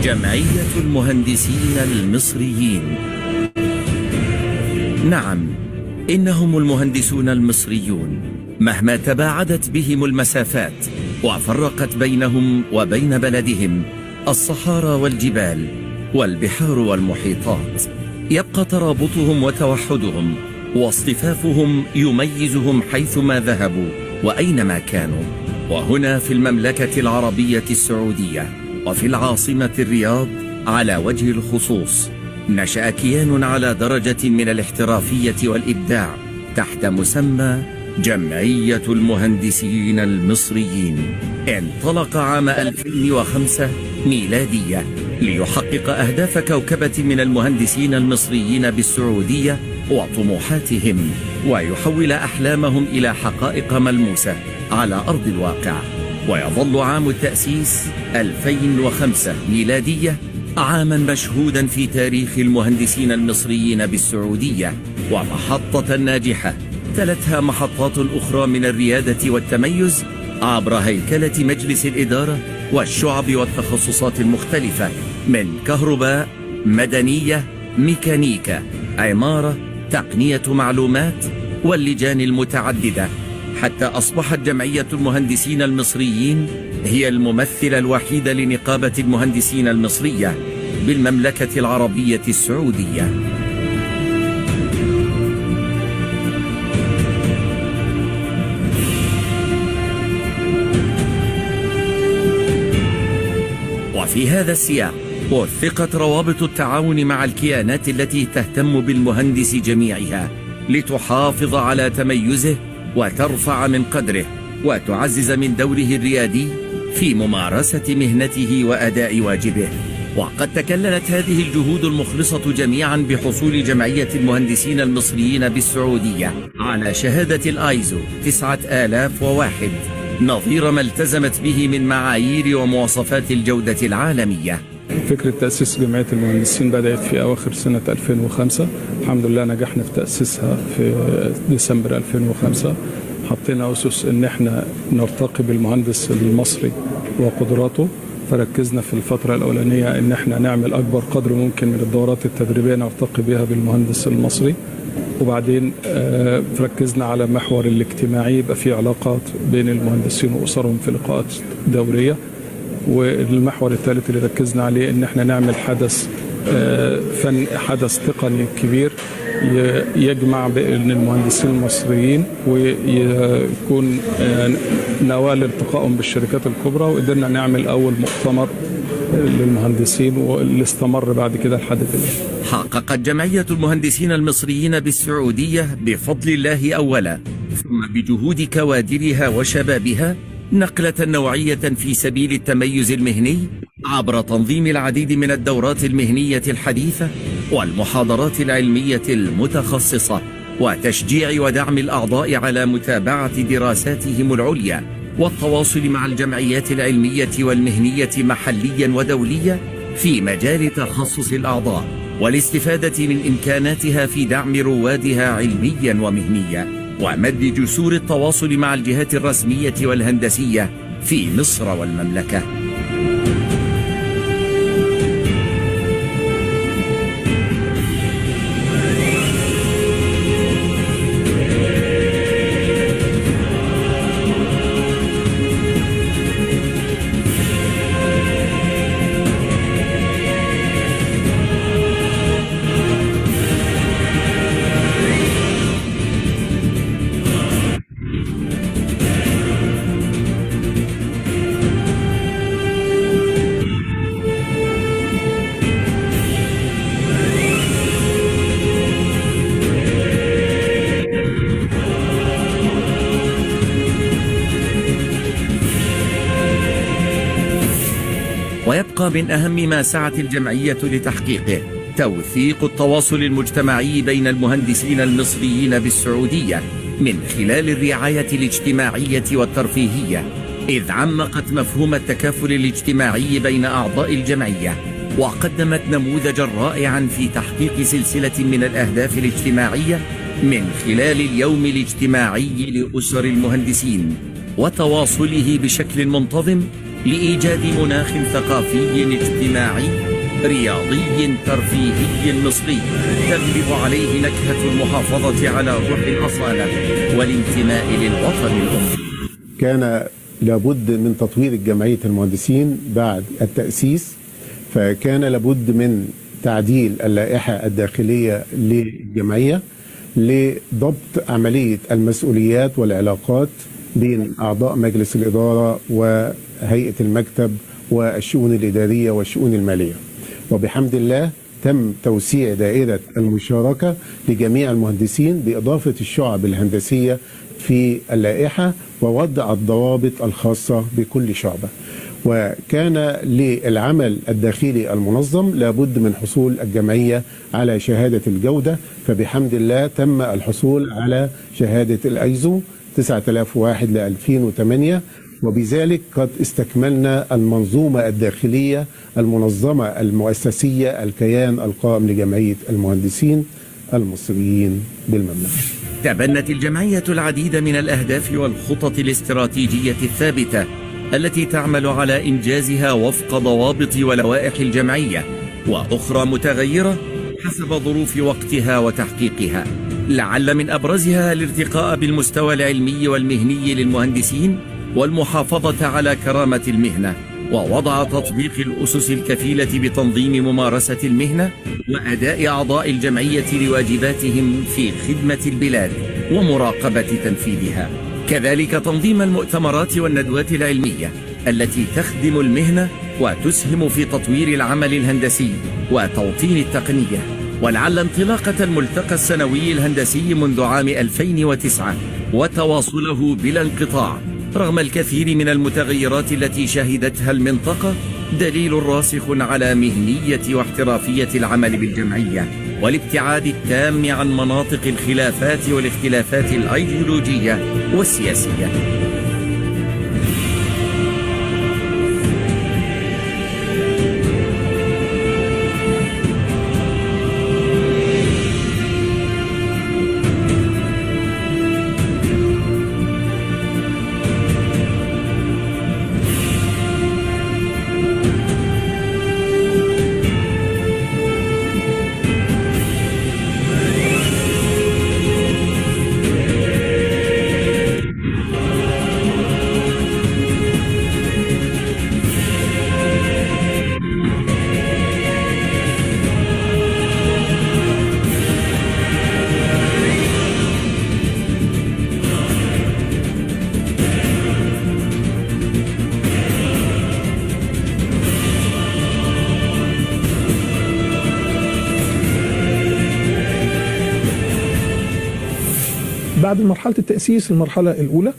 جمعية المهندسين المصريين نعم إنهم المهندسون المصريون مهما تباعدت بهم المسافات وفرقت بينهم وبين بلدهم الصحارى والجبال والبحار والمحيطات يبقى ترابطهم وتوحدهم واصطفافهم يميزهم حيثما ذهبوا وأينما كانوا وهنا في المملكة العربية السعودية وفي العاصمة الرياض على وجه الخصوص نشأ كيان على درجة من الاحترافية والإبداع تحت مسمى جمعية المهندسين المصريين انطلق عام 2005 ميلادية ليحقق أهداف كوكبة من المهندسين المصريين بالسعودية وطموحاتهم ويحول أحلامهم إلى حقائق ملموسة على أرض الواقع ويظل عام التأسيس 2005 ميلادية عاما مشهودا في تاريخ المهندسين المصريين بالسعودية ومحطة ناجحة تلتها محطات أخرى من الريادة والتميز عبر هيكلة مجلس الإدارة والشعب والتخصصات المختلفة من كهرباء مدنية ميكانيكا عمارة تقنية معلومات واللجان المتعددة حتى أصبحت جمعية المهندسين المصريين هي الممثلة الوحيدة لنقابة المهندسين المصرية بالمملكة العربية السعودية وفي هذا السياق وثقت روابط التعاون مع الكيانات التي تهتم بالمهندس جميعها لتحافظ على تميزه وترفع من قدره وتعزز من دوره الريادي في ممارسة مهنته وأداء واجبه وقد تكللت هذه الجهود المخلصة جميعا بحصول جمعية المهندسين المصريين بالسعودية على شهادة الآيزو 9001 نظير ما التزمت به من معايير ومواصفات الجودة العالمية فكرة تأسيس جمعية المهندسين بدأت في أواخر سنة 2005 الحمد لله نجحنا في تأسيسها في ديسمبر 2005 حطينا أسس إن إحنا نرتقي بالمهندس المصري وقدراته فركزنا في الفترة الأولانية إن إحنا نعمل أكبر قدر ممكن من الدورات التدريبية نرتقي بها بالمهندس المصري وبعدين آه، ركزنا على محور الاجتماعي يبقى في علاقات بين المهندسين وأسرهم في لقاءات دورية والمحور الثالث اللي ركزنا عليه ان احنا نعمل حدث آه، فن حدث تقني كبير ي- يجمع بين المهندسين المصريين ويكون آه، نواه لالتقائهم بالشركات الكبرى وقدرنا نعمل اول مؤتمر للمهندسين واللي استمر بعد كده لحد دلوقتي حققت جمعية المهندسين المصريين بالسعودية بفضل الله أولا ثم بجهود كوادرها وشبابها نقلة نوعية في سبيل التميز المهني عبر تنظيم العديد من الدورات المهنية الحديثة والمحاضرات العلمية المتخصصة وتشجيع ودعم الأعضاء على متابعة دراساتهم العليا والتواصل مع الجمعيات العلمية والمهنية محليا ودوليا في مجال تخصص الأعضاء والاستفادة من إمكاناتها في دعم روادها علميا ومهنيا ومد جسور التواصل مع الجهات الرسمية والهندسية في مصر والمملكة ويبقى من أهم ما سعت الجمعية لتحقيقه توثيق التواصل المجتمعي بين المهندسين المصريين بالسعودية من خلال الرعاية الاجتماعية والترفيهية إذ عمقت مفهوم التكافل الاجتماعي بين أعضاء الجمعية وقدمت نموذجا رائعا في تحقيق سلسلة من الأهداف الاجتماعية من خلال اليوم الاجتماعي لأسر المهندسين وتواصله بشكل منتظم لإيجاد مناخ ثقافي اجتماعي رياضي ترفيهي مصري تغلب عليه نكهة المحافظة على روح الأصالة والانتماء للوطن الأم كان لابد من تطوير جمعية المهندسين بعد التأسيس فكان لابد من تعديل اللائحة الداخلية للجمعية لضبط عملية المسؤوليات والعلاقات بين أعضاء مجلس الإدارة وهيئة المكتب والشؤون الإدارية والشؤون المالية وبحمد الله تم توسيع دائرة المشاركة لجميع المهندسين بإضافة الشعب الهندسية في اللائحة ووضع الضوابط الخاصة بكل شعبة وكان للعمل الداخلي المنظم لابد من حصول الجمعية على شهادة الجودة فبحمد الله تم الحصول على شهادة الأيزو 9001 ل 2008 وبذلك قد استكملنا المنظومة الداخلية المنظمة المؤسسية الكيان القائم لجمعية المهندسين المصريين بالمملكة تبنت الجمعية العديد من الأهداف والخطط الاستراتيجية الثابتة التي تعمل على إنجازها وفق ضوابط ولوائح الجمعية وأخرى متغيرة حسب ظروف وقتها وتحقيقها لعل من أبرزها الارتقاء بالمستوى العلمي والمهني للمهندسين والمحافظة على كرامة المهنة ووضع تطبيق الأسس الكفيلة بتنظيم ممارسة المهنة وأداء أعضاء الجمعية لواجباتهم في خدمة البلاد ومراقبة تنفيذها كذلك تنظيم المؤتمرات والندوات العلمية التي تخدم المهنة وتسهم في تطوير العمل الهندسي وتوطين التقنية ولعل انطلاقة الملتقى السنوي الهندسي منذ عام 2009 وتواصله بلا انقطاع رغم الكثير من المتغيرات التي شهدتها المنطقة دليل راسخ على مهنية واحترافية العمل بالجمعية والابتعاد التام عن مناطق الخلافات والاختلافات الأيديولوجية والسياسية بعد مرحلة التأسيس المرحلة الأولى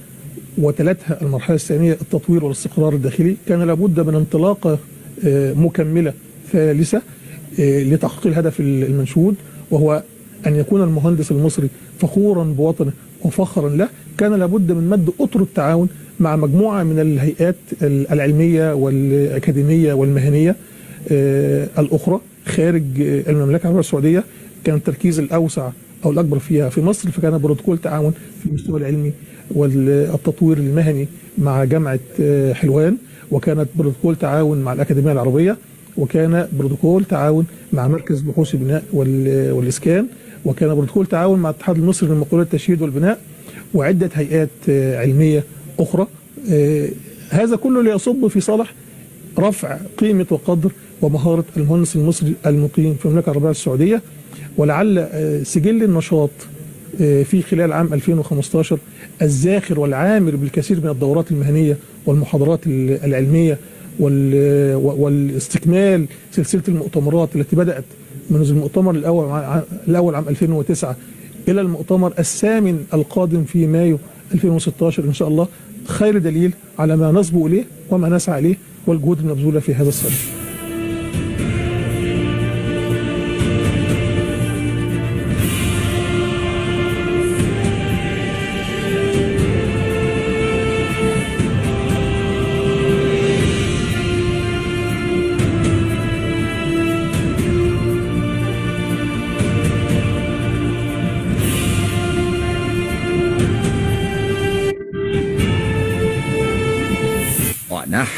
وتلتها المرحلة الثانية التطوير والاستقرار الداخلي كان لابد من انطلاقة آه، مكملة ثالثة آه، لتحقيق الهدف المنشود وهو أن يكون المهندس المصري فخورا بوطنه وفخرا له كان لابد من مد أطر التعاون مع مجموعة من الهيئات العلمية والأكاديمية والمهنية آه، الأخرى خارج المملكة العربية السعودية كان التركيز الأوسع او الاكبر فيها في مصر فكان بروتوكول تعاون في المستوى العلمي والتطوير المهني مع جامعه آه، حلوان وكانت بروتوكول تعاون مع الاكاديميه العربيه وكان بروتوكول تعاون مع مركز بحوث البناء والاسكان وكان بروتوكول تعاون مع الاتحاد المصري للمقاولات التشييد والبناء وعده هيئات آه، علميه اخرى آه، هذا كله ليصب في صالح رفع قيمه وقدر ومهاره المهندس المصري المقيم في المملكه العربيه السعوديه ولعل آه، سجل النشاط آه، في خلال عام 2015 الزاخر والعامر بالكثير من الدورات المهنيه والمحاضرات العلميه والاستكمال سلسله المؤتمرات التي بدات منذ المؤتمر الاول الاول عام 2009 الى المؤتمر الثامن القادم في مايو 2016 ان شاء الله خير دليل على ما نصبو اليه وما نسعى اليه والجهود المبذوله في هذا الصدد.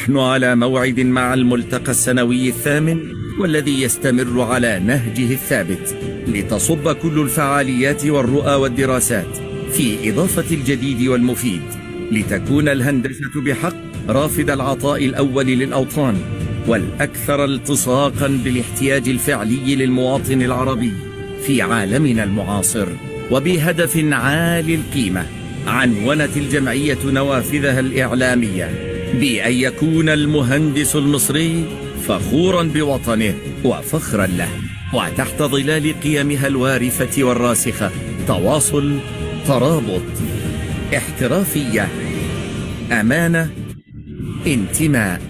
نحن على موعد مع الملتقى السنوي الثامن والذي يستمر على نهجه الثابت لتصب كل الفعاليات والرؤى والدراسات في إضافة الجديد والمفيد لتكون الهندسة بحق رافد العطاء الأول للأوطان والأكثر التصاقا بالاحتياج الفعلي للمواطن العربي في عالمنا المعاصر وبهدف عالي القيمة عنونت الجمعية نوافذها الإعلامية بأن يكون المهندس المصري فخورا بوطنه وفخرا له وتحت ظلال قيمها الوارفة والراسخة تواصل ترابط احترافية أمانة انتماء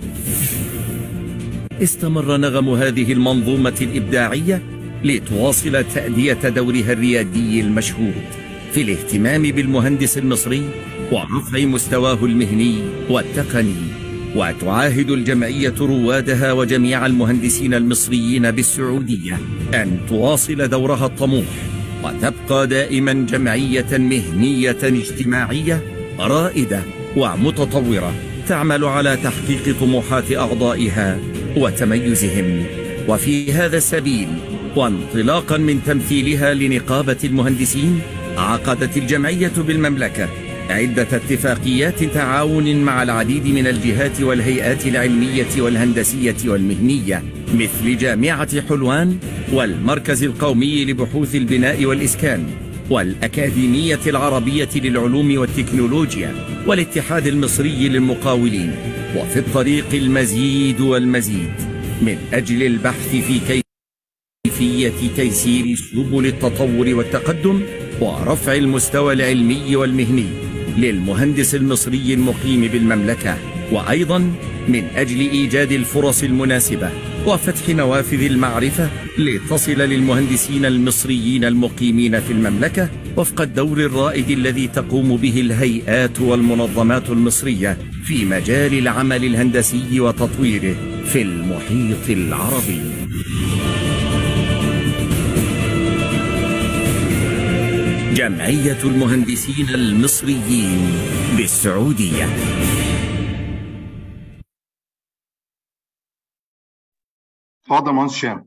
استمر نغم هذه المنظومة الإبداعية لتواصل تأدية دورها الريادي المشهود في الاهتمام بالمهندس المصري ورفع مستواه المهني والتقني وتعاهد الجمعية روادها وجميع المهندسين المصريين بالسعودية أن تواصل دورها الطموح وتبقى دائما جمعية مهنية اجتماعية رائدة ومتطورة تعمل على تحقيق طموحات أعضائها وتميزهم وفي هذا السبيل وانطلاقا من تمثيلها لنقابة المهندسين عقدت الجمعية بالمملكة عدة اتفاقيات تعاون مع العديد من الجهات والهيئات العلمية والهندسية والمهنية مثل جامعة حلوان والمركز القومي لبحوث البناء والإسكان والأكاديمية العربية للعلوم والتكنولوجيا والاتحاد المصري للمقاولين وفي الطريق المزيد والمزيد من أجل البحث في كيفية تيسير سبل التطور والتقدم ورفع المستوى العلمي والمهني للمهندس المصري المقيم بالمملكة وأيضا من أجل إيجاد الفرص المناسبة وفتح نوافذ المعرفة لتصل للمهندسين المصريين المقيمين في المملكة وفق الدور الرائد الذي تقوم به الهيئات والمنظمات المصرية في مجال العمل الهندسي وتطويره في المحيط العربي جمعية المهندسين المصريين بالسعودية اتفضل يا مهندس هشام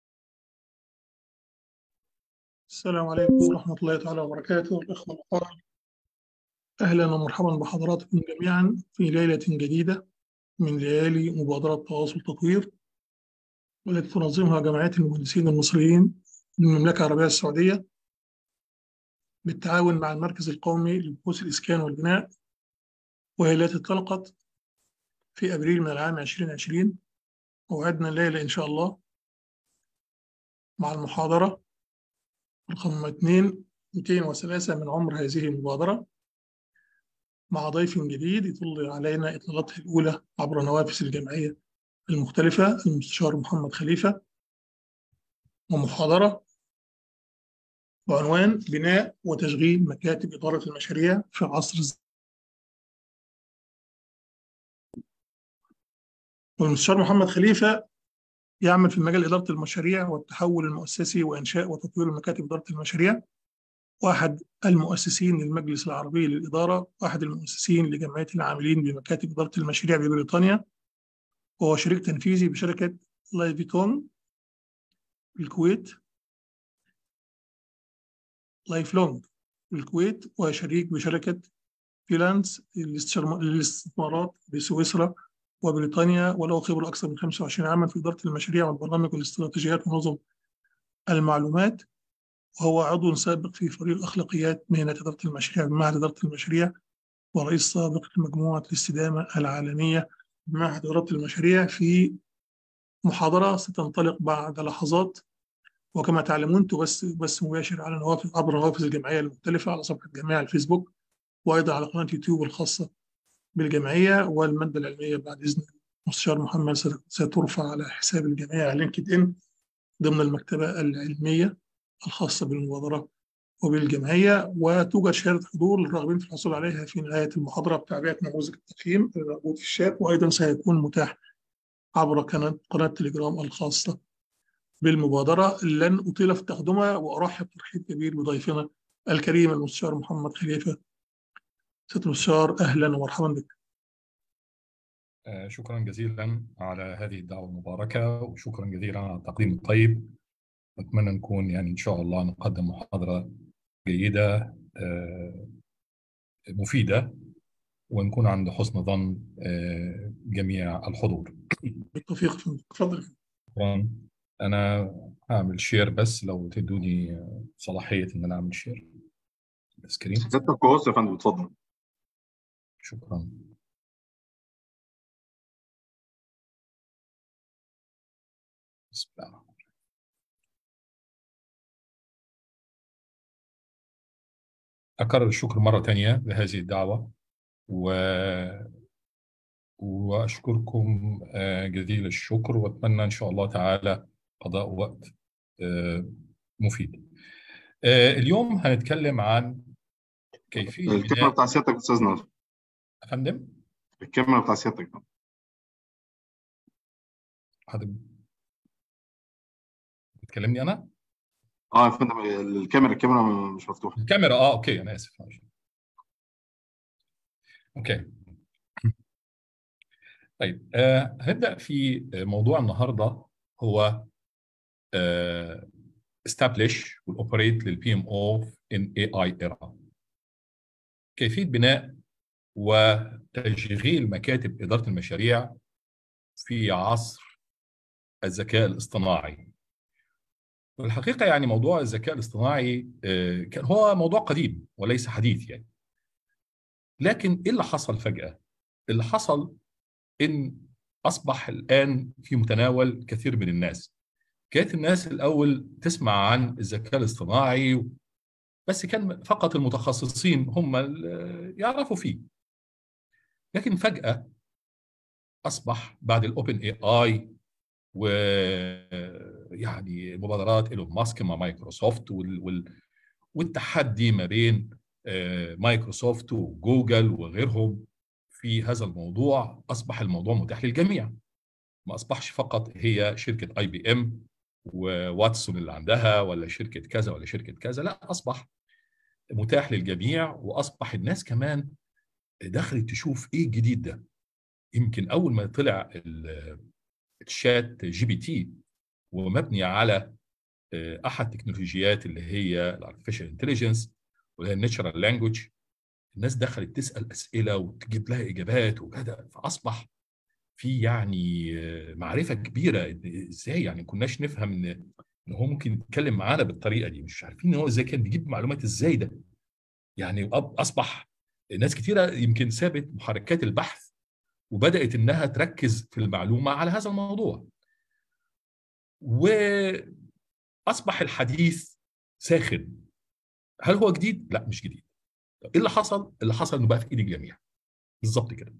السلام عليكم ورحمة الله تعالى وبركاته الإخوة الأفاضل أهلا ومرحبا بحضراتكم جميعا في ليلة جديدة من ليالي مبادرة تواصل تطوير والتي تنظمها جمعية المهندسين المصريين من المملكة العربية السعودية بالتعاون مع المركز القومي لبحوث الإسكان والبناء وهي التي انطلقت في أبريل من العام 2020 موعدنا الليلة إن شاء الله مع المحاضرة رقم 2 203 من عمر هذه المبادرة مع ضيف جديد يطل علينا إطلالته الأولى عبر نوافذ الجمعية المختلفة المستشار محمد خليفة ومحاضرة بعنوان بناء وتشغيل مكاتب إدارة المشاريع في عصر الز... والمستشار محمد خليفة يعمل في مجال إدارة المشاريع والتحول المؤسسي وإنشاء وتطوير المكاتب إدارة المشاريع واحد المؤسسين للمجلس العربي للإدارة واحد المؤسسين لجمعية العاملين بمكاتب إدارة المشاريع ببريطانيا وهو شريك تنفيذي بشركة لايفيتون بالكويت لايف لونج بالكويت وشريك بشركة فيلانس للاستثمارات بسويسرا وبريطانيا وله خبرة أكثر من 25 عاما في إدارة المشاريع والبرامج والاستراتيجيات ونظم المعلومات وهو عضو سابق في فريق أخلاقيات مهنة إدارة المشاريع بمعهد إدارة المشاريع ورئيس سابق لمجموعة الاستدامة العالمية بمعهد إدارة المشاريع في محاضرة ستنطلق بعد لحظات وكما تعلمون تبث بث مباشر على نوافذ عبر نوافذ الجمعية المختلفة على صفحة الجمعية على الفيسبوك وأيضا على قناة يوتيوب الخاصة بالجمعية والمادة العلمية بعد إذن المستشار محمد سترفع على حساب الجمعية على لينكد إن ضمن المكتبة العلمية الخاصة بالمبادرة وبالجمعية وتوجد شهادة حضور للراغبين في الحصول عليها في نهاية المحاضرة بتعبئة نموذج التقييم الموجود في الشات وأيضا سيكون متاح عبر قناة قناة تليجرام الخاصة بالمبادرة لن أطيل في تقدمها وأرحب ترحيب كبير بضيفنا الكريم المستشار محمد خليفة ست المستشار أهلا ومرحبا بك آه، شكرا جزيلا على هذه الدعوة المباركة وشكرا جزيلا على التقديم الطيب أتمنى نكون يعني إن شاء الله نقدم محاضرة جيدة آه، مفيدة ونكون عند حسن ظن آه، جميع الحضور بالتوفيق يا فندم. اتفضل شكرا أنا هعمل شير بس لو تدوني صلاحية إن أنا أعمل شير سكرين سيادتك كوست يا فندم اتفضل شكرا بسم الله الرحمن الرحيم. أكرر الشكر مرة تانية لهذه الدعوة و... وأشكركم آه، جزيل الشكر وأتمنى إن شاء الله تعالى قضاء وقت آه، مفيد آه، اليوم هنتكلم عن كيفية الكاميرا بناء بتاع سيادتك استاذنا أفندم الكاميرا بتاع سيادتك حضرتك بتكلمني أنا؟ اه يا فندم الكاميرا الكاميرا مش مفتوحه الكاميرا اه اوكي انا اسف معلش. اوكي طيب آه هنبدا في موضوع النهارده هو آه establish والاوبريت للبي ام او ان اي اي ايرا كيفيه بناء وتشغيل مكاتب اداره المشاريع في عصر الذكاء الاصطناعي والحقيقه يعني موضوع الذكاء الاصطناعي آه، كان هو موضوع قديم وليس حديث يعني لكن ايه اللي حصل فجاه؟ اللي حصل ان اصبح الان في متناول كثير من الناس كانت الناس الاول تسمع عن الذكاء الاصطناعي بس كان فقط المتخصصين هم اللي يعرفوا فيه لكن فجاه اصبح بعد الاوبن اي اي ويعني مبادرات ايلون ماسك مع مايكروسوفت وال... وال... والتحدي ما بين آه، مايكروسوفت وجوجل وغيرهم في هذا الموضوع اصبح الموضوع متاح للجميع ما اصبحش فقط هي شركه اي بي ام وواتسون اللي عندها ولا شركه كذا ولا شركه كذا لا اصبح متاح للجميع واصبح الناس كمان دخلت تشوف ايه الجديد ده يمكن اول ما طلع ال- الشات جي بي تي ومبني على آه، احد التكنولوجيات اللي هي الارتفيشال انتليجنس واللي هي الناتشرال لانجوج الناس دخلت تسال اسئله وتجيب لها اجابات وكذا فاصبح في يعني آه، معرفه كبيره إن ازاي يعني ما كناش نفهم ان ان هو ممكن يتكلم معانا بالطريقه دي مش عارفين ان هو ازاي كان بيجيب معلومات ازاي ده يعني أب- اصبح ناس كتيره يمكن سابت محركات البحث وبدات انها تركز في المعلومه على هذا الموضوع واصبح الحديث ساخن هل هو جديد لا مش جديد طب ايه اللي حصل اللي حصل انه بقى في ايد الجميع بالظبط كده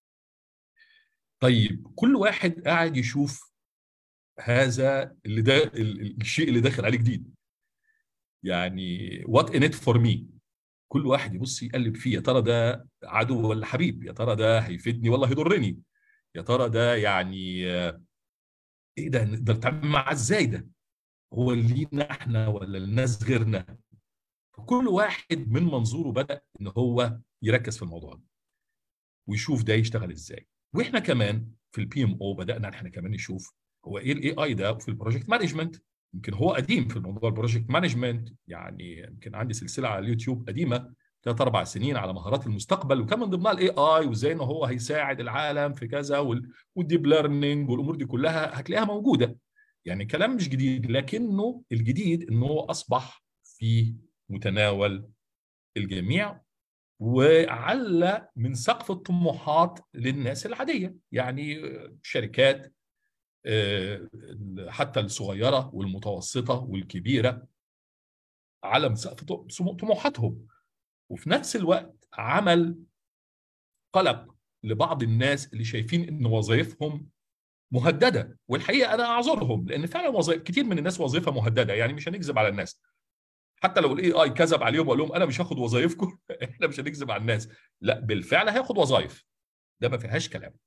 طيب كل واحد قاعد يشوف هذا اللي ده ال- ال- الشيء اللي داخل عليه جديد يعني وات ان ات فور مي كل واحد يبص يقلب فيه يا ترى ده عدو ولا حبيب يا ترى ده هيفيدني ولا هيضرني يا ترى ده يعني آه، ايه ده نقدر نتعامل معاه ازاي ده هو لينا احنا ولا للناس غيرنا كل واحد من منظوره بدا ان هو يركز في الموضوع ده ويشوف ده يشتغل ازاي واحنا كمان في البي ام او بدانا احنا كمان نشوف هو ايه الاي اي ده في البروجكت مانجمنت يمكن هو قديم في الموضوع البروجكت مانجمنت يعني يمكن عندي سلسله على اليوتيوب قديمه ثلاث اربع سنين على مهارات المستقبل وكان من ضمنها الاي اي وازاي ان هو هيساعد العالم في كذا وال- والديب ليرنينج والامور دي كلها هتلاقيها موجوده يعني كلام مش جديد لكنه الجديد انه هو اصبح في متناول الجميع وعلى من سقف الطموحات للناس العاديه يعني شركات آه، حتى الصغيره والمتوسطه والكبيره على من سقف طموحاتهم وفي نفس الوقت عمل قلق لبعض الناس اللي شايفين ان وظائفهم مهدده والحقيقه انا اعذرهم لان فعلا وظائف كتير من الناس وظيفه مهدده يعني مش هنكذب على الناس حتى لو الاي اي كذب عليهم وقال لهم انا مش هاخد وظائفكم احنا مش هنكذب على الناس لا بالفعل هياخد وظائف ده ما فيهاش كلام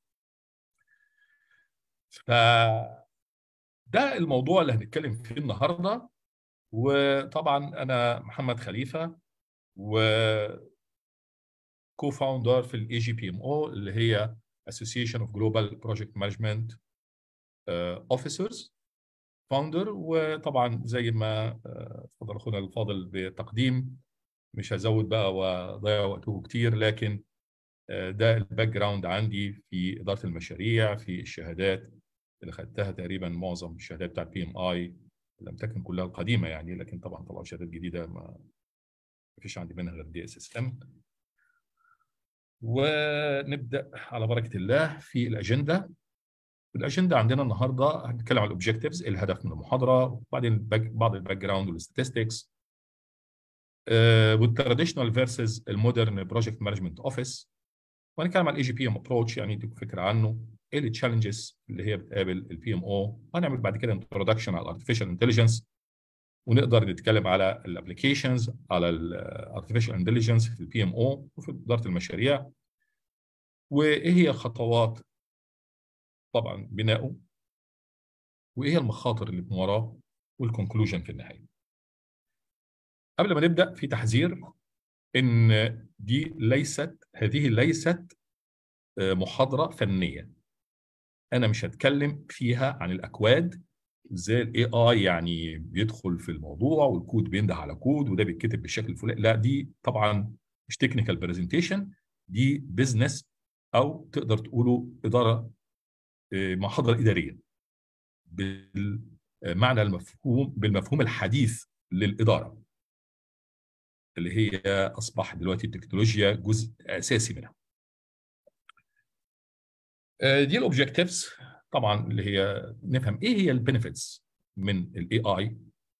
ف ده الموضوع اللي هنتكلم فيه النهارده وطبعا انا محمد خليفه و كو فاوندر في الاي جي بي ام او اللي هي Association of Global Project Management Officers فاوندر وطبعا زي ما اتفضل اخونا الفاضل بتقديم مش هزود بقى واضيع وقته كتير لكن ده الباك جراوند عندي في اداره المشاريع في الشهادات اللي خدتها تقريبا معظم الشهادات بتاعت بي ام اي لم تكن كلها القديمه يعني لكن طبعا طلعوا شهادات جديده ما فيش عندي منها غير دي اس اس ام ونبدا على بركه الله في الاجنده الاجنده عندنا النهارده هنتكلم عن الاوبجكتيفز الهدف من المحاضره وبعدين بعض الباك جراوند والستاتستكس والتراديشنال فيرسز المودرن بروجكت مانجمنت اوفيس وهنتكلم عن الاي جي بي ام ابروتش يعني اديكم فكره عنه ايه التشالنجز اللي هي بتقابل البي ام او هنعمل بعد كده انتروداكشن على الارتفيشال انتليجنس ونقدر نتكلم على الابلكيشنز على الارتفيشال انتليجنس في البي ام او وفي اداره المشاريع وايه هي خطوات طبعا بناؤه وايه هي المخاطر اللي من وراه والكونكلوجن في النهايه. قبل ما نبدا في تحذير ان دي ليست هذه ليست محاضره فنيه. انا مش هتكلم فيها عن الاكواد ازاي الاي اي يعني بيدخل في الموضوع والكود بينده على كود وده بيتكتب بالشكل الفلاني لا دي طبعا مش تكنيكال برزنتيشن دي بزنس او تقدر تقولوا اداره محاضره اداريه بالمعنى المفهوم بالمفهوم الحديث للاداره اللي هي اصبح دلوقتي التكنولوجيا جزء اساسي منها. دي الاوبجكتيفز طبعا اللي هي نفهم ايه هي البنفيتس من الاي اي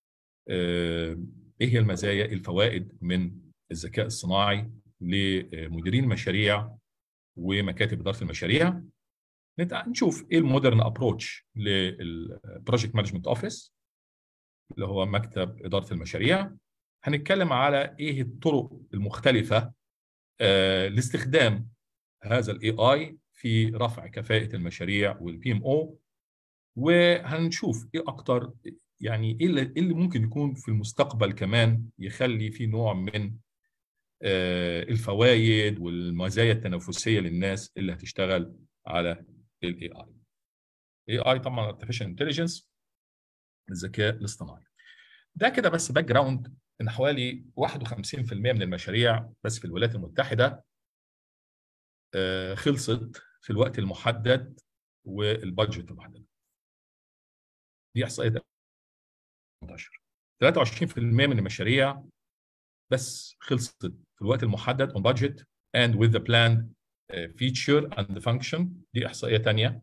ايه هي المزايا الفوائد من الذكاء الصناعي لمديرين المشاريع ومكاتب اداره المشاريع نشوف ايه المودرن ابروتش للبروجكت مانجمنت اوفيس اللي هو مكتب اداره المشاريع هنتكلم على ايه الطرق المختلفه آه لاستخدام هذا الاي اي في رفع كفاءه المشاريع والبي ام او وهنشوف ايه اكتر يعني ايه اللي ممكن يكون في المستقبل كمان يخلي في نوع من آه الفوائد والمزايا التنافسيه للناس اللي هتشتغل على الاي اي. الاي اي طبعا ارتفيشال انتليجنس الذكاء الاصطناعي. ده كده بس باك جراوند ان حوالي 51% من المشاريع بس في الولايات المتحده آه خلصت في الوقت المحدد والبادجت المحدد. دي احصائيه 18 23% من المشاريع بس خلصت في الوقت المحدد on budget and with the planned feature and the function دي احصائيه ثانيه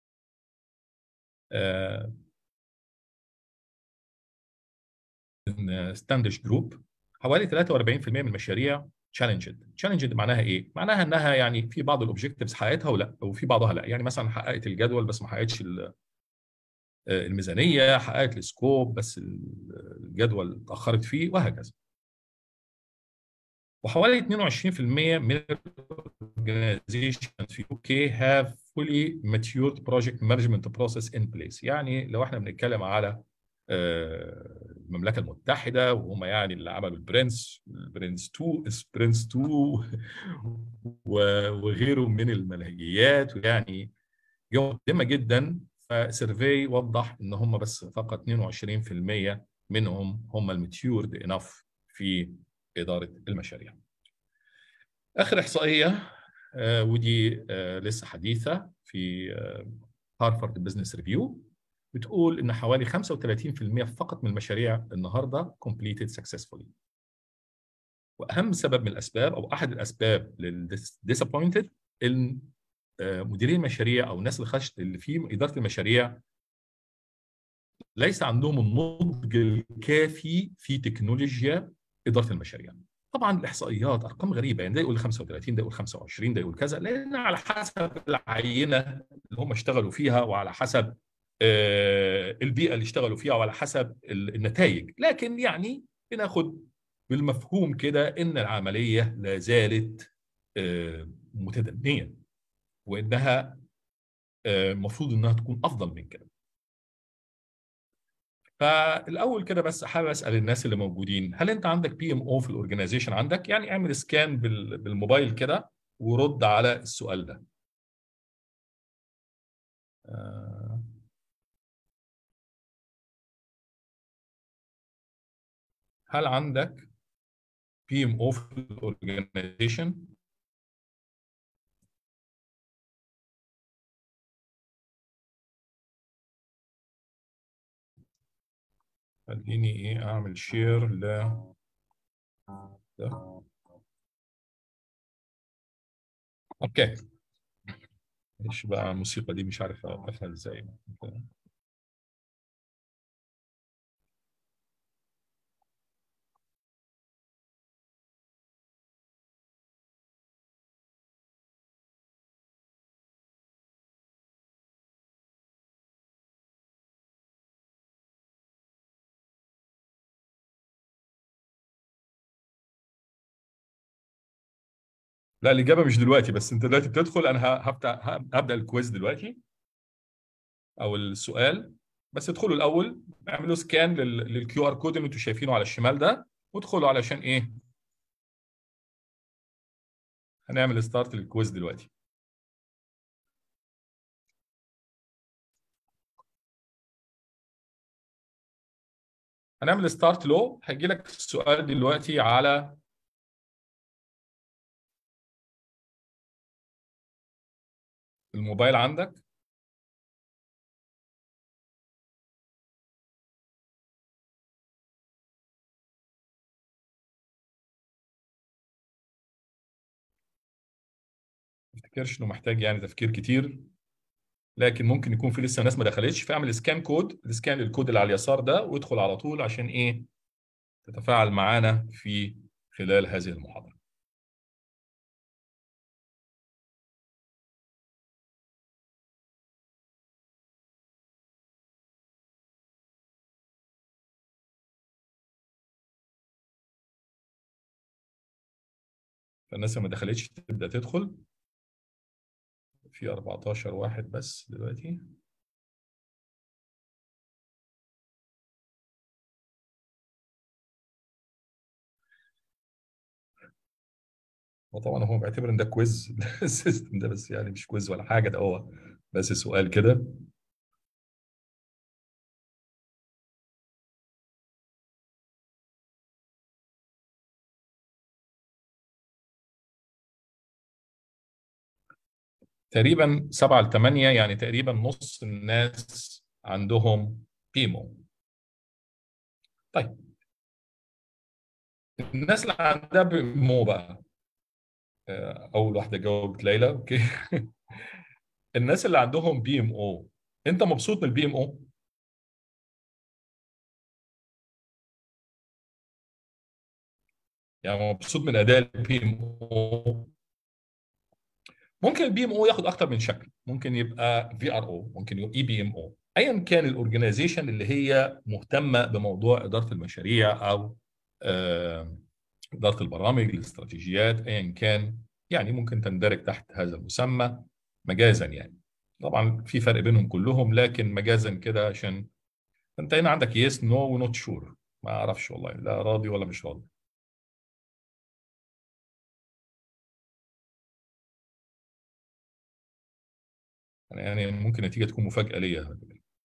ستاندش جروب حوالي 43% من المشاريع تشالنجد تشالنجد معناها ايه معناها انها يعني في بعض الاوبجكتيفز حققتها ولا وفي بعضها لا يعني مثلا حققت الجدول بس ما حققتش الميزانيه حققت السكوب بس الجدول اتاخرت فيه وهكذا وحوالي 22% من الاورجنايزيشن في UK have fully matured project management process in place يعني لو احنا بنتكلم على المملكه المتحده وهم يعني اللي عملوا البرنس البرنس 2 برنس 2 وغيره من المنهجيات ويعني مقدمه جدا فسيرفي وضح ان هم بس فقط 22% منهم هم الماتيورد انف في اداره المشاريع. اخر احصائيه آه ودي آه لسه حديثه في آه هارفارد بزنس ريفيو بتقول ان حوالي 35% فقط من المشاريع النهارده completed successfully. واهم سبب من الاسباب او احد الاسباب للديسابوينتد ان مديرين المشاريع او الناس اللي خشت اللي في اداره المشاريع ليس عندهم النضج الكافي في تكنولوجيا اداره المشاريع. طبعا الاحصائيات ارقام غريبه يعني ده يقول 35 ده يقول 25 ده يقول كذا لان على حسب العينه اللي هم اشتغلوا فيها وعلى حسب البيئه اللي اشتغلوا فيها وعلى حسب النتائج لكن يعني بناخد بالمفهوم كده ان العمليه لا زالت متدنيه وانها المفروض انها تكون افضل من كده فالاول كده بس حابب اسال الناس اللي موجودين هل انت عندك بي ام او في الاورجنايزيشن عندك يعني اعمل سكان بالموبايل كده ورد على السؤال ده آه، هل عندك بي ام او في الاورجنايزيشن خليني ايه اعمل شير ل ده اوكي ايش بقى الموسيقى دي مش عارف اوقفها ازاي لا الإجابة مش دلوقتي بس أنت دلوقتي بتدخل أنا ه- هبدأ هبدأ الكويز دلوقتي أو السؤال بس ادخلوا الأول اعملوا سكان للكيو ار كود اللي أنتوا شايفينه على الشمال ده وادخلوا علشان إيه؟ هنعمل ستارت للكويز دلوقتي هنعمل ستارت لو هيجي لك السؤال دلوقتي على الموبايل عندك ما افتكرش انه محتاج يعني تفكير كتير لكن ممكن يكون في لسه ناس ما دخلتش فاعمل سكان كود السكان للكود اللي على اليسار ده وادخل على طول عشان ايه تتفاعل معانا في خلال هذه المحاضرة فالناس اللي ما دخلتش تبدأ تدخل في 14 واحد بس دلوقتي وطبعا هو بيعتبر ان ده كويز السيستم ده بس يعني مش كويز ولا حاجه ده هو بس سؤال كده تقريبا 7 ل 8 يعني تقريبا نص الناس عندهم بيمو طيب الناس اللي عندها بيمو بقى آه، اول واحده جاوبت ليلى اوكي الناس اللي عندهم بي ام او انت مبسوط من البي ام او يعني مبسوط من اداء البي ام او ممكن البي ام او ياخد اكتر من شكل ممكن يبقى في ار او ممكن يبقى اي بي ام او ايا كان الاورجنايزيشن اللي هي مهتمه بموضوع اداره المشاريع او آه، اداره البرامج الاستراتيجيات ايا كان يعني ممكن تندرج تحت هذا المسمى مجازا يعني طبعا في فرق بينهم كلهم لكن مجازا كده عشان انت هنا عندك يس نو ونوت شور ما اعرفش والله لا راضي ولا مش راضي يعني ممكن النتيجه تكون مفاجاه ليا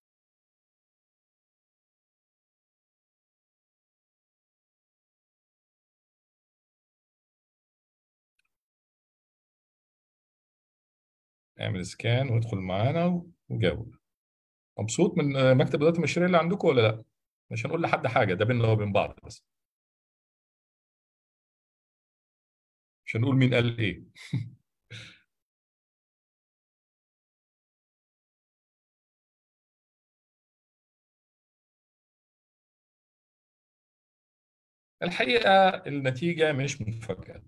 اعمل سكان وادخل معانا وجاوب مبسوط من مكتب اداره المشاريع اللي عندكم ولا لا؟ مش هنقول لحد حاجه ده بيننا وبين بعض بس مش هنقول مين قال ايه الحقيقه النتيجه مش مفاجاه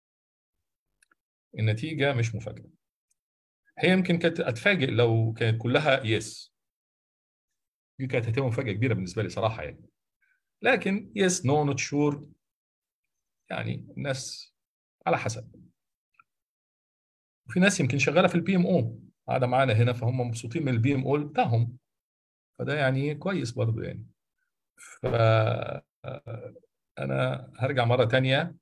النتيجه مش مفاجاه هي يمكن كانت اتفاجئ لو كانت كلها يس دي كانت هتبقى مفاجاه كبيره بالنسبه لي صراحه يعني لكن يس نو نوت شور يعني الناس على حسب وفي ناس يمكن شغاله في البي ام او قاعده معانا هنا فهم مبسوطين من البي ام او بتاعهم فده يعني كويس برضه يعني ف انا هرجع مره تانية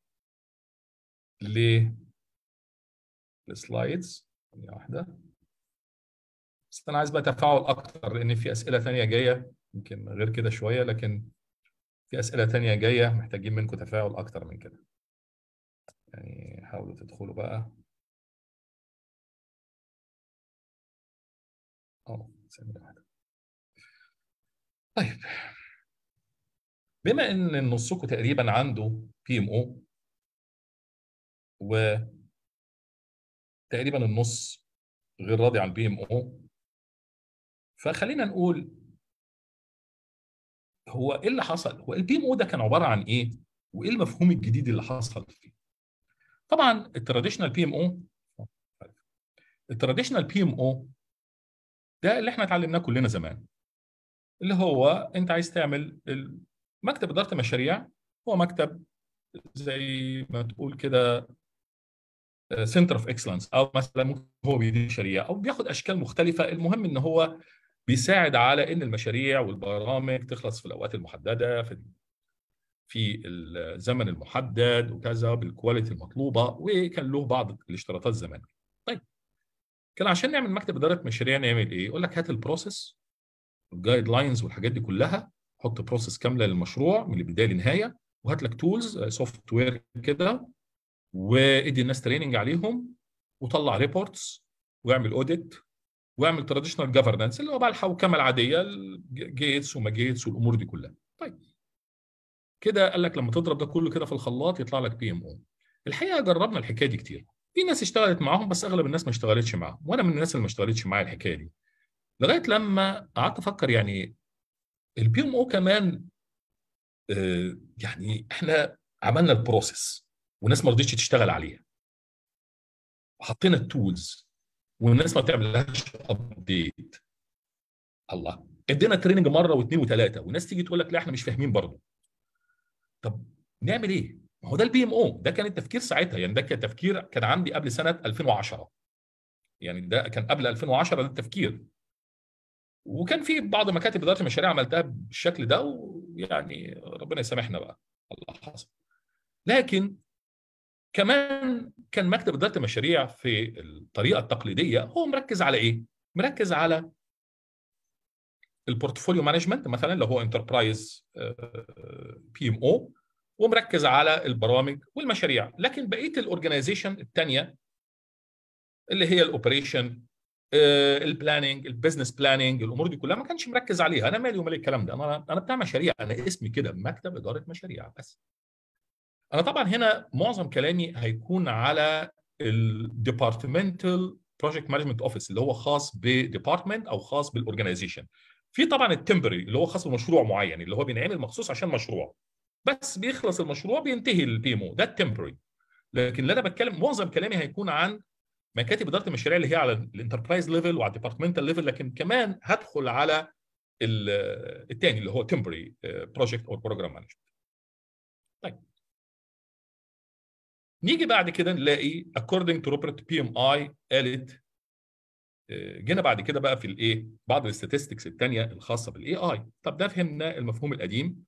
ل السلايدز ثانيه واحده بس انا عايز بقى تفاعل اكتر لان في اسئله ثانيه جايه يمكن غير كده شويه لكن في اسئله ثانيه جايه محتاجين منكم تفاعل اكتر من كده يعني حاولوا تدخلوا بقى اه ثانيه واحده طيب بما ان نصكم تقريبا عنده بي ام او و تقريبا النص غير راضي عن البي ام او فخلينا نقول هو ايه اللي حصل؟ هو البي ام او ده كان عباره عن ايه؟ وايه المفهوم الجديد اللي حصل فيه؟ طبعا التراديشنال بي ام او التراديشنال بي ام او ده اللي احنا اتعلمناه كلنا زمان اللي هو انت عايز تعمل مكتب اداره المشاريع هو مكتب زي ما تقول كده سنتر اوف اكسلنس او مثلا ممكن هو بيدير مشاريع او بياخد اشكال مختلفه المهم ان هو بيساعد على ان المشاريع والبرامج تخلص في الاوقات المحدده في في الزمن المحدد وكذا بالكواليتي المطلوبه وكان له بعض الاشتراطات زمان. طيب كان عشان نعمل مكتب اداره مشاريع نعمل ايه؟ يقول لك هات البروسيس الجايد لاينز والحاجات دي كلها حط بروسيس كامله للمشروع من البدايه للنهايه وهات لك تولز سوفت وير كده وادي الناس تريننج عليهم وطلع ريبورتس واعمل اوديت واعمل تراديشنال جفرنس اللي هو بقى الحوكمه العاديه جيتس وما جيتس والامور دي كلها. طيب كده قال لك لما تضرب ده كله كده في الخلاط يطلع لك بي ام او. الحقيقه جربنا الحكايه دي كتير. في ناس اشتغلت معاهم بس اغلب الناس ما اشتغلتش معاهم وانا من الناس اللي ما اشتغلتش معايا الحكايه دي. لغايه لما قعدت افكر يعني البي ام او كمان آه يعني احنا عملنا البروسيس والناس ما رضتش تشتغل عليها. وحطينا التولز والناس ما بتعملهاش ابديت الله ادينا تريننج مره واثنين وثلاثه والناس تيجي تقول لك لا احنا مش فاهمين برضه طب نعمل ايه؟ ما هو ده البي ام او ده كان التفكير ساعتها يعني ده كان تفكير كان عندي قبل سنه 2010 يعني ده كان قبل 2010 ده التفكير وكان في بعض مكاتب اداره المشاريع عملتها بالشكل ده ويعني ربنا يسامحنا بقى الله حصل لكن كمان كان مكتب اداره المشاريع في الطريقه التقليديه هو مركز على ايه؟ مركز على البورتفوليو مانجمنت مثلا اللي هو انتربرايز بي ام او ومركز على البرامج والمشاريع لكن بقيه الاورجنايزيشن الثانيه اللي هي الاوبريشن البلاننج البزنس بلاننج الامور دي كلها ما كانش مركز عليها انا مالي ومال الكلام ده انا انا بتاع مشاريع انا اسمي كده مكتب اداره مشاريع بس انا طبعا هنا معظم كلامي هيكون على الديبارتمنتال بروجكت مانجمنت اوفيس اللي هو خاص بديبارتمنت او خاص بالاورجنايزيشن في طبعا التمبري اللي هو خاص بمشروع معين اللي هو بينعمل مخصوص عشان مشروع بس بيخلص المشروع بينتهي البي ام او ده التمبري لكن اللي انا بتكلم معظم كلامي هيكون عن مكاتب اداره المشاريع اللي هي على الانتربرايز ليفل وعلى الديبارتمنتال ليفل لكن كمان هدخل على الثاني اللي هو تمبري بروجكت او بروجرام مانجمنت طيب نيجي بعد كده نلاقي according to Robert PMI قالت جينا بعد كده بقى في الايه بعض الاستاتستكس الثانيه الخاصه بالاي اي طب ده فهمنا المفهوم القديم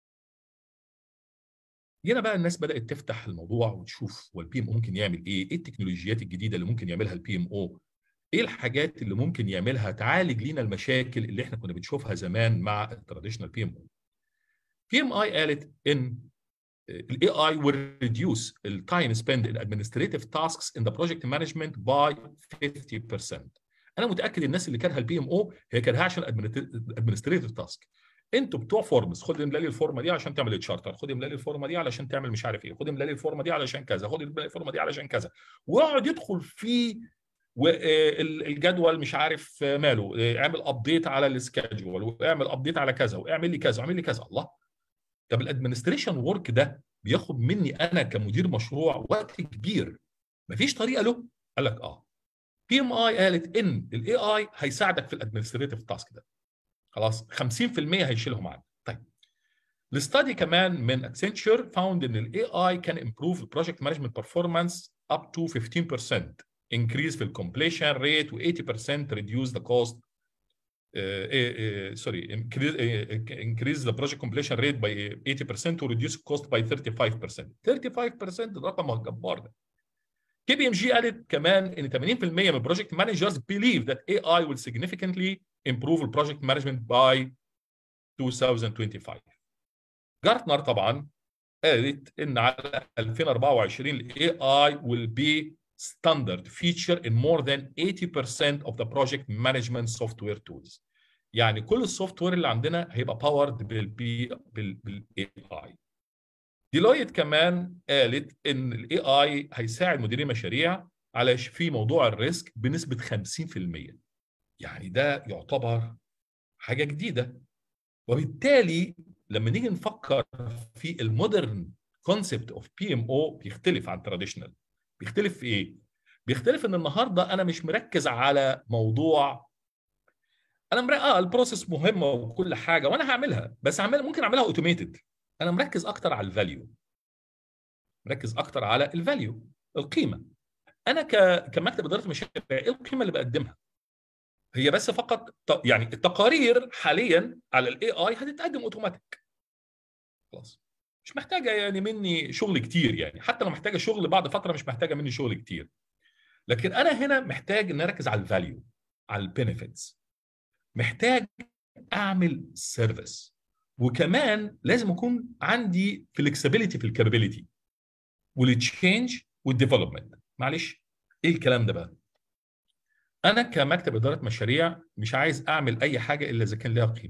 جينا بقى الناس بدات تفتح الموضوع وتشوف هو البي ام او ممكن يعمل ايه ايه التكنولوجيات الجديده اللي ممكن يعملها البي ام او ايه الحاجات اللي ممكن يعملها تعالج لينا المشاكل اللي احنا كنا بنشوفها زمان مع التراديشنال بي ام او بي ام اي قالت ان الاي اي will reduce the time spent in administrative tasks in the project management by 50%. انا متاكد الناس اللي كارهه البي ام او هي كارهه عشان administrative تاسك. انتوا بتوع فورمز خد املا لي الفورمه دي عشان تعمل تشارتر، خد املا لي الفورمه دي علشان تعمل مش عارف ايه، خد املا لي الفورمه دي علشان كذا، خد املا لي الفورمه دي علشان كذا، ويقعد يدخل في الجدول مش عارف ماله، اعمل ابديت على السكادجول واعمل ابديت على كذا واعمل لي كذا واعمل لي كذا، الله طب الادمنستريشن ورك ده بياخد مني انا كمدير مشروع وقت كبير مفيش طريقه له قال لك اه بي ام اي قالت ان الاي اي هيساعدك في الادمنستريتيف تاسك ده خلاص 50% هيشيلهم عنك طيب الاستادي كمان من اكسنتشر فاوند ان الاي اي كان امبروف البروجكت مانجمنت بيرفورمانس اب تو 15% increase في الكومبليشن ريت و80% reduce the cost سوري increase the project completion rate by 80% و reduce cost by 35% 35% ده رقم جبار ده كي بي ام جي قالت كمان ان 80% من البروجكت مانجرز believe that AI will significantly improve the project management by 2025 جارتنر طبعا قالت ان على 2024 الاي اي will be standard feature in more than 80% of the project management software tools يعني كل السوفت وير اللي عندنا هيبقى باورد بالبي بالاي اي ديلويت كمان قالت ان الاي اي هيساعد مديري المشاريع على في موضوع الريسك بنسبه 50% يعني ده يعتبر حاجه جديده وبالتالي لما نيجي نفكر في المودرن كونسبت اوف بي ام او بيختلف عن تراديشنال بيختلف في ايه بيختلف ان النهارده انا مش مركز على موضوع انا مركز اه البروسيس مهمه وكل حاجه وانا هعملها بس هعمل ممكن اعملها اوتوميتد انا مركز اكتر على الفاليو مركز اكتر على الفاليو القيمه انا ك... كمكتب اداره المشاريع ايه القيمه اللي بقدمها هي بس فقط ت... يعني التقارير حاليا على الاي اي هتتقدم اوتوماتيك خلاص مش محتاجه يعني مني شغل كتير يعني حتى لو محتاجه شغل بعد فتره مش محتاجه مني شغل كتير لكن انا هنا محتاج ان اركز على الفاليو على البينيفيتس محتاج اعمل سيرفيس وكمان لازم يكون عندي فلكسبيليتي في الكابابيلتي والتشينج والديفلوبمنت معلش ايه الكلام ده بقى انا كمكتب اداره مشاريع مش عايز اعمل اي حاجه الا اذا كان لها قيمه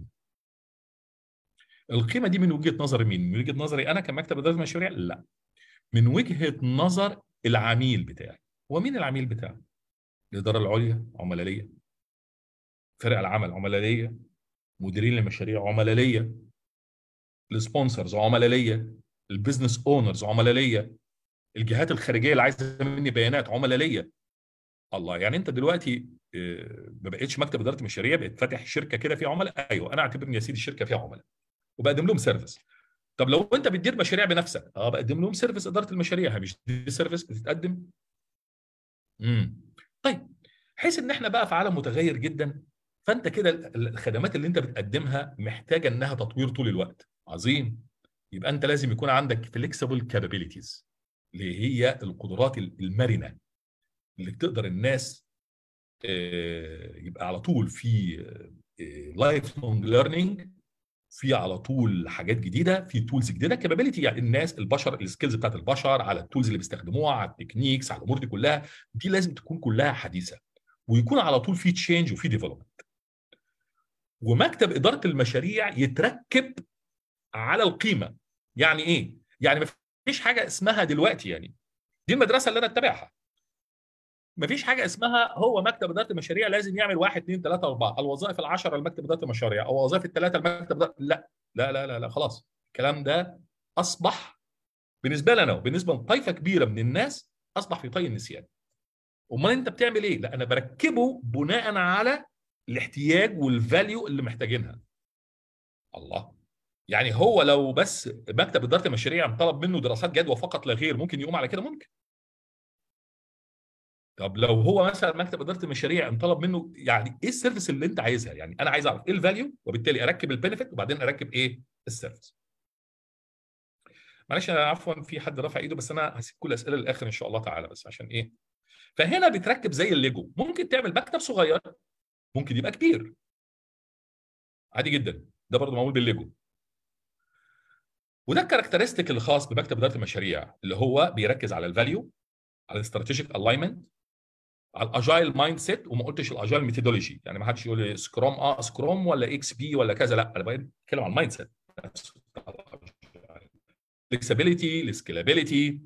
القيمه دي من وجهه نظر مين من وجهه نظري انا كمكتب اداره مشاريع لا من وجهه نظر العميل بتاعي هو مين العميل بتاعي الاداره العليا عملاء ليا فرق العمل عملاء ليا مديرين المشاريع عملاء ليا السبونسرز عملاء ليا البيزنس اونرز عملاء ليا الجهات الخارجيه اللي عايزه مني بيانات عملاء ليا الله يعني انت دلوقتي ما بقتش مكتب اداره مشاريع بقيت فاتح شركه كده فيها عملاء ايوه انا اعتبر ان يا سيدي الشركه فيها عملاء وبقدم لهم سيرفيس طب لو انت بتدير مشاريع بنفسك اه بقدم لهم سيرفيس اداره المشاريع مش دي سيرفيس بتتقدم امم طيب حيث ان احنا بقى في عالم متغير جدا فانت كده الخدمات اللي انت بتقدمها محتاجه انها تطوير طول الوقت عظيم يبقى انت لازم يكون عندك فليكسبل كابابيلتيز اللي هي القدرات المرنه اللي بتقدر الناس يبقى على طول في لايف لونج ليرنينج في على طول حاجات جديده في تولز جديده كابابيلتي يعني الناس البشر السكيلز بتاعت البشر على التولز اللي بيستخدموها على التكنيكس على الامور دي كلها دي لازم تكون كلها حديثه ويكون على طول في تشينج وفي ديفلوبمنت ومكتب اداره المشاريع يتركب على القيمه يعني ايه يعني ما فيش حاجه اسمها دلوقتي يعني دي المدرسه اللي انا اتبعها ما فيش حاجه اسمها هو مكتب اداره المشاريع لازم يعمل واحد اثنين ثلاثه اربعه الوظائف العشره لمكتب اداره المشاريع او الوظائف الثلاثه لمكتب لا لا لا لا لا خلاص الكلام ده اصبح بالنسبه لنا وبالنسبه لطائفه كبيره من الناس اصبح في طي النسيان امال انت بتعمل ايه لا انا بركبه بناء على الاحتياج والفاليو اللي محتاجينها الله يعني هو لو بس مكتب اداره المشاريع طلب منه دراسات جدوى فقط لا غير ممكن يقوم على كده ممكن طب لو هو مثلا مكتب اداره المشاريع طلب منه يعني ايه السيرفيس اللي انت عايزها يعني انا عايز اعرف ايه الفاليو وبالتالي اركب البنفيت وبعدين اركب ايه السيرفيس معلش انا عفوا في حد رفع ايده بس انا هسيب كل الاسئله للاخر ان شاء الله تعالى بس عشان ايه فهنا بتركب زي الليجو ممكن تعمل مكتب صغير ممكن يبقى كبير عادي جدا ده برضه معمول بالليجو وده الكاركترستيك اللي خاص بمكتب اداره المشاريع اللي هو بيركز على الفاليو على الاستراتيجيك الاينمنت على الاجايل مايند سيت وما قلتش الاجايل ميثودولوجي يعني ما حدش يقول لي سكروم اه سكروم ولا اكس بي ولا كذا لا انا بتكلم عن المايند سيت فلكسبيليتي السكيلابيلتي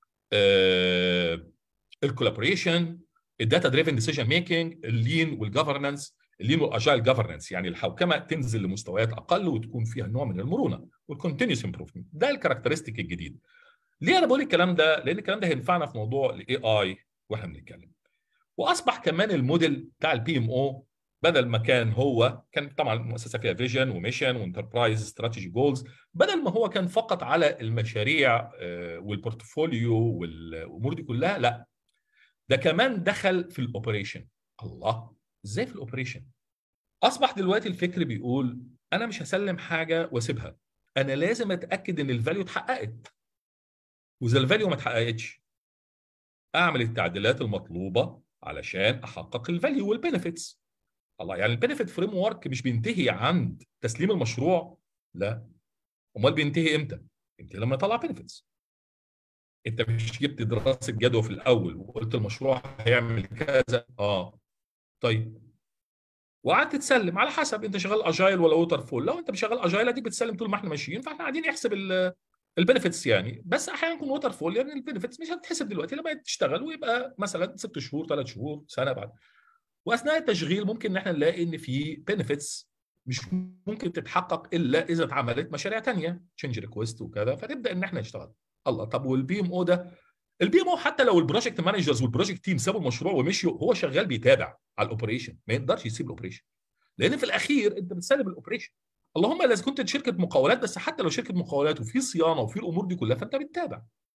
الكولابوريشن الداتا دريفن ديسيجن ميكنج اللين والجفرنس اللين والاجايل جفرنس يعني الحوكمه تنزل لمستويات اقل وتكون فيها نوع من المرونه والكونتينوس امبروفمنت ده الكاركترستيك الجديد ليه انا بقول الكلام ده لان الكلام ده هينفعنا في موضوع الاي اي واحنا بنتكلم واصبح كمان الموديل بتاع البي ام او بدل ما كان هو كان طبعا المؤسسه فيها فيجن وميشن وانتربرايز استراتيجي جولز بدل ما هو كان فقط على المشاريع والبورتفوليو والامور دي كلها لا ده كمان دخل في الاوبريشن الله ازاي في الاوبريشن اصبح دلوقتي الفكر بيقول انا مش هسلم حاجه واسيبها انا لازم اتاكد ان الفاليو اتحققت واذا الفاليو ما اتحققتش اعمل التعديلات المطلوبه علشان احقق الفاليو والبنفيتس الله يعني البنفيت فريم ورك مش بينتهي عند تسليم المشروع لا امال بينتهي امتى بينتهي لما يطلع بنفيتس انت مش جبت دراسه جدوى في الاول وقلت المشروع هيعمل كذا اه طيب وقعدت تسلم على حسب انت شغال اجايل ولا ووتر فول لو انت شغال اجايل اديك بتسلم طول ما احنا ماشيين فاحنا قاعدين نحسب البنفيتس يعني بس احيانا يكون ووتر فول يعني البنفيتس مش هتتحسب دلوقتي لما تشتغل ويبقى مثلا ست شهور ثلاث شهور سنه بعد واثناء التشغيل ممكن ان احنا نلاقي ان في بنفيتس مش ممكن تتحقق الا اذا اتعملت مشاريع ثانيه تشينج ريكويست وكذا فتبدا ان احنا نشتغل الله طب والبي ام او ده البي ام او حتى لو البروجكت مانجرز والبروجكت تيم سابوا المشروع ومشيوا هو شغال بيتابع على الاوبريشن ما يقدرش يسيب الاوبريشن لان في الاخير انت بتسلم الاوبريشن اللهم اذا كنت شركه مقاولات بس حتى لو شركه مقاولات وفي صيانه وفي الامور دي كلها فانت بتتابع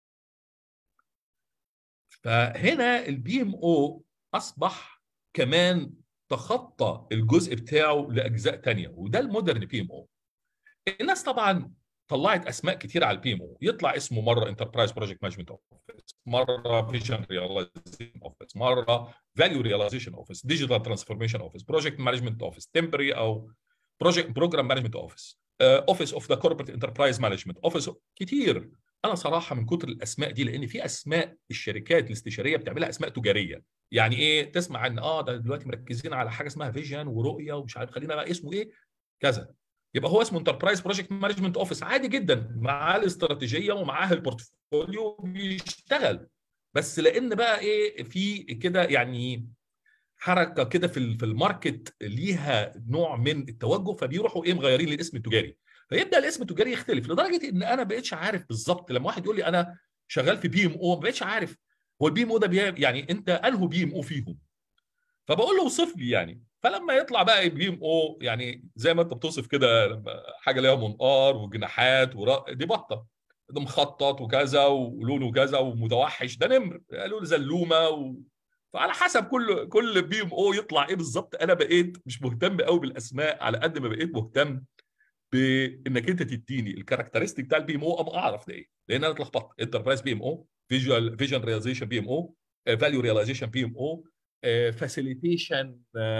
فهنا البي ام او اصبح كمان تخطى الجزء بتاعه لاجزاء ثانيه وده المودرن بي ام او الناس طبعا طلعت اسماء كتير على البي ام او يطلع اسمه مره انتربرايز بروجكت مانجمنت اوفيس مره فيجن ريلايزيشن اوفيس مره فاليو ريلايزيشن اوفيس ديجيتال ترانسفورميشن اوفيس بروجكت مانجمنت اوفيس تمبري او بروجكت بروجرام مانجمنت اوفيس اوفيس اوف ذا كوربريت انتربرايز مانجمنت اوفيس كتير انا صراحه من كتر الاسماء دي لان في اسماء الشركات الاستشاريه بتعملها اسماء تجاريه يعني ايه تسمع ان اه ده دلوقتي مركزين على حاجه اسمها فيجن ورؤيه ومش عارف خلينا بقى اسمه ايه كذا يبقى هو اسمه انتربرايز بروجكت مانجمنت اوفيس عادي جدا معاه الاستراتيجيه ومعاه البورتفوليو بيشتغل بس لان بقى ايه في كده يعني حركه كده في في الماركت ليها نوع من التوجه فبيروحوا ايه مغيرين الاسم التجاري فيبدا الاسم التجاري يختلف لدرجه ان انا بقيتش عارف بالظبط لما واحد يقول لي انا شغال في بي ام او ما بقيتش عارف هو البي ام او ده يعني انت انهو بي ام او فيهم فبقول له اوصف لي يعني فلما يطلع بقى بي ام او يعني زي ما انت بتوصف كده حاجه ليها منقار وجناحات ورق دي بطه ده مخطط وكذا ولونه كذا ومتوحش ده نمر قالوا له زلومه و... فعلى حسب كل كل بي ام او يطلع ايه بالظبط انا بقيت مش مهتم قوي بالاسماء على قد ما بقيت مهتم بانك انت تديني الكاركترستيك بتاع البي ام او ابقى اعرف ده ايه لان انا اتلخبطت انتربرايز بي ام او فيجوال فيجن ريلايزيشن بي ام او فاليو ريلايزيشن بي ام او فاسيليتيشن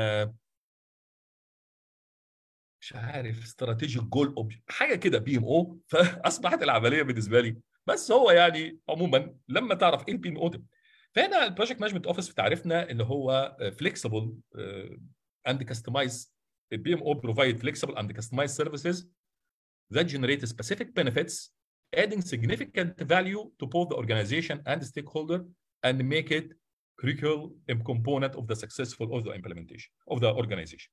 مش عارف استراتيجيك جول اوبجكت حاجه كده بي ام او فاصبحت العمليه بالنسبه لي بس هو يعني عموما لما تعرف ايه البي ام او ده فهنا البروجكت مانجمنت اوفيس في تعريفنا ان هو فليكسبل اند كاستمايز البي ام او بروفايد فليكسبل اند كاستمايز سيرفيسز that generate specific benefits adding significant value to both the organization and the stakeholder and make it critical component of the successful of the implementation of the organization.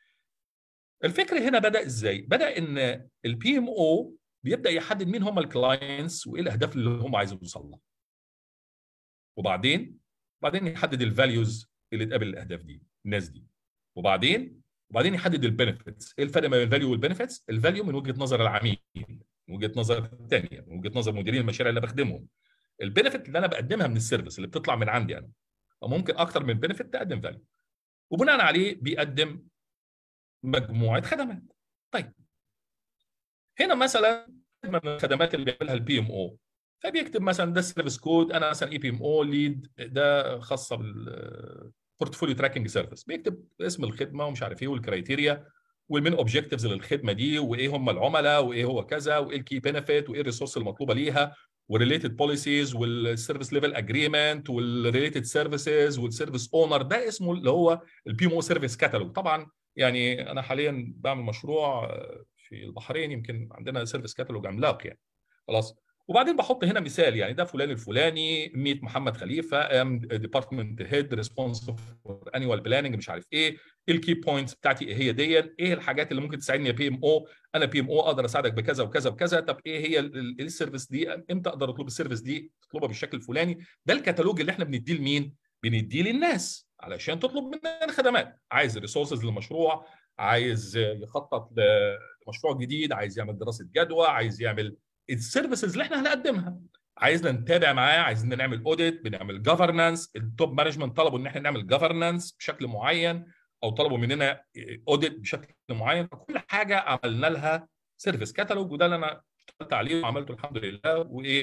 الفكره هنا بدا ازاي؟ بدا ان البي ام او بيبدا يحدد مين هم الكلاينتس وايه الاهداف اللي هم عايزين يوصل لها. وبعدين بعدين يحدد الفاليوز اللي تقابل الاهداف دي الناس دي. وبعدين وبعدين يحدد البنفيتس، ايه الفرق بين الفاليو والبنفيتس؟ الفاليو من وجهه نظر العميل من وجهه نظر الثانيه من وجهه نظر مديرين المشاريع اللي بخدمهم. البنفيت اللي انا بقدمها من السيرفيس اللي بتطلع من عندي انا. ممكن اكتر من بنفيت تقدم فاليو. وبناء عليه بيقدم مجموعه خدمات. طيب هنا مثلا من الخدمات اللي بيعملها البي ام او فبيكتب مثلا ده سيرفيس كود انا مثلا اي بي ام او ليد ده خاصه بالبورتفوليو تراكنج سيرفيس بيكتب اسم الخدمه ومش عارف ايه والكرايتيريا والمين اوبجكتيفز للخدمه دي وايه هم العملاء وايه هو كذا وايه الكي بنفيت وايه الريسورس المطلوبه ليها والريليتد بوليسيز والسيرفيس ليفل اجريمنت والريليتد سيرفيسز والسيرفيس اونر ده اسمه اللي هو البي ام او سيرفيس كاتالوج طبعا يعني انا حاليا بعمل مشروع في البحرين يمكن عندنا سيرفيس كاتالوج عملاق يعني خلاص وبعدين بحط هنا مثال يعني ده فلان الفلاني ميت محمد خليفه ام ديبارتمنت هيد ريسبونسبل فور انيوال بلاننج مش عارف ايه الكي بوينتس بتاعتي ايه هي دي ايه الحاجات اللي ممكن تساعدني يا بي ام او انا بي ام او اقدر اساعدك بكذا وكذا وكذا طب ايه هي السيرفيس دي امتى اقدر اطلب السيرفيس دي تطلبها بالشكل الفلاني ده الكتالوج اللي احنا بنديه لمين بنديه للناس علشان تطلب مننا خدمات عايز ريسورسز للمشروع عايز يخطط لمشروع جديد عايز يعمل دراسه جدوى عايز يعمل السيرفيسز اللي احنا هنقدمها عايزنا نتابع معاه عايزين نعمل اوديت بنعمل جفرنانس التوب مانجمنت طلبوا ان احنا نعمل جفرنانس بشكل معين او طلبوا مننا اوديت بشكل معين فكل حاجه عملنا لها سيرفيس كاتالوج وده اللي انا اشتغلت عليه وعملته الحمد لله وايه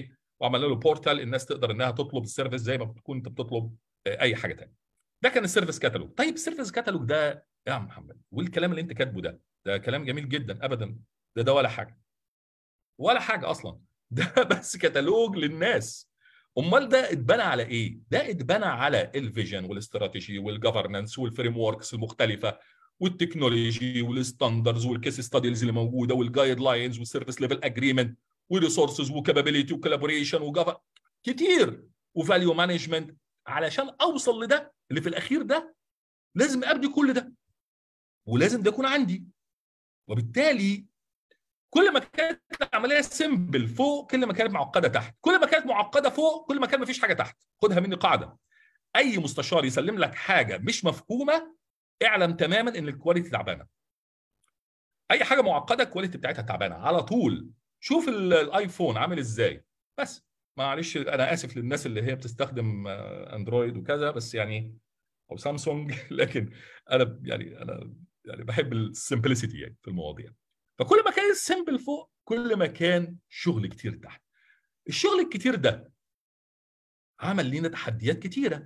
وعملنا له بورتال الناس تقدر انها تطلب السيرفيس زي ما بتكون انت بتطلب اي حاجه ثانيه ده كان السيرفيس كاتالوج طيب السيرفيس كاتالوج ده يا عم محمد والكلام اللي انت كاتبه ده ده كلام جميل جدا ابدا ده ده ولا حاجه ولا حاجه اصلا ده بس كتالوج للناس امال ده اتبنى على ايه ده اتبنى على الفيجن والاستراتيجي والجفرنانس والفريم وركس المختلفه والتكنولوجي والستاندرز والكيس ستاديز اللي موجوده والجايد لاينز والسيرفيس ليفل اجريمنت وريسورسز وكابابيلتي وكولابوريشن وجافا كتير وفاليو مانجمنت علشان اوصل لده اللي في الاخير ده لازم ابني كل ده ولازم ده يكون عندي وبالتالي كل ما كانت العمليه سيمبل فوق كل ما كانت معقده تحت كل ما كانت معقده فوق كل ما كان مفيش حاجه تحت خدها مني قاعده اي مستشار يسلم لك حاجه مش مفهومه اعلم تماما ان الكواليتي تعبانه اي حاجه معقده الكواليتي بتاعتها تعبانه على طول شوف الايفون عامل ازاي بس معلش انا اسف للناس اللي هي بتستخدم اندرويد وكذا بس يعني او سامسونج لكن انا يعني انا يعني بحب السمبلسيتي يعني في المواضيع فكل ما كان السمبل فوق كل ما كان شغل كتير تحت الشغل الكتير ده عمل لنا تحديات كتيره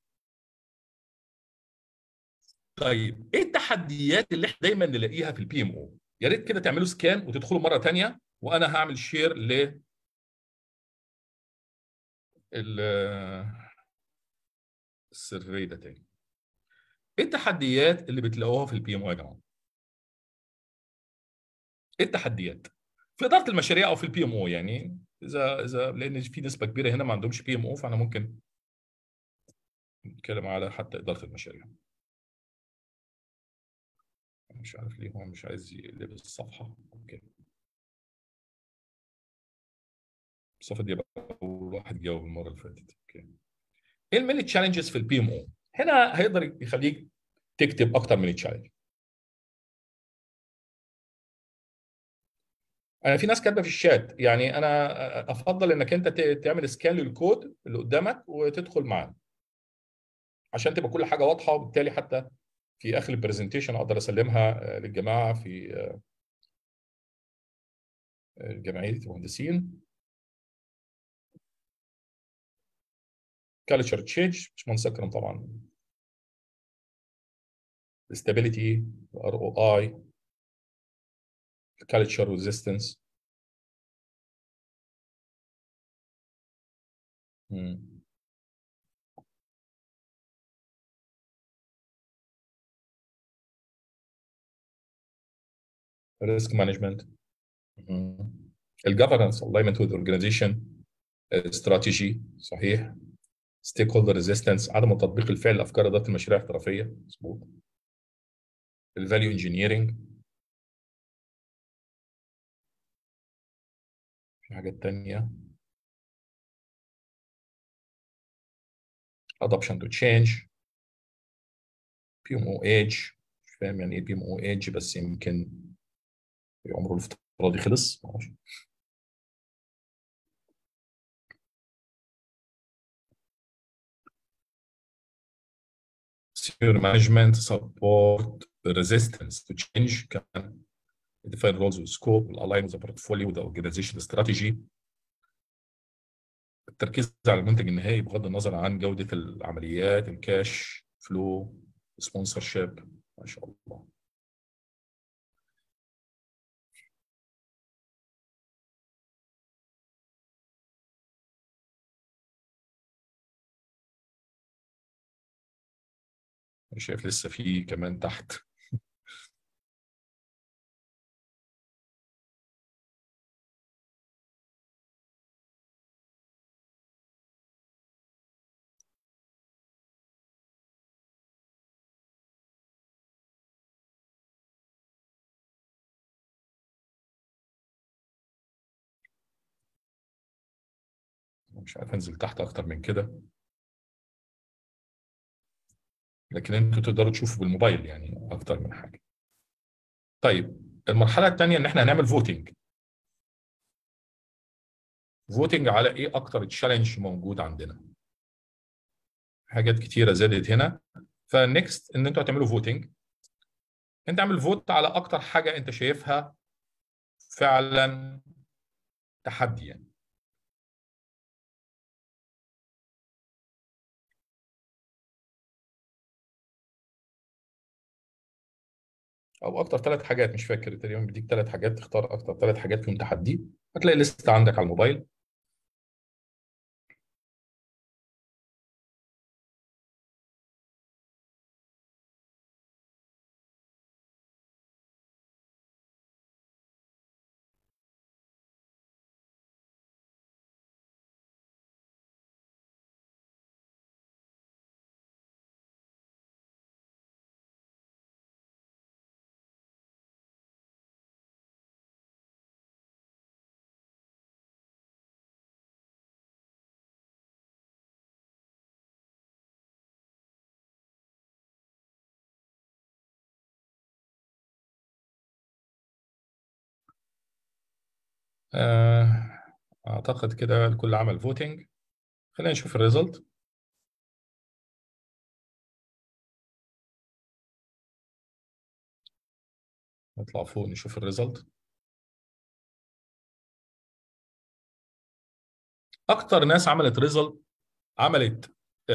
طيب ايه التحديات اللي احنا دايما نلاقيها في البي ام او يا ريت كده تعملوا سكان وتدخلوا مره ثانيه وانا هعمل شير ل السيرفي ده تاني ايه التحديات اللي بتلاقوها في البي ام او يا جماعه ايه التحديات في اداره المشاريع او في البي ام او يعني اذا اذا لان في نسبه كبيره هنا ما عندهمش بي ام او فانا ممكن نتكلم على حتى اداره المشاريع مش عارف ليه هو مش عايز يقلب الصفحه اوكي الصفحه دي بقى اول واحد جاوب المره اللي فاتت اوكي ايه المين تشالنجز في البي ام او هنا هيقدر يخليك تكتب اكتر من تشالنج انا في ناس كاتبه في الشات يعني انا افضل انك انت تعمل سكان للكود اللي قدامك وتدخل معاه عشان تبقى كل حاجه واضحه وبالتالي حتى في اخر البرزنتيشن اقدر اسلمها للجماعه في جمعيه المهندسين كالتشر تشينج باشمهندس اكرم طبعا stability ار او اي culture resistance مم. risk management الجفرنس alignment with organization استراتيجي صحيح ستيك هولدر ريزيستنس عدم تطبيق الفعل لافكار اداره المشاريع الاحترافيه مظبوط الفاليو انجينيرنج في حاجات تانية adoption to change PMO age مش فاهم يعني ايه PMO age بس يمكن عمره الافتراضي خلص معرفش senior management support resistance to change كمان define roles and scope align with the portfolio with the organization strategy التركيز على المنتج النهائي بغض النظر عن جودة العمليات الكاش فلو سبونسرشيب ما شاء الله شايف لسه في كمان تحت مش عارف انزل تحت اكتر من كده لكن انتوا تقدروا تشوفوا بالموبايل يعني اكتر من حاجه طيب المرحله الثانيه ان احنا هنعمل فوتنج فوتنج على ايه اكتر تشالنج موجود عندنا حاجات كتيره زادت هنا فالنكست ان انتوا هتعملوا فوتنج انت اعمل فوت على اكتر حاجه انت شايفها فعلا تحدي يعني او اكتر ثلاث حاجات مش فاكر تقريبا بيديك ثلاث حاجات تختار اكتر ثلاث حاجات فيهم تحدي هتلاقي لسته عندك على الموبايل آه، اعتقد كده الكل عمل فوتنج خلينا نشوف الريزلت نطلع فوق نشوف الريزلت اكتر ناس عملت ريزلت عملت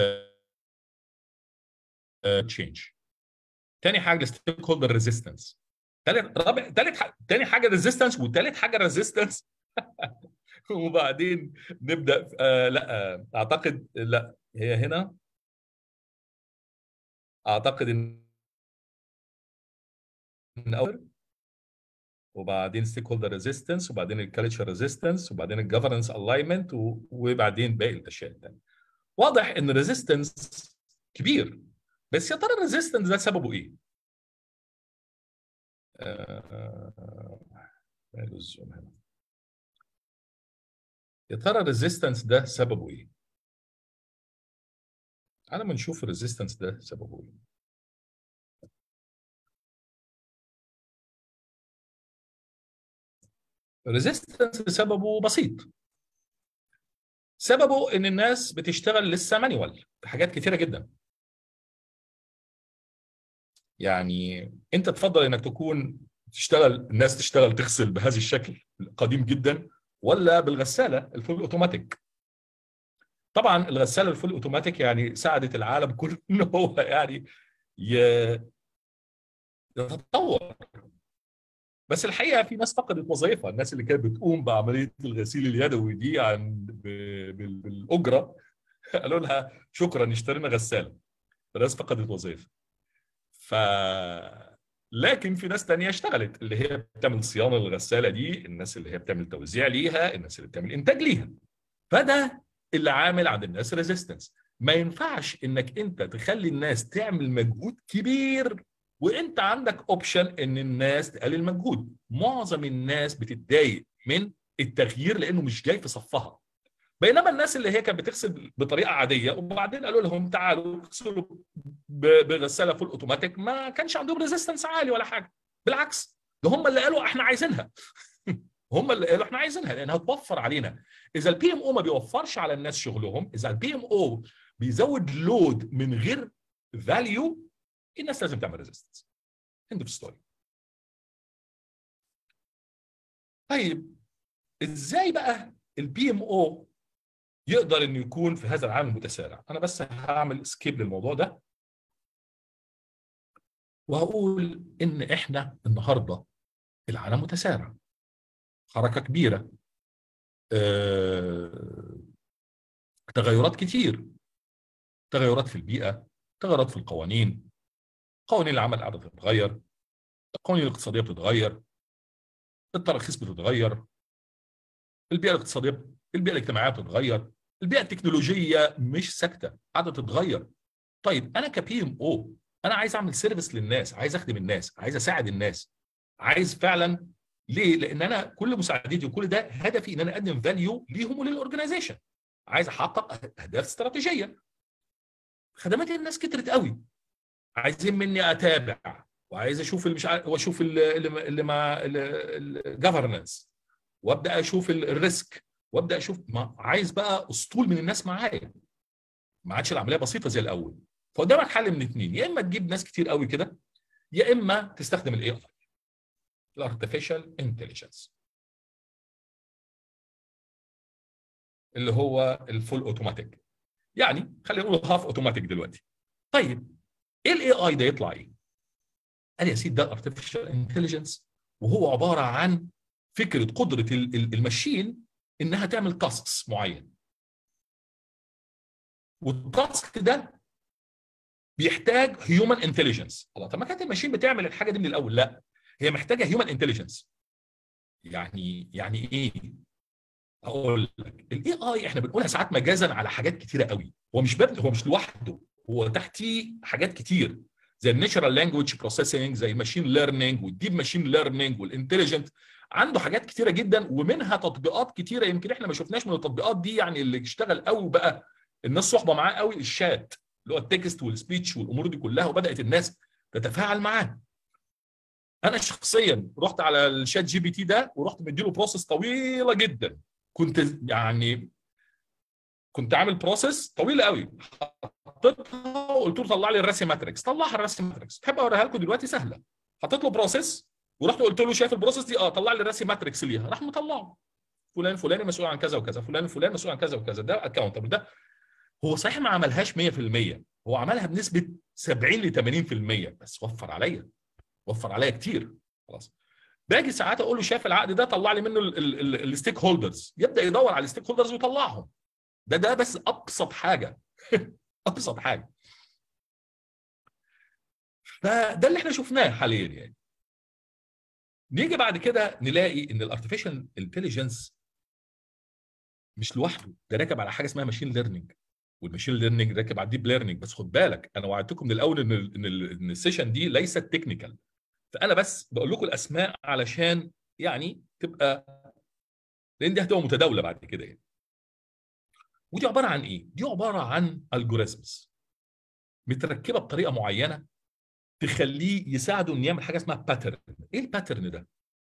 تشينج تاني حاجه الستيك هولدر ريزيستنس تالت رابع تالت ح... تاني حاجه ريزيستنس وتالت حاجه ريزيستنس وبعدين نبدا آه لا آه اعتقد لا هي هنا اعتقد ان إن اول وبعدين ستيك هولدر ريزيستنس وبعدين الكالتشر ريزيستنس وبعدين الجفرنس الاينمنت وبعدين باقي الاشياء الثانيه واضح ان الريزيستنس كبير بس يا ترى الريزيستنس ده سببه ايه؟ آه، ماله الزوم هنا يا ترى الريزيستنس ده سببه ايه؟ تعالى ما نشوف الريزيستنس ده سببه ايه الريزيستنس سببه بسيط سببه ان الناس بتشتغل لسه مانيوال في حاجات كتيره جدا يعني انت تفضل انك تكون تشتغل الناس تشتغل تغسل بهذا الشكل القديم جدا ولا بالغساله الفول اوتوماتيك طبعا الغساله الفول اوتوماتيك يعني ساعدت العالم كله ان هو يعني ي- يتطور بس الحقيقه في ناس فقدت وظائفها الناس اللي كانت بتقوم بعمليه الغسيل اليدوي دي عن ب- بال- بالاجره قالوا لها شكرا اشترينا غساله فالناس فقدت وظائفها ف لكن في ناس تانية اشتغلت اللي هي بتعمل صيانه للغساله دي الناس اللي هي بتعمل توزيع ليها الناس اللي بتعمل انتاج ليها فده اللي عامل عند الناس ريزيستنس ما ينفعش انك انت تخلي الناس تعمل مجهود كبير وانت عندك اوبشن ان الناس تقلل مجهود معظم الناس بتتضايق من التغيير لانه مش جاي في صفها بينما الناس اللي هي كانت بتغسل بطريقه عاديه وبعدين قالوا لهم تعالوا اغسلوا ب- بغساله فول اوتوماتيك ما كانش عندهم ريزيستنس عالي ولا حاجه بالعكس ده هم اللي قالوا احنا عايزينها هم اللي قالوا احنا عايزينها لانها توفر علينا اذا البي ام او ما بيوفرش على الناس شغلهم اذا البي ام او بيزود لود من غير فاليو الناس لازم تعمل ريزيستنس اند اوف ستوري طيب ازاي بقى البي ام او يقدر انه يكون في هذا العالم المتسارع انا بس هعمل سكيب للموضوع ده وهقول ان احنا النهارده العالم متسارع حركه كبيره آه، تغيرات كتير تغيرات في البيئه تغيرات في القوانين قوانين العمل قاعده تتغير القوانين الاقتصاديه بتتغير التراخيص بتتغير البيئه الاقتصاديه البيئه الاجتماعيه بتتغير البيئه التكنولوجيه مش ساكته قاعده تتغير طيب انا كبي ام او انا عايز اعمل سيرفيس للناس عايز اخدم الناس عايز اساعد الناس عايز فعلا ليه لان انا كل مساعدتي وكل ده هدفي ان انا اقدم فاليو ليهم وللاورجنايزيشن عايز احقق اهداف استراتيجيه خدمات الناس كترت قوي عايزين مني اتابع وعايز اشوف اللي مش عارف واشوف اللي اللي مع الجفرنس وابدا اشوف الريسك وابدا اشوف ما عايز بقى اسطول من الناس معايا ما عادش العمليه بسيطه زي الاول فقدامك حل من اثنين يا اما تجيب ناس كتير قوي كده يا اما تستخدم الاي اي الارتفيشال انتليجنس اللي هو الفول اوتوماتيك يعني خلينا نقول هاف اوتوماتيك دلوقتي طيب ايه الاي اي ده يطلع ايه قال يا سيدي ده الارتفيشال انتليجنس وهو عباره عن فكره قدره الماشين انها تعمل تاسكس معين والتاسك ده بيحتاج هيومن انتليجنس الله طب ما كانت الماشين بتعمل الحاجه دي من الاول لا هي محتاجه هيومن انتليجنس يعني يعني ايه اقول لك الاي اي احنا بنقولها ساعات مجازا على حاجات كتيره قوي هو مش ببني هو مش لوحده هو تحتيه حاجات كتير زي الناتشرال لانجويج بروسيسنج زي الماشين ليرنينج والديب ماشين ليرنينج والانتليجنت عنده حاجات كتيره جدا ومنها تطبيقات كتيره يمكن احنا ما شفناش من التطبيقات دي يعني اللي اشتغل قوي بقى الناس صحبه معاه قوي الشات اللي هو التكست والسبيتش والامور دي كلها وبدات الناس تتفاعل معاه انا شخصيا رحت على الشات جي بي تي ده ورحت مديله بروسيس طويله جدا كنت يعني كنت عامل بروسيس طويله قوي حطيتها وقلت له طلع لي الراسي ماتريكس طلعها الراسي ماتريكس تحب اوريها لكم دلوقتي سهله حطيت له بروسيس ورحت قلت له شايف البروسيس دي اه طلع لي الراسي ماتريكس ليها راح مطلعه فلان فلاني مسؤول عن كذا وكذا فلان فلان مسؤول عن كذا وكذا ده اكونتبل ده هو صحيح ما عملهاش 100% هو عملها بنسبه 70 ل 80% بس وفر عليا وفر عليا كتير خلاص باجي ساعات اقول له شايف العقد ده طلع لي منه الستيك هولدرز يبدا يدور على الستيك هولدرز ويطلعهم ده ده بس ابسط حاجه ابسط حاجه فده اللي احنا شفناه حاليا يعني نيجي بعد كده نلاقي ان الارتفيشال انتليجنس مش لوحده ده راكب على حاجه اسمها ماشين ليرنينج والماشين ليرنينج راكب على الديب ليرنينج بس خد بالك انا وعدتكم من الاول ان ان ان السيشن دي ليست تكنيكال فانا بس بقول لكم الاسماء علشان يعني تبقى لان دي هتبقى متداوله بعد كده يعني ودي عباره عن ايه؟ دي عباره عن الجوريزمز متركبه بطريقه معينه تخليه يساعده انه يعمل حاجه اسمها باترن ايه الباترن ده؟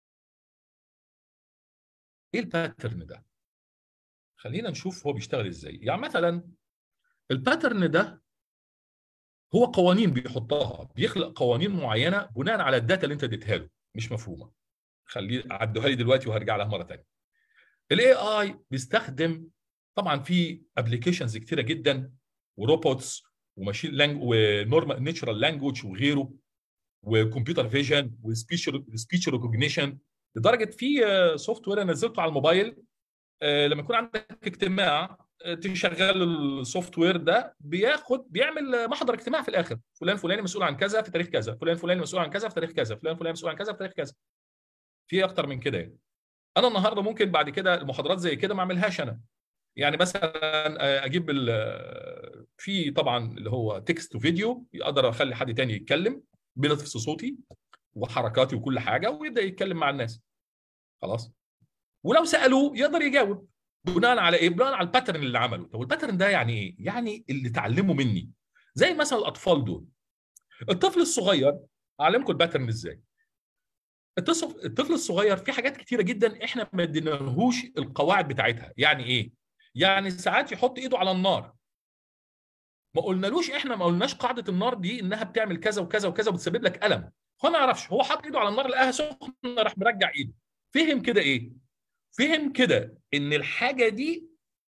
ايه الباترن ده؟ خلينا نشوف هو بيشتغل ازاي يعني مثلا الباترن ده هو قوانين بيحطها بيخلق قوانين معينه بناء على الداتا اللي انت اديتها له مش مفهومه خليه عدوها لي دلوقتي وهرجع لها مره ثانيه الاي اي بيستخدم طبعا في ابلكيشنز كتيره جدا وروبوتس وماشين لانج ونورمال ناتشرال لانجوج وغيره وكمبيوتر فيجن وسبيتش سبيتش ريكوجنيشن لدرجه في سوفت وير نزلته على الموبايل لما يكون عندك اجتماع تشغل السوفت وير ده بياخد بيعمل محضر اجتماع في الاخر فلان فلاني مسؤول عن كذا في تاريخ كذا فلان فلاني مسؤول عن كذا في تاريخ كذا فلان فلاني مسؤول عن كذا في تاريخ كذا في اكتر من كده يعني انا النهارده ممكن بعد كده المحاضرات زي كده ما اعملهاش انا يعني مثلا اجيب في طبعا اللي هو تكست وفيديو اقدر اخلي حد تاني يتكلم بنفس صوتي وحركاتي وكل حاجه ويبدا يتكلم مع الناس خلاص ولو سالوه يقدر يجاوب بناء على ايه؟ بناء على الباترن اللي عمله، طب الباترن ده يعني ايه؟ يعني اللي اتعلمه مني زي مثلا الاطفال دول الطفل الصغير اعلمكم الباترن ازاي؟ الطفل الصغير في حاجات كتيره جدا احنا ما اديناهوش القواعد بتاعتها، يعني ايه؟ يعني ساعات يحط ايده على النار ما قلنالوش احنا ما قلناش قاعده النار دي انها بتعمل كذا وكذا وكذا وبتسبب لك الم هو ما يعرفش هو حط ايده على النار لقاها سخنه راح مرجع ايده فهم كده ايه فهم كده ان الحاجه دي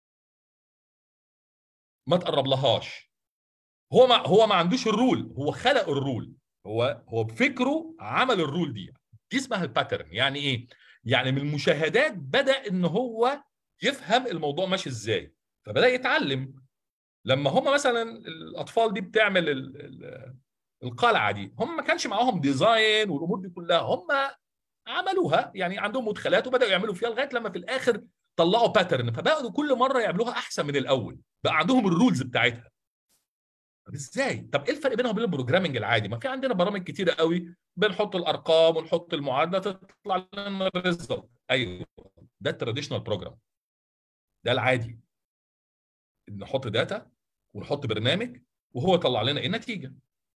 ما تقرب لهاش هو ما هو ما عندوش الرول هو خلق الرول هو هو بفكره عمل الرول دي دي اسمها الباترن يعني ايه يعني من المشاهدات بدا ان هو يفهم الموضوع ماشي ازاي فبدا يتعلم لما هم مثلا الاطفال دي بتعمل ال ال القلعه دي هم ما كانش معاهم ديزاين والامور دي كلها هم عملوها يعني عندهم مدخلات وبداوا يعملوا فيها لغايه لما في الاخر طلعوا باترن فبقوا كل مره يعملوها احسن من الاول بقى عندهم الرولز بتاعتها طب ازاي طب ايه الفرق بينها وبين البروجرامنج العادي ما في عندنا برامج كتيره قوي بنحط الارقام ونحط المعادله تطلع لنا الريزلت ايوه ده التراديشنال بروجرام ده العادي نحط داتا ونحط برنامج وهو يطلع لنا ايه النتيجه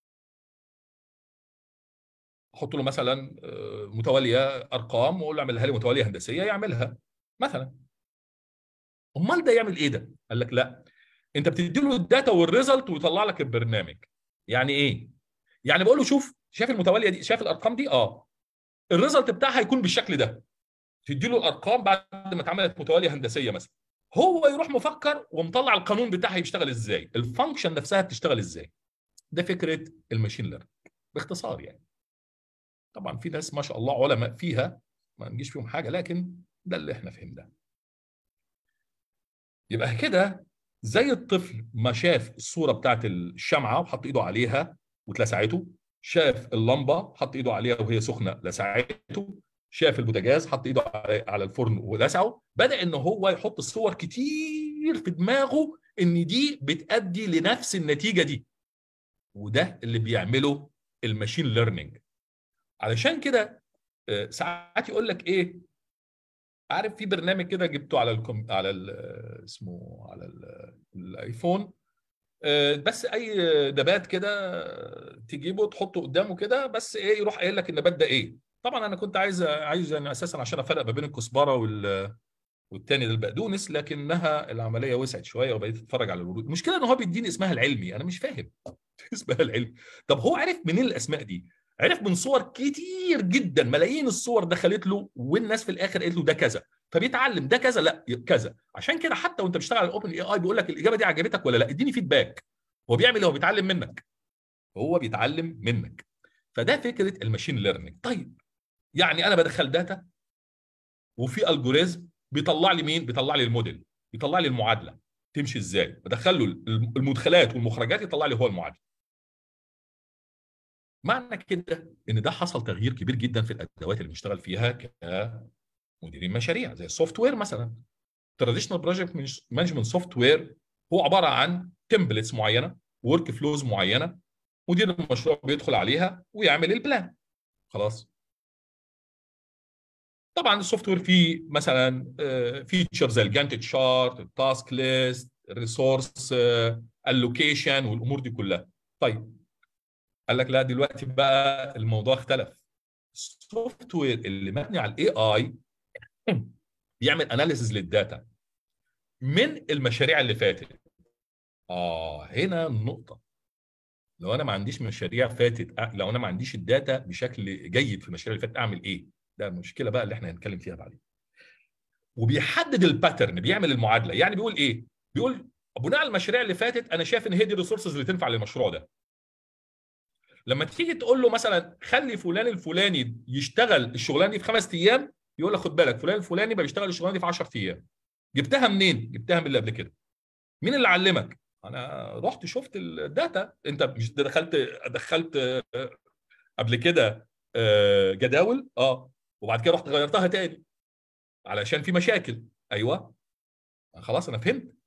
احط له مثلا متواليه ارقام واقول له اعملها لي متواليه هندسيه يعملها مثلا امال ده يعمل ايه ده قال لك لا انت بتدي له الداتا والريزلت ويطلع لك البرنامج يعني ايه يعني بقول له شوف شايف المتواليه دي شايف الارقام دي اه الريزلت بتاعها هيكون بالشكل ده تدي له الارقام بعد ما اتعملت متواليه هندسيه مثلا هو يروح مفكر ومطلع القانون بتاعها يشتغل ازاي الفانكشن نفسها بتشتغل ازاي ده فكره الماشين ليرنينج باختصار يعني طبعا في ناس ما شاء الله علماء فيها ما نجيش فيهم حاجه لكن ده اللي احنا فهمناه يبقى كده زي الطفل ما شاف الصوره بتاعت الشمعه وحط ايده عليها واتلسعته شاف اللمبه حط ايده عليها وهي سخنه لسعته شاف البوتاجاز حط ايده على الفرن ولسعه بدا ان هو يحط الصور كتير في دماغه ان دي بتادي لنفس النتيجه دي وده اللي بيعمله الماشين ليرنينج علشان كده ساعات يقول لك ايه عارف في برنامج كده جبته على الكم على ال اسمه على ال الايفون بس اي نبات كده تجيبه تحطه قدامه كده بس ايه يروح قايل لك النبات ده ايه طبعا انا كنت عايز عايز يعني اساسا عشان افرق ما بين الكزبره وال والتاني ده البقدونس لكنها العمليه وسعت شويه وبقيت اتفرج على الورود المشكله ان هو بيديني اسمها العلمي انا مش فاهم اسمها العلمي طب هو عرف منين الاسماء دي عرف من صور كتير جدا ملايين الصور دخلت له والناس في الاخر قالت له ده كذا فبيتعلم ده كذا لا كذا عشان كده حتى وانت بتشتغل على الاوبن اي اي بيقول لك الاجابه دي عجبتك ولا لا اديني فيدباك هو بيعمل ايه هو بيتعلم منك هو بيتعلم منك فده فكره الماشين ليرنينج طيب يعني انا بدخل داتا وفي الجوريزم بيطلع لي مين بيطلع لي الموديل بيطلع لي المعادله تمشي ازاي بدخل له المدخلات والمخرجات يطلع لي هو المعادله معنى كده ان ده حصل تغيير كبير جدا في الادوات اللي بنشتغل فيها كمديرين مشاريع زي السوفت وير مثلا تراديشنال بروجكت مانجمنت سوفت وير هو عباره عن تمبلتس معينه ورك فلوز معينه مدير المشروع بيدخل عليها ويعمل البلان خلاص طبعا السوفت وير فيه مثلا فيتشر زي الجانت تشارت التاسك ليست الريسورس اللوكيشن والامور دي كلها طيب قال لك لا دلوقتي بقى الموضوع اختلف السوفت وير اللي مبني على الاي اي بيعمل اناليسز للداتا من المشاريع اللي فاتت اه هنا النقطه لو انا ما عنديش مشاريع فاتت لو انا ما عنديش الداتا بشكل جيد في المشاريع اللي فاتت اعمل ايه ده المشكله بقى اللي احنا هنتكلم فيها بعدين وبيحدد الباترن بيعمل المعادله يعني بيقول ايه بيقول بناء على المشاريع اللي فاتت انا شايف ان هي دي الريسورسز اللي تنفع للمشروع ده لما تيجي تقول له مثلا خلي فلان الفلاني يشتغل الشغلانه دي في خمس ايام يقول لك خد بالك فلان الفلاني بقى بيشتغل الشغلانه دي في 10 ايام جبتها منين جبتها من اللي قبل كده مين اللي علمك انا رحت شفت الداتا انت مش دخلت دخلت قبل كده جداول اه وبعد كده رحت غيرتها تاني علشان في مشاكل ايوه خلاص انا فهمت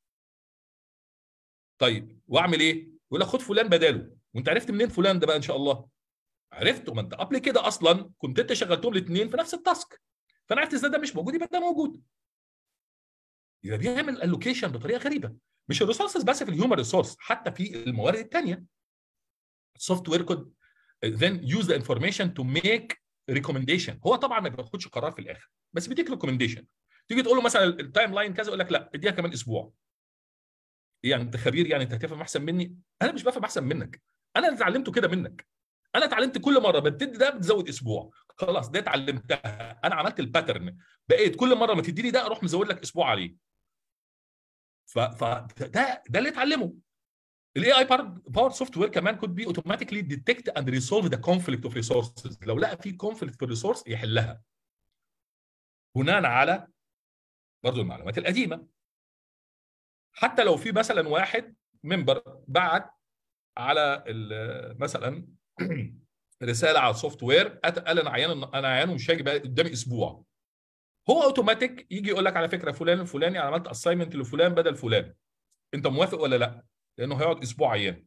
طيب واعمل ايه يقول لك خد فلان بداله وانت عرفت منين فلان ده بقى ان شاء الله عرفته ما انت قبل كده اصلا كنت انت شغلتهم الاثنين في نفس التاسك فانا عرفت ازاي ده مش موجود يبقى ده موجود يبقى بيعمل اللوكيشن بطريقه غريبه مش الريسورسز بس في الهيومن ريسورس حتى في الموارد الثانيه السوفت وير كود then use the information to make recommendation هو طبعا ما بياخدش قرار في الاخر بس بيديك ريكومنديشن تيجي تقول له مثلا التايم لاين كذا يقول لك لا اديها كمان اسبوع يعني انت خبير يعني انت هتفهم احسن مني انا مش بفهم احسن منك انا اللي اتعلمته كده منك انا اتعلمت كل مره بتدي ده بتزود اسبوع خلاص ده اتعلمتها انا عملت الباترن بقيت كل مره ما تديني ده اروح مزود لك اسبوع عليه ف ده ده اللي اتعلمه الاي اي باور سوفت وير كمان كود بي اوتوماتيكلي ديتكت اند ريسولف ذا كونفليكت اوف ريسورسز لو لقى في كونفليكت في الريسورس يحلها بناء على برضه المعلومات القديمه حتى لو في مثلا واحد ممبر بعت على مثلا رساله على السوفت وير قال انا عيان انا عيان ومش هاجي بقى قدامي اسبوع هو اوتوماتيك يجي يقول لك على فكره فلان الفلاني انا عملت اساينمنت لفلان بدل فلان انت موافق ولا لا؟ لانه هيقعد اسبوع عيان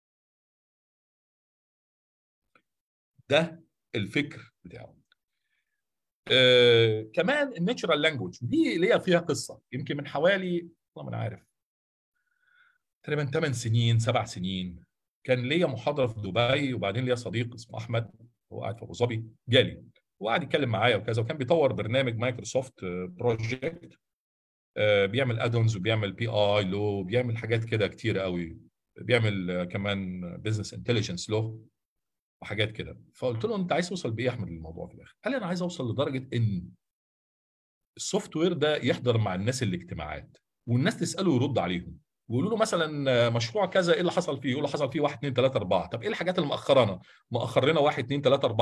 ده الفكر بتاعه آه كمان الناتشرال لانجوج دي ليها فيها قصه يمكن من حوالي والله ما انا عارف تقريبا 8 سنين 7 سنين كان ليا محاضره في دبي وبعدين ليا صديق اسمه احمد هو قاعد في ابو ظبي جالي وقعد يتكلم معايا وكذا وكان بيطور برنامج مايكروسوفت بروجكت بيعمل ادونز وبيعمل بي اي لو بيعمل حاجات كده كتير قوي بيعمل كمان بزنس انتليجنس لو وحاجات كده فقلت له انت عايز توصل بايه يا احمد للموضوع في الاخر قال لي انا عايز اوصل لدرجه ان السوفت وير ده يحضر مع الناس الاجتماعات والناس تساله ويرد عليهم ويقولوا له مثلا مشروع كذا ايه اللي حصل فيه؟ يقول له حصل فيه 1 2 3 4 طب ايه الحاجات اللي مأخرانا؟ مأخر لنا 1 2 3 4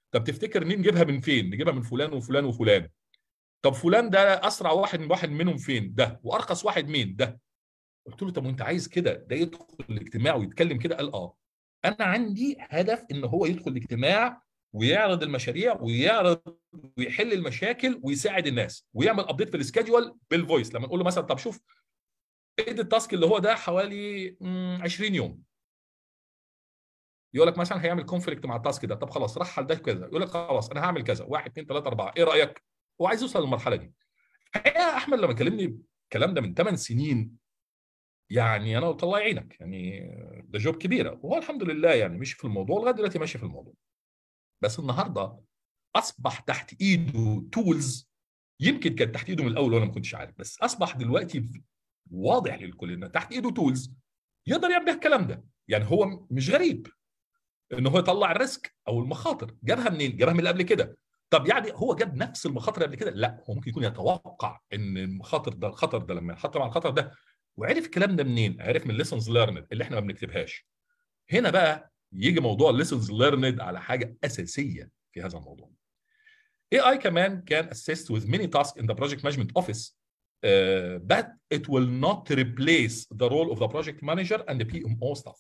طب تفتكر نجيبها من فين نجيبها من فلان وفلان وفلان طب فلان ده اسرع واحد من واحد منهم فين ده وارخص واحد مين ده قلت له طب وانت عايز كده ده يدخل الاجتماع ويتكلم كده قال اه انا عندي هدف ان هو يدخل الاجتماع ويعرض المشاريع ويعرض ويحل المشاكل ويساعد الناس ويعمل ابديت في السكادجول بالفويس لما نقول له مثلا طب شوف ادي التاسك اللي هو ده حوالي 20 يوم يقول لك مثلا هيعمل كونفليكت مع التاسك ده طب خلاص رحل ده كذا يقول لك خلاص انا هعمل كذا 1 2 3 4 ايه رايك؟ هو عايز يوصل للمرحله دي الحقيقه احمد لما كلمني الكلام ده من 8 سنين يعني انا قلت الله يعينك يعني ده جوب كبيره وهو الحمد لله يعني مشي في الموضوع لغايه دلوقتي ماشي في الموضوع بس النهارده اصبح تحت ايده تولز يمكن كانت تحت ايده من الاول وانا ما كنتش عارف بس اصبح دلوقتي واضح للكل ان تحت ايده تولز يقدر يعمل بيها الكلام ده يعني هو مش غريب ان هو يطلع الريسك او المخاطر جابها منين جابها من اللي قبل كده طب يعني هو جاب نفس المخاطر قبل كده لا هو ممكن يكون يتوقع ان المخاطر ده الخطر ده لما يحط مع الخطر ده وعرف الكلام ده منين عرف من lessons learned اللي احنا ما بنكتبهاش هنا بقى يجي موضوع lessons learned على حاجه اساسيه في هذا الموضوع AI كمان can assist with many tasks in the project management office uh, but it will not replace the role of the project manager and the PMO staff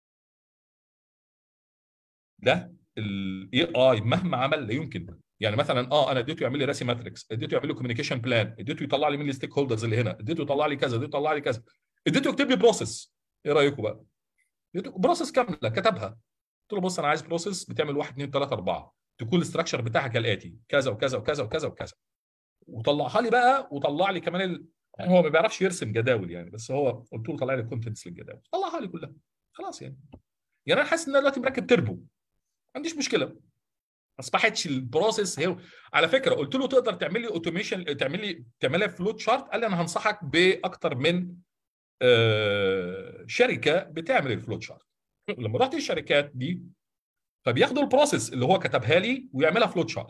ده الاي اي مهما عمل لا يمكن يعني مثلا اه انا اديته يعمل لي راسي ماتريكس اديته يعمل لي كوميونيكيشن بلان اديته يطلع لي مين الستيك هولدرز اللي هنا اديته يطلع لي كذا اديته يطلع لي كذا اديته يكتب لي بروسيس ايه رايكم بقى اديته بروسيس كامله كتبها قلت له بص انا عايز بروسيس بتعمل 1 2 3 4 تكون الاستراكشر بتاعها كالاتي كذا وكذا وكذا وكذا وكذا وطلعها لي بقى وطلع لي كمان ال... يعني هو ما بيعرفش يرسم جداول يعني بس هو قلت له طلع لي الكونتنتس للجداول طلعها لي كلها خلاص يعني يعني انا حاسس ان انا دلوقتي مركب تربو ما عنديش مشكله ما اصبحتش البروسيس هي على فكره قلت له تقدر تعمل لي اوتوميشن تعمل لي تعمل لي فلوت شارت قال لي انا هنصحك باكتر من آه شركه بتعمل الفلوت شارت لما رحت الشركات دي فبياخدوا البروسيس اللي هو كتبها لي ويعملها فلوت شارت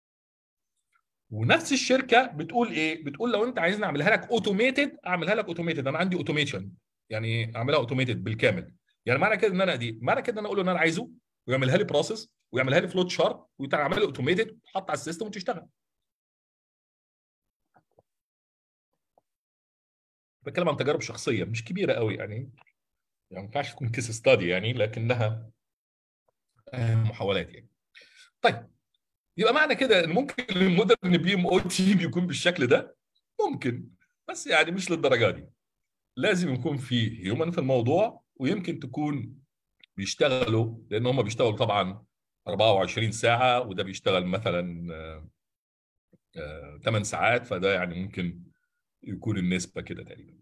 ونفس الشركه بتقول ايه بتقول لو انت عايزني اعملها لك اوتوميتد اعملها لك اوتوميتد انا عندي اوتوميشن يعني اعملها اوتوميتد بالكامل يعني معنى كده ان انا دي معنى كده ان انا اقول له ان انا عايزه ويعملها لي بروسيس ويعملها لي فلوت شارت ويتعمل لي اوتوميتد وتحط على السيستم وتشتغل بتكلم عن تجارب شخصيه مش كبيره قوي يعني يعني ما ينفعش تكون كيس ستادي يعني لكنها محاولات يعني طيب يبقى معنى كده ان ممكن المودرن بي ام او تيم يكون بالشكل ده ممكن بس يعني مش للدرجه دي لازم يكون في هيومن في الموضوع ويمكن تكون بيشتغلوا لان هم بيشتغلوا طبعا 24 ساعه وده بيشتغل مثلا 8 ساعات فده يعني ممكن يكون النسبه كده تقريبا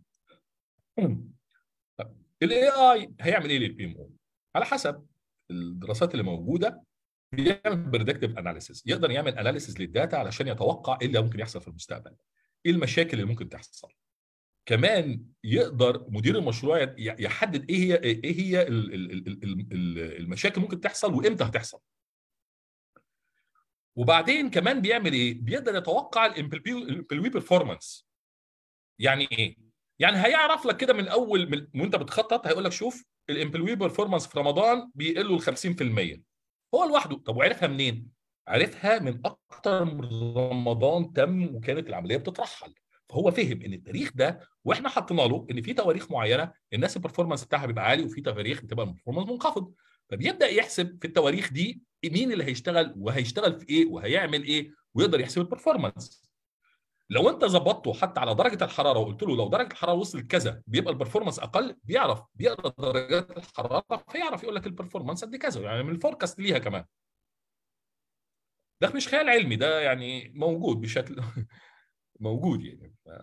الاي اي هيعمل ايه للبي ام او على حسب الدراسات اللي موجوده بيعمل بريدكتيف اناليسيس يقدر يعمل اناليسيس للداتا علشان يتوقع ايه اللي ممكن يحصل في المستقبل ايه المشاكل اللي ممكن تحصل كمان يقدر مدير المشروع يحدد ايه هي ايه هي المشاكل ممكن تحصل وامتى هتحصل وبعدين كمان بيعمل ايه بيقدر يتوقع الامبلوي بيرفورمانس يعني ايه يعني هيعرف لك كده من اول من وانت بتخطط هيقول لك شوف الامبلوي بيرفورمانس في رمضان بيقلوا ل 50% هو لوحده طب وعرفها منين عرفها من اكتر من رمضان تم وكانت العمليه بتترحل فهو فهم ان التاريخ ده واحنا حطينا له ان في تواريخ معينه الناس البرفورمانس بتاعها بيبقى عالي وفي تواريخ بتبقى البرفورمانس منخفض فبيبدا يحسب في التواريخ دي مين اللي هيشتغل وهيشتغل في ايه وهيعمل ايه ويقدر يحسب البرفورمانس لو انت ظبطته حتى على درجه الحراره وقلت له لو درجه الحراره وصلت كذا بيبقى البرفورمانس اقل بيعرف بيقرا درجات الحراره فيعرف يقول لك البرفورمانس قد كذا يعني من الفوركاست ليها كمان ده مش خيال علمي ده يعني موجود بشكل موجود يعني ف...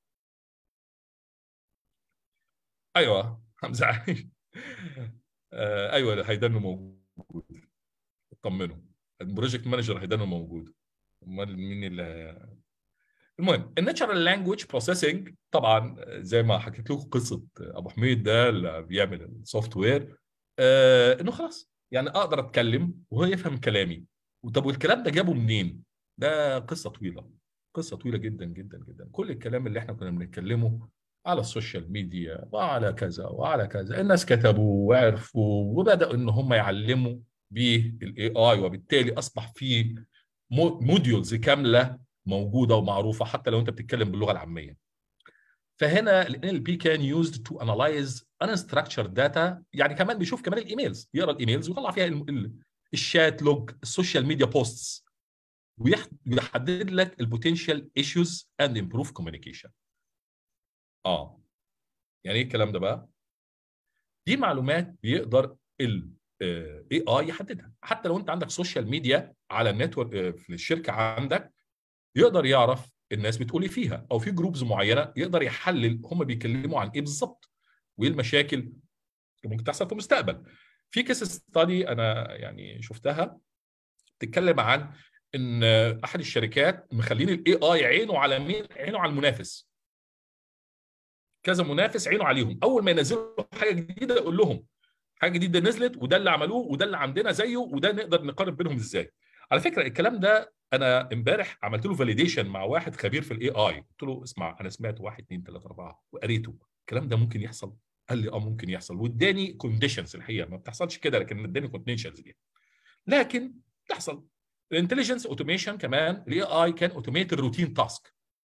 ايوه حمزه عايش آه ايوه هيدانه موجود اطمنوا البروجكت مانجر هيدانه موجود امال مين اللي المهم الناتشرال لانجويج بروسيسنج طبعا زي ما حكيت لكم قصه ابو حميد ده اللي بيعمل السوفت وير آه انه خلاص يعني اقدر اتكلم وهو يفهم كلامي طب والكلام ده جابه منين؟ ده قصه طويله قصه طويله جدا جدا جدا كل الكلام اللي احنا كنا بنتكلمه على السوشيال ميديا وعلى كذا وعلى كذا الناس كتبوا وعرفوا وبداوا ان هم يعلموا بالاي اي وبالتالي اصبح في موديولز كامله موجوده ومعروفه حتى لو انت بتتكلم باللغه العاميه فهنا ال NLP كان used to analyze unstructured data يعني كمان بيشوف كمان الايميلز يقرا الايميلز ويطلع فيها ال- ال- الشات لوج السوشيال ميديا بوستس ويحدد لك البوتنشال ايشوز اند امبروف كوميونيكيشن اه يعني ايه الكلام ده بقى دي معلومات بيقدر ال اي اي يحددها حتى لو انت عندك سوشيال ميديا على النتورك في الشركه عندك يقدر يعرف الناس بتقول ايه فيها او في جروبز معينه يقدر يحلل هم بيتكلموا عن ايه بالظبط وايه المشاكل اللي ممكن تحصل في المستقبل في كيس ستادي انا يعني شفتها بتتكلم عن ان احد الشركات مخلين الاي اي عينه على مين عينه على المنافس كذا منافس عينه عليهم اول ما ينزلوا حاجه جديده يقول لهم حاجه جديده نزلت وده اللي عملوه وده اللي عندنا زيه وده نقدر نقارن بينهم ازاي على فكره الكلام ده انا امبارح عملت له فاليديشن مع واحد خبير في الاي اي قلت له اسمع انا سمعت واحد اثنين ثلاثه اربعه وقريته الكلام ده ممكن يحصل قال لي اه ممكن يحصل واداني كونديشنز الحقيقه ما بتحصلش كده لكن اداني كونديشنز دي لكن تحصل الانتليجنس اوتوميشن كمان الاي اي كان اوتوميت الروتين تاسك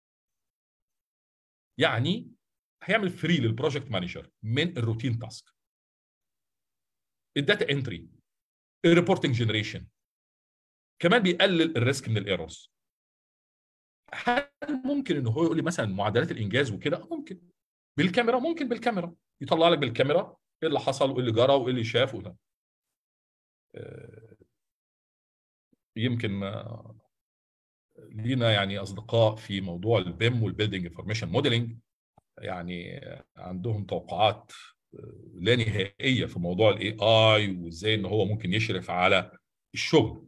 يعني هيعمل فري للبروجكت مانجر من الروتين تاسك الداتا انتري الريبورتنج جنريشن كمان بيقلل الريسك من الايرورز هل ممكن ان هو يقول لي مثلا معدلات الانجاز وكده آه ممكن بالكاميرا ممكن بالكاميرا يطلع لك بالكاميرا ايه اللي حصل وايه اللي جرى وايه اللي شاف وده آه، يمكن آه، لينا يعني اصدقاء في موضوع البيم والبيلدينج انفورميشن موديلنج يعني عندهم توقعات آه، لا نهائيه في موضوع الاي اي وازاي ان هو ممكن يشرف على الشغل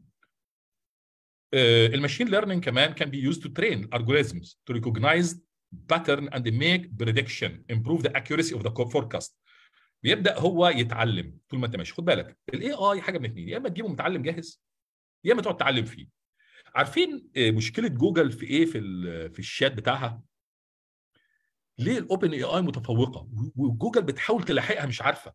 الماشين ليرنينج كمان كان بي used to train algorithms to recognize pattern and make prediction improve the accuracy of the forecast بيبدا هو يتعلم طول ما انت ماشي خد بالك الاي اي حاجه من اثنين يا اما تجيبه متعلم جاهز يا اما تقعد تعلم فيه عارفين آه، مشكله جوجل في ايه في ال- في الشات بتاعها ليه الاوبن اي اي متفوقه وجوجل بتحاول تلاحقها مش عارفه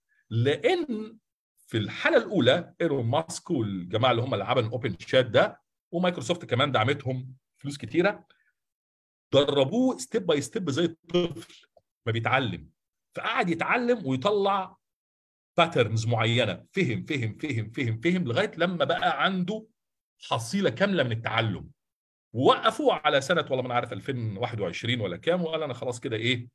لان في الحاله الاولى ايلون ماسك والجماعه اللي هم اللي عملوا الاوبن شات ده ومايكروسوفت كمان دعمتهم فلوس كتيره دربوه ستيب باي ستيب زي الطفل ما بيتعلم فقعد يتعلم ويطلع باترنز معينه فهم فهم فهم فهم فهم لغايه لما بقى عنده حصيله كامله من التعلم ووقفوه على سنه ولا ما عارف 2021 ولا كام وقال انا خلاص كده ايه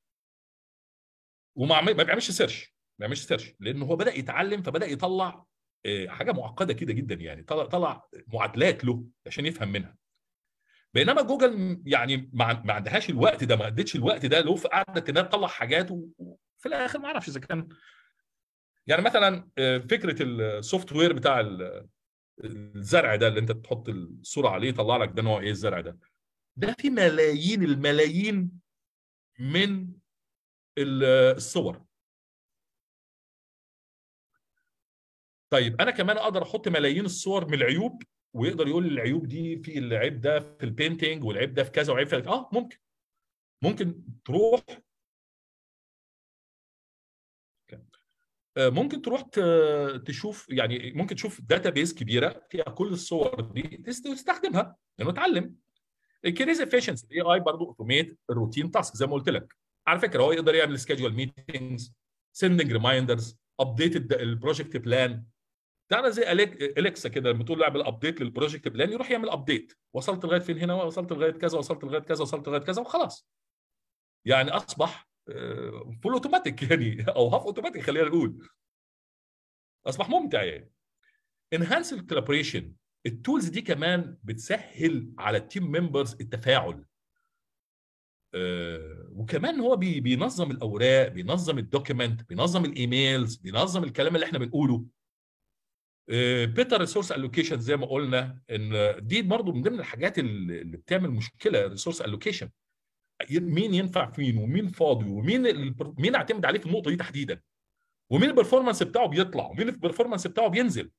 وما عمل- ما بيعملش سيرش ما بيعملش سيرش لان هو بدا يتعلم فبدا يطلع آه، حاجه معقده كده جدا يعني طلع طلع معادلات له عشان يفهم منها بينما جوجل م- يعني ما ما عندهاش الوقت ده ما ادتش الوقت ده له فقعدت انها تطلع حاجات و- وفي الاخر ما اعرفش اذا كان يعني مثلا آه، فكره السوفت وير بتاع ال- الزرع ده اللي انت تحط الصوره عليه يطلع لك ده نوع ايه الزرع ده ده في ملايين الملايين من ال- الصور طيب انا كمان اقدر احط ملايين الصور من العيوب ويقدر يقول لي العيوب دي في العيب ده في البينتينج والعيب ده في كذا وعيب في اه ممكن ممكن تروح آه، ممكن تروح ت- تشوف يعني ممكن تشوف داتا بيز كبيره فيها كل الصور دي تست- وتستخدمها لانه اتعلم الكريز افيشنسي الاي اي برضه اوتوميت الروتين تاسك زي ما قلت لك على فكره هو يقدر يعمل سكيدجول ميتنجز سندنج ريمايندرز ابديت البروجكت بلان تعالى زي أليك- اليكسا كده لما تقول له اعمل ابديت للبروجكت بلان يروح يعمل ابديت وصلت لغايه فين هنا وصلت لغايه كذا وصلت لغايه كذا وصلت لغايه كذا وخلاص يعني اصبح فول اوتوماتيك يعني او هاف اوتوماتيك خلينا نقول اصبح ممتع يعني انهانس الكولابوريشن التولز دي كمان بتسهل على التيم ممبرز التفاعل آه، وكمان هو بي- بينظم الاوراق بينظم الدوكيمنت بينظم الايميلز بينظم الكلام اللي احنا بنقوله بيتر ريسورس الوكيشن زي ما قلنا ان دي برضو من ضمن الحاجات اللي اللي بتعمل مشكله ريسورس الوكيشن مين ينفع فين ومين فاضي ومين ال- مين اعتمد عليه في النقطه دي تحديدا ومين البرفورمانس بتاعه بيطلع ومين البرفورمانس بتاعه بينزل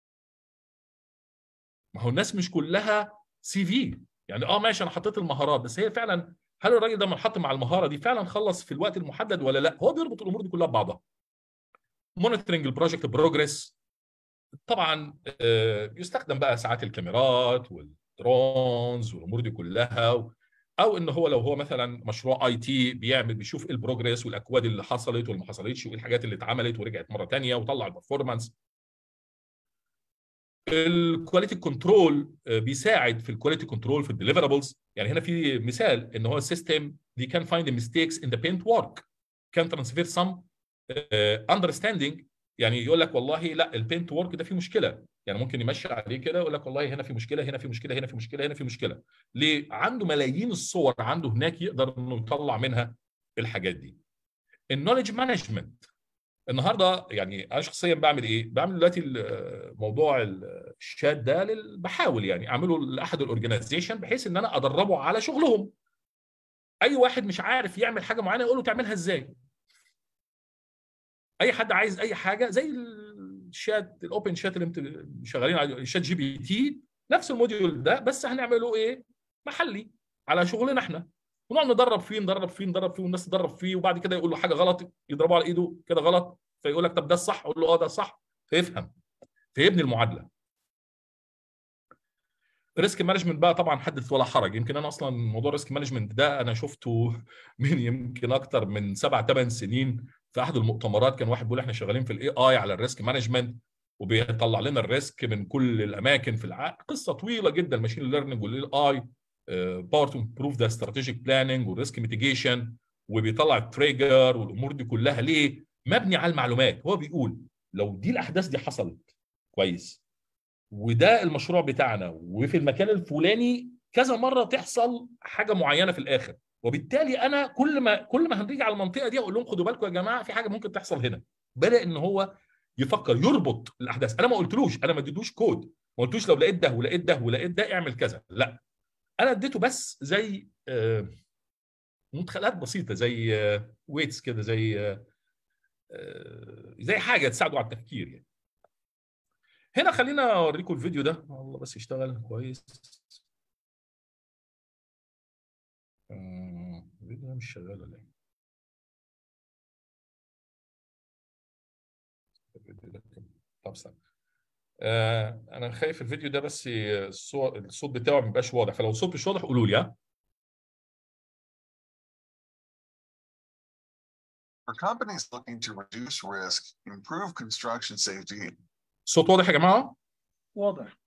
ما هو الناس مش كلها سي في يعني اه ماشي انا حطيت المهارات بس هي فعلا هل الراجل ده منحط مع المهاره دي فعلا خلص في الوقت المحدد ولا لا هو بيربط الامور دي كلها ببعضها مونيتورنج البروجكت بروجريس طبعا آه، يستخدم بقى ساعات الكاميرات والدرونز والامور دي كلها او ان هو لو هو مثلا مشروع اي تي بيعمل بيشوف ايه البروجريس والاكواد اللي حصلت واللي ما حصلتش وايه الحاجات اللي اتعملت ورجعت مره ثانيه وطلع البرفورمانس الكواليتي كنترول بيساعد في الكواليتي كنترول في الديليفرابلز يعني هنا في مثال ان هو السيستم دي كان فايند mistakes in the paint work كان ترانسفير some understanding يعني يقول لك والله لا البينت ورك ده فيه مشكله يعني ممكن يمشي عليه كده يقول لك والله هنا في مشكله هنا في مشكله هنا في مشكله هنا في مشكله ليه عنده ملايين الصور عنده هناك يقدر انه يطلع منها الحاجات دي النولج مانجمنت النهارده يعني انا شخصيا بعمل ايه بعمل دلوقتي ال- موضوع الشات ده لل- بحاول يعني اعمله لاحد الاورجنايزيشن بحيث ان انا ادربه على شغلهم اي واحد مش عارف يعمل حاجه معينه يقول له تعملها ازاي اي حد عايز اي حاجه زي الشات الاوبن شات اللي انت شغالين على شات جي بي تي نفس الموديول ده بس هنعمله ايه محلي على شغلنا احنا ونقعد ندرب فيه ندرب فيه ندرب فيه والناس تدرب فيه وبعد كده يقول له حاجه غلط يضربه على ايده كده غلط فيقول لك طب ده الصح اقول له اه ده الصح فيفهم فيبني المعادله ريسك مانجمنت بقى طبعا حدث ولا حرج يمكن انا اصلا موضوع ريسك مانجمنت ده انا شفته من يمكن اكتر من سبع ثمان سنين في احد المؤتمرات كان واحد بيقول احنا شغالين في الاي اي على الريسك مانجمنت وبيطلع لنا الريسك من كل الاماكن في العالم قصه طويله جدا الماشين ليرنينج والاي اي باور تو امبروف ذا استراتيجيك بلاننج والريسك ميتيجيشن وبيطلع التريجر والامور دي كلها ليه؟ مبني على المعلومات هو بيقول لو دي الاحداث دي حصلت كويس وده المشروع بتاعنا وفي المكان الفلاني كذا مره تحصل حاجه معينه في الاخر وبالتالي انا كل ما كل ما هنيجي على المنطقه دي اقول لهم خدوا بالكم يا جماعه في حاجه ممكن تحصل هنا بدا ان هو يفكر يربط الاحداث انا ما قلتلوش انا ما اديتوش كود ما قلتوش لو لقيت ده ولقيت ده ولقيت ده اعمل كذا لا انا اديته بس زي آه، مدخلات بسيطه زي ويتس كده زي آه، آه، زي حاجه تساعده على التفكير يعني هنا خلينا اوريكم الفيديو ده والله بس يشتغل كويس آه، الفيديو ده مش شغال ولا ايه الفيديو ده كان- طب استنى آه انا خايف الفيديو ده بس الصوت الصوت بتاعه ما يبقاش واضح فلو الصوت مش واضح قولوا لي ها For companies looking to reduce risk, improve construction safety الصوت واضح يا جماعه واضح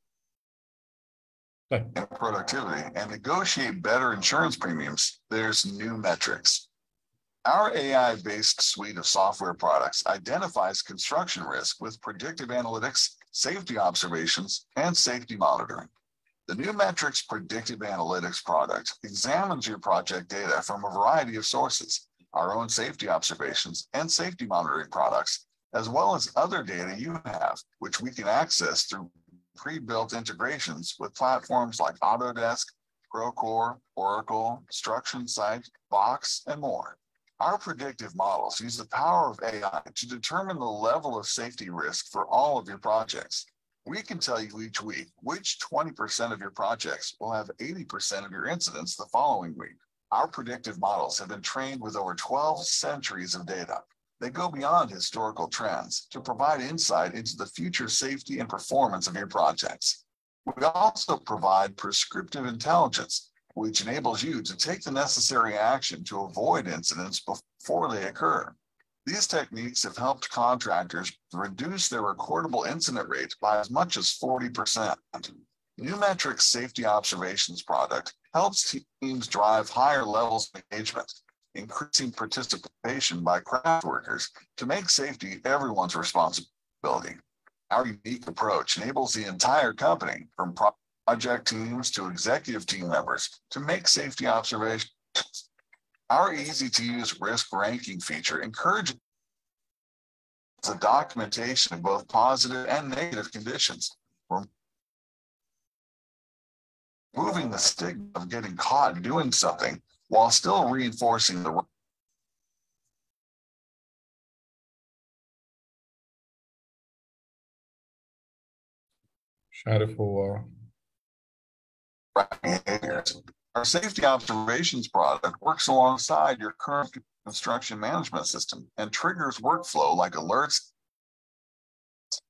and productivity, and negotiate better insurance premiums, there's new metrics. Our AI based suite of software products identifies construction risk with predictive analytics, safety observations, and safety monitoring. The new Metrics Predictive Analytics product examines your project data from a variety of sources, our own safety observations and safety monitoring products, as well as other data you have, which we can access through pre-built integrations with platforms like Autodesk, Procore, Oracle, Struction Site, Box, and more. Our predictive models use the power of AI to determine the level of safety risk for all of your projects. We can tell you each week which 20% of your projects will have 80% of your incidents the following week. Our predictive models have been trained with over 12 centuries of data. They go beyond historical trends to provide insight into the future safety and performance of your projects. We also provide prescriptive intelligence, which enables you to take the necessary action to avoid incidents before they occur. These techniques have helped contractors reduce their recordable incident rate by as much as 40%. Numetrics Safety Observations product helps teams drive higher levels of engagement, increasing participation by craft workers to make safety everyone's responsibility. Our unique approach enables the entire company, from project teams to executive team members, to make safety observations. Our easy to use risk ranking feature encourages the documentation of both positive and negative conditions, removing the stigma of getting caught doing something while still reinforcing the مش عارف هو right behaviors. Our safety observations product works alongside your current construction management system and triggers workflow like alerts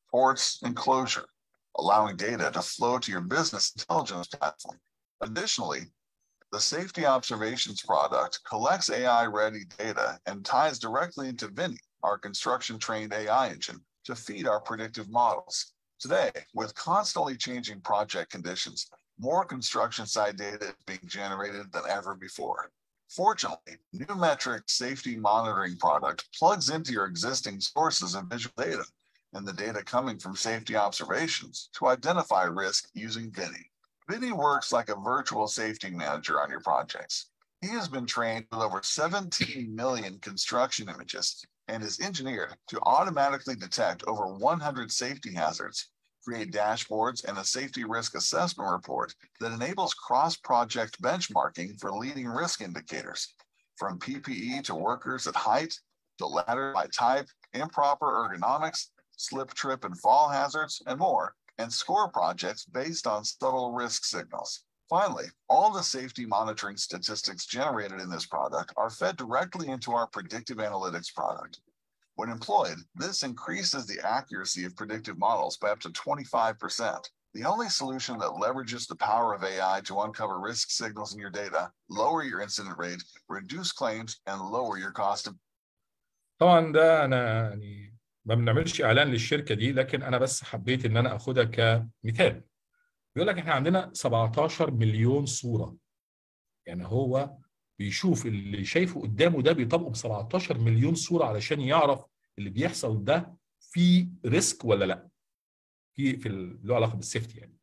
ports, and closure, allowing data to flow to your business intelligence platform. Additionally, the Safety Observations product collects AI-ready data and ties directly into Vinny, our construction-trained AI engine, to feed our predictive models. Today, with constantly changing project conditions, more construction site data is being generated than ever before. Fortunately, Newmetric Safety Monitoring product plugs into your existing sources of visual data and the data coming from safety observations to identify risk using Vinny. Vinny works like a virtual safety manager on your projects. He has been trained with over 17 million construction images and is engineered to automatically detect over 100 safety hazards, create dashboards and a safety risk assessment report that enables cross-project benchmarking for leading risk indicators, from PPE to workers at height, to ladder by type, improper ergonomics, slip, trip, and fall hazards, and more, and score projects based on subtle risk signals. Finally, all the safety monitoring statistics generated in this product are fed directly into our predictive analytics product. When employed, this increases the accuracy of predictive models by up to 25%. The only solution that leverages the power of AI to uncover risk signals in your data, lower your incident rate, reduce claims, and lower your cost of طبعا ده انا يعني ما بنعملش اعلان للشركه دي لكن انا بس حبيت ان انا اخدها كمثال بيقول لك احنا عندنا 17 مليون صوره يعني هو بيشوف اللي شايفه قدامه ده بيطبقه ب 17 مليون صوره علشان يعرف اللي بيحصل ده في ريسك ولا لا في في ال- له علاقه بالسيفتي يعني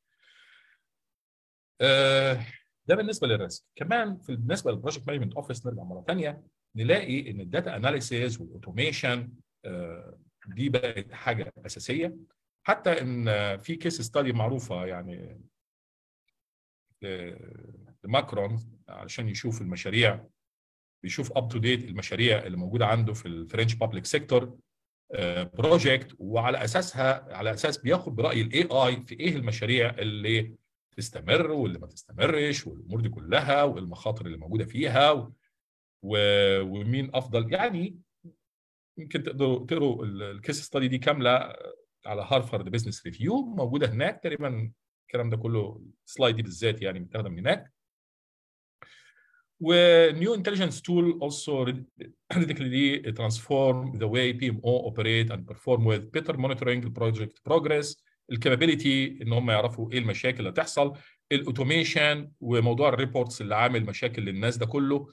آه، ده بالنسبه للريسك كمان في بالنسبه للبروجكت مانجمنت اوفيس نرجع مره ثانيه نلاقي ان الداتا اناليسيز والاوتوميشن دي بقت حاجه اساسيه حتى ان آه، في كيس ستادي معروفه يعني ل- لماكرون علشان يشوف المشاريع بيشوف اب تو ديت المشاريع اللي موجوده عنده في الفرنش بابليك سيكتور بروجكت وعلى اساسها على اساس بياخد براي الاي اي في ايه المشاريع اللي تستمر واللي ما تستمرش والامور دي كلها والمخاطر اللي موجوده فيها و... و- ومين افضل يعني يمكن تقدروا تقروا ال- الكيس ستادي دي كامله على هارفارد بزنس ريفيو موجوده هناك تقريبا الكلام ده كله السلايد دي بالذات يعني متاخده من هناك ونيو انتليجنس تول also radically transform the way PMO operate and perform with better monitoring the project progress الكابابيلتي ان هم يعرفوا ايه المشاكل اللي هتحصل الاوتوميشن وموضوع الريبورتس اللي عامل مشاكل للناس ده كله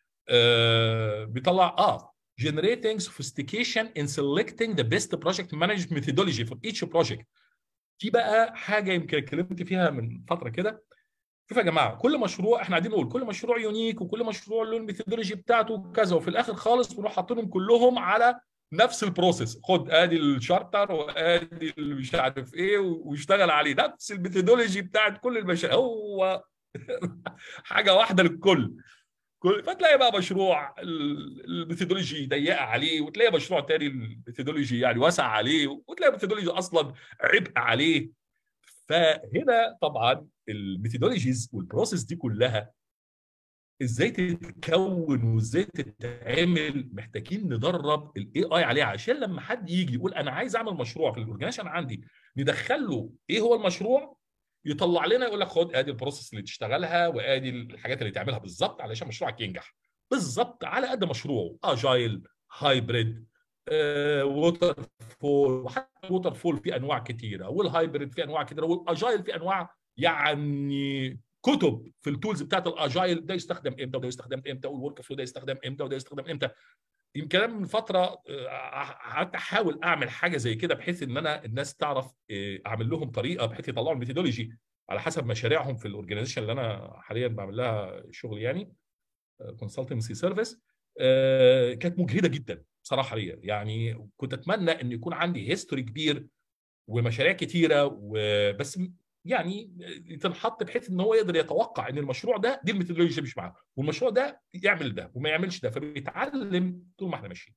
آه بيطلع اه generating sophistication in selecting the best project management methodology for each project دي بقى حاجه يمكن اتكلمت فيها من فتره كده شوفوا يا جماعه كل مشروع احنا قاعدين نقول كل مشروع يونيك وكل مشروع له الميثودولوجي بتاعته كذا وفي الاخر خالص بنروح حاطينهم كلهم على نفس البروسيس خد ادي الشارتر وادي مش عارف ايه واشتغل عليه نفس الميثودولوجي بتاعت كل المشاريع هو حاجه واحده للكل كل فتلاقي بقى مشروع ال- الميثودولوجي ضيقه عليه وتلاقي مشروع تاني الميثودولوجي يعني واسع عليه وتلاقي الميثودولوجي اصلا عبء عليه فهنا طبعا الميثودولوجيز والبروسيس دي كلها ازاي تتكون وازاي تتعمل محتاجين ندرب الاي اي عليها عشان لما حد يجي يقول انا عايز اعمل مشروع في الاورجنيشن عندي ندخل له ايه هو المشروع يطلع لنا يقول لك خد ادي البروسيس اللي تشتغلها وادي الحاجات اللي تعملها بالظبط علشان مشروعك ينجح بالظبط على قد مشروعه اجايل هايبريد ووتر فول وحتى الووتر فول في انواع كتيره والهايبريد في انواع كتيره والاجايل في انواع يعني كتب في التولز بتاعت الاجايل ده يستخدم امتى وده يستخدم امتى والورك فلو ده يستخدم امتى وده يستخدم امتى يمكن أنا من فتره آه، قعدت احاول اعمل حاجه زي كده بحيث ان انا الناس تعرف آه، اعمل لهم طريقه بحيث يطلعوا الميثودولوجي على حسب مشاريعهم في الاورجنايزيشن اللي انا حاليا بعمل لها شغل يعني كونسلتنسي سيرفيس كانت مجهده جدا بصراحه ليا يعني كنت اتمنى ان يكون عندي هيستوري كبير ومشاريع كتيره وبس يعني تنحط بحيث ان هو يقدر يتوقع ان المشروع ده دي الميثودولوجي اللي مش معاه والمشروع ده يعمل ده وما يعملش ده فبيتعلم طول ما احنا ماشيين.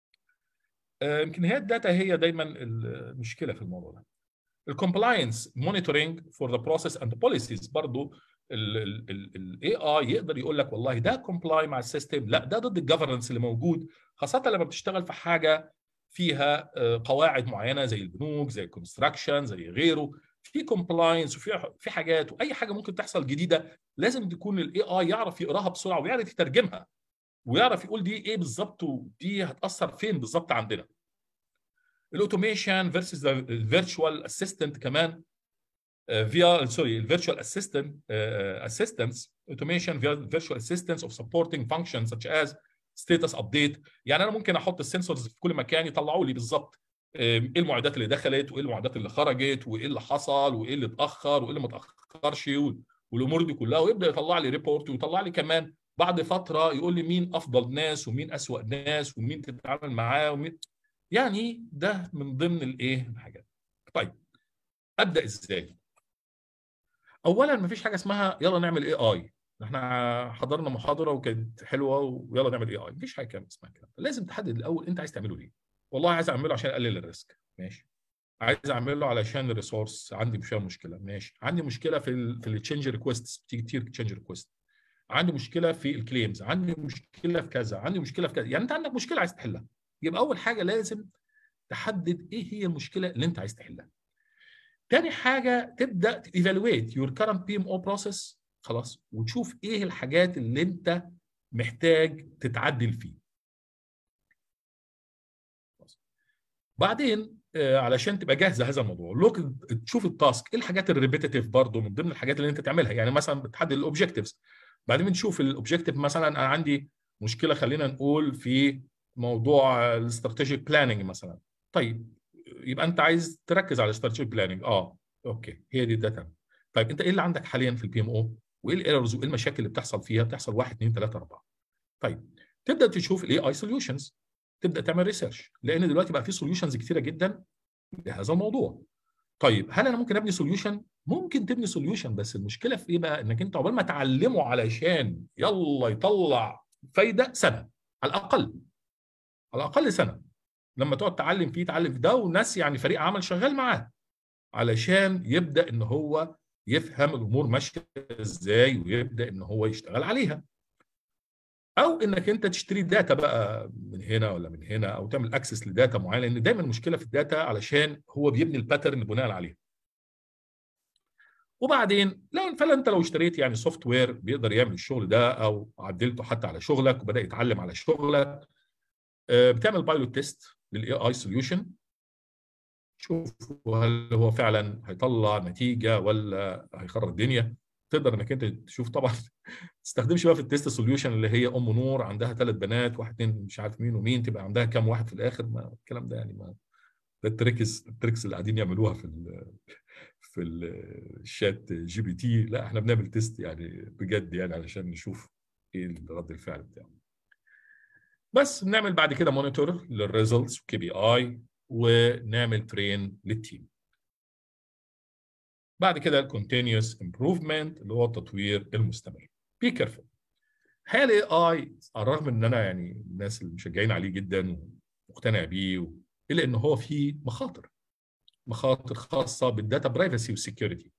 آه، يمكن هي الداتا هي دايما المشكله في الموضوع ده. الكومبلاينس مونيتورنج فور ذا بروسيس اند بوليسيز برضه الاي اي يقدر يقول لك والله ده كومبلاي مع السيستم لا ده ضد الجفرنس اللي موجود خاصه لما بتشتغل في حاجه فيها قواعد معينه زي البنوك زي الكونستراكشن زي غيره في كومبلاينس وفي في حاجات واي حاجه ممكن تحصل جديده لازم تكون الاي اي يعرف يقراها بسرعه ويعرف يترجمها ويعرف يقول دي ايه بالظبط ودي هتاثر فين بالظبط عندنا الاوتوميشن فيرسز الفيرتشوال اسيستنت كمان فيا سوري الفيرتشوال اسيستنت اسيستنتس اوتوميشن فيا فيرتشوال اسيستنتس اوف سبورتنج فانكشنز such as ستيتس ابديت يعني انا ممكن احط السنسورز في كل مكان يطلعوا لي بالظبط ايه المعدات اللي دخلت وايه المعدات اللي خرجت وايه اللي حصل وايه اللي اتاخر وايه اللي ما اتاخرش والامور دي كلها ويبدا يطلع لي ريبورت ويطلع لي كمان بعد فتره يقول لي مين افضل ناس ومين اسوأ ناس ومين تتعامل معاه ومين يعني ده من ضمن الايه الحاجات طيب ابدا ازاي اولا ما فيش حاجه اسمها يلا نعمل اي اي احنا حضرنا محاضره وكانت حلوه ويلا نعمل اي اي مفيش حاجه اسمها كده لازم تحدد الاول انت عايز تعمله ليه والله عايز اعمله عشان اقلل الريسك ماشي عايز اعمله علشان الريسورس عندي فيها مشكله ماشي عندي مشكله في ال في التشينج ريكويست بتيجي كتير تشينج ريكويست عندي مشكله في الكليمز عندي مشكله في كذا عندي مشكله في كذا يعني انت عندك مشكله عايز تحلها يبقى اول حاجه لازم تحدد ايه هي المشكله اللي انت عايز تحلها تاني حاجه تبدا تيفالويت يور كرنت بي ام او بروسيس خلاص وتشوف ايه الحاجات اللي انت محتاج تتعدل فيه بعدين آه علشان تبقى جاهزه هذا الموضوع لوك تشوف التاسك ايه الحاجات الريبيتيتيف برضه من ضمن الحاجات اللي انت تعملها يعني مثلا بتحدد الاوبجكتيفز بعدين بنشوف الاوبجكتيف مثلا انا عندي مشكله خلينا نقول في موضوع الاستراتيجيك بلاننج مثلا طيب يبقى انت عايز تركز على الاستراتيجيك بلاننج اه اوكي هي دي الداتا طيب انت ايه اللي عندك حاليا في البي ام او وايه الايرورز وايه المشاكل اللي بتحصل فيها بتحصل 1 2 3 4 طيب تبدا تشوف الاي اي سوليوشنز تبدا تعمل ريسيرش لان دلوقتي بقى في سوليوشنز كتيره جدا لهذا الموضوع طيب هل انا ممكن ابني سوليوشن ممكن تبني سوليوشن بس المشكله في ايه بقى انك انت عقبال ما تعلمه علشان يلا يطلع فايده سنه على الاقل على الاقل سنه لما تقعد تعلم فيه تعلم في ده وناس يعني فريق عمل شغال معاه علشان يبدا ان هو يفهم الامور ماشيه ازاي ويبدا ان هو يشتغل عليها او انك انت تشتري داتا بقى من هنا ولا من هنا او تعمل اكسس لداتا معينه لان دايما المشكله في الداتا علشان هو بيبني الباترن بناء عليها وبعدين لو فلا انت لو اشتريت يعني سوفت وير بيقدر يعمل الشغل ده او عدلته حتى على شغلك وبدا يتعلم على شغلك بتعمل بايلوت تيست للاي اي سوليوشن شوف هل هو فعلا هيطلع نتيجه ولا هيخرب الدنيا تقدر انك انت تشوف طبعا تستخدمش بقى في التيست سوليوشن اللي هي ام نور عندها ثلاث بنات واحد اتنين مش عارف مين ومين تبقى عندها كام واحد في الاخر ما الكلام ده يعني ما ده التريكس التريكس اللي قاعدين يعملوها في ال في الشات جي بي تي لا احنا بنعمل تيست يعني بجد يعني علشان نشوف ايه رد الفعل بتاعه بس بنعمل بعد كده مونيتور للريزلتس وكي بي اي ونعمل ترين للتيم بعد كده الكونتينيوس امبروفمنت اللي هو التطوير المستمر بي كيرفول هل اي اي على الرغم ان انا يعني الناس اللي مشجعين عليه جدا ومقتنع بيه الا ان هو فيه مخاطر مخاطر خاصه بالداتا برايفسي والسكيورتي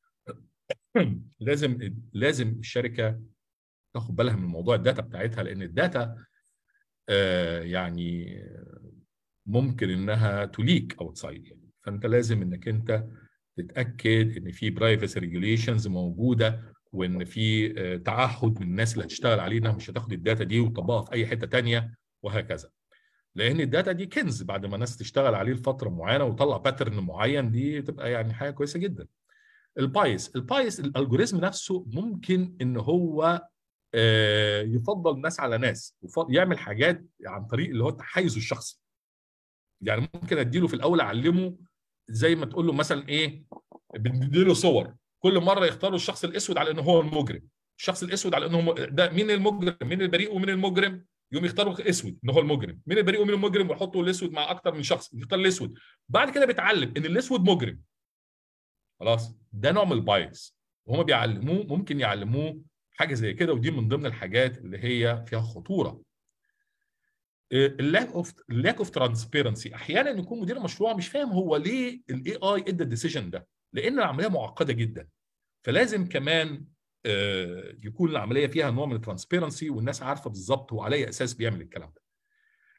لازم لازم الشركه تاخد بالها من موضوع الداتا بتاعتها لان الداتا آه يعني ممكن انها تليك اوتسايد يعني فانت لازم انك انت تتاكد ان في برايفسي ريجوليشنز موجوده وان في تعهد من الناس اللي هتشتغل عليه انها مش هتاخد الداتا دي وتطبقها في اي حته تانية وهكذا لان الداتا دي كنز بعد ما الناس تشتغل عليه لفتره معينه ويطلع باترن معين دي تبقى يعني حاجه كويسه جدا البايس البايس الالجوريزم نفسه ممكن ان هو يفضل ناس على ناس يعمل حاجات عن طريق اللي هو التحيز الشخصي يعني ممكن اديله في الاول اعلمه زي ما تقول له مثلا ايه بنديله صور كل مره يختاروا الشخص الاسود على انه هو المجرم الشخص الاسود على انه ده مين المجرم مين البريء ومين المجرم يقوم يختاروا اسود ان هو المجرم مين البريء ومين المجرم ويحطوا الاسود مع اكتر من شخص يختار الاسود بعد كده بيتعلم ان الاسود مجرم خلاص ده نوع من البايس وهم بيعلموه ممكن يعلموه حاجه زي كده ودي من ضمن الحاجات اللي هي فيها خطوره اللاك اوف اللاك اوف ترانسبيرنسي احيانا يكون مدير المشروع مش فاهم هو ليه الاي اي ادى الديسيجن ده لان العمليه معقده جدا فلازم كمان يكون العمليه فيها نوع من الترانسبيرنسي والناس عارفه بالظبط هو على اي اساس بيعمل الكلام ده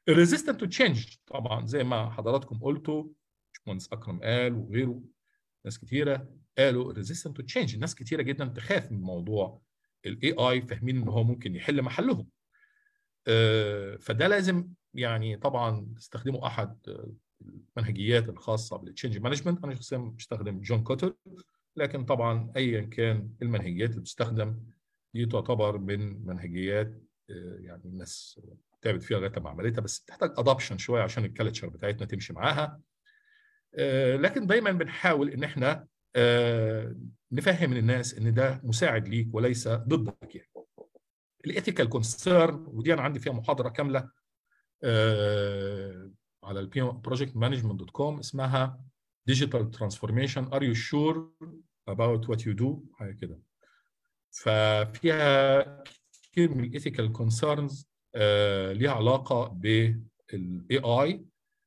الريزيستنت تو تشينج طبعا زي ما حضراتكم قلتوا باشمهندس اكرم قال وغيره ناس كتيره قالوا ريزيستنت تو تشينج الناس كتيره جدا تخاف من موضوع الاي اي فاهمين ان هو ممكن يحل محلهم آه، فده لازم يعني طبعا تستخدموا احد المنهجيات الخاصه بالتشينج مانجمنت انا شخصيا بستخدم جون كوتر لكن طبعا ايا كان المنهجيات اللي بتستخدم دي تعتبر من منهجيات آه، يعني الناس تعبت فيها لغايه ما عملتها بس بتحتاج ادابشن شويه عشان الكالتشر بتاعتنا تمشي معاها آه، لكن دايما بنحاول ان احنا آه، نفهم الناس ان ده مساعد ليك وليس ضدك يعني الايثيكال كونسيرن ودي انا عندي فيها محاضره كامله آه، على البي بروجكت مانجمنت دوت كوم اسمها ديجيتال ترانسفورميشن ار يو شور about what you do حاجه كده ففيها كتير من الايثيكال كونسيرنز ليها علاقه بالاي اي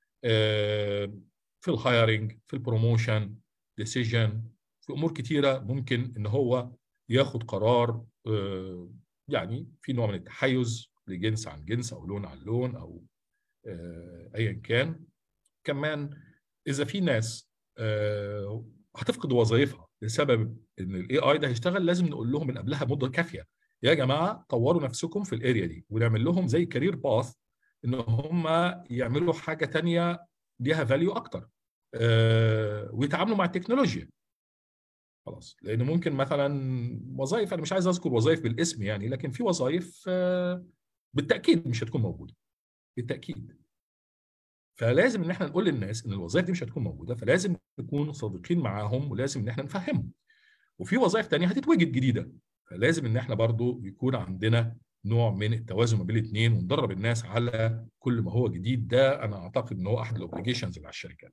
في الهايرنج في البروموشن ديسيجن في امور كتيره ممكن ان هو ياخد قرار آه، يعني في نوع من التحيز لجنس عن جنس او لون عن لون او آه، ايا كان كمان اذا في ناس آه، هتفقد وظائفها بسبب ان الاي اي ده هيشتغل لازم نقول لهم من قبلها مده كافيه يا جماعه طوروا نفسكم في الاريا دي ونعمل لهم زي كارير باث ان هم يعملوا حاجه تانية ليها فاليو اكتر آه، ويتعاملوا مع التكنولوجيا خلاص لان ممكن مثلا وظائف انا مش عايز اذكر وظائف بالاسم يعني لكن في وظائف آه، بالتاكيد مش هتكون موجوده بالتاكيد فلازم ان احنا نقول للناس ان الوظائف دي مش هتكون موجوده فلازم نكون صادقين معاهم ولازم ان احنا نفهمهم وفي وظائف تانية هتتوجد جديده فلازم ان احنا برضو يكون عندنا نوع من التوازن ما بين الاثنين وندرب الناس على كل ما هو جديد ده انا اعتقد ان هو احد الاوبليجيشنز اللي على الشركات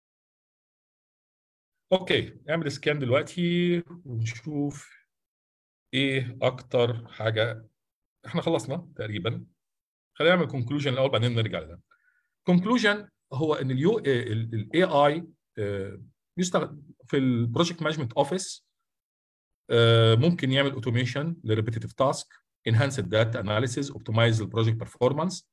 اوكي نعمل سكان دلوقتي ونشوف ايه اكتر حاجه احنا خلصنا تقريبا خلينا نعمل كونكلوجن الاول بعدين نرجع لده كونكلوجن هو ان اليو الاي اي يستخدم في البروجكت مانجمنت اوفيس ممكن يعمل اوتوميشن لريبيتيتيف تاسك enhance الداتا اناليسيز اوبتمايز البروجكت بيرفورمانس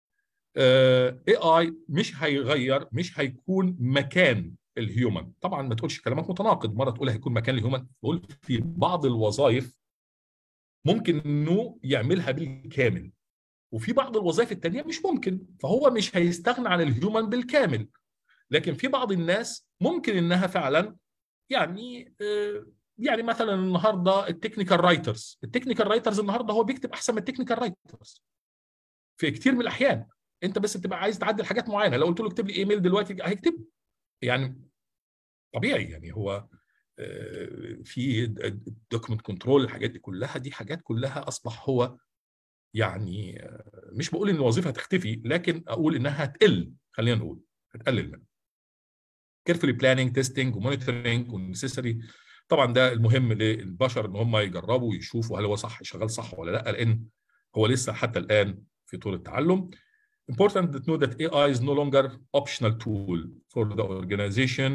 اي اي مش هيغير مش هيكون مكان الهيومن طبعا ما تقولش كلامك متناقض مره تقول هيكون مكان الهيومن تقول في بعض الوظائف ممكن انه يعملها بالكامل وفي بعض الوظائف التانية مش ممكن فهو مش هيستغنى عن الهيومن بالكامل لكن في بعض الناس ممكن انها فعلا يعني آه، يعني مثلا النهارده التكنيكال رايترز التكنيكال رايترز النهارده هو بيكتب احسن من التكنيكال رايترز في كتير من الاحيان انت بس بتبقى عايز تعدل حاجات معينه لو قلت له اكتب لي ايميل دلوقتي هيكتب يعني طبيعي يعني هو آه، في دوكيمنت كنترول الحاجات دي كلها دي حاجات كلها اصبح هو يعني آه، مش بقول ان الوظيفه هتختفي لكن اقول انها هتقل خلينا نقول هتقلل منها كيرفولي بلاننج تيستنج ومونيتورنج ونسيسري طبعا ده المهم للبشر ان هم يجربوا ويشوفوا هل هو صح شغال صح ولا لا لان هو لسه حتى الان في طور التعلم important to know that AI is no longer optional tool for the organization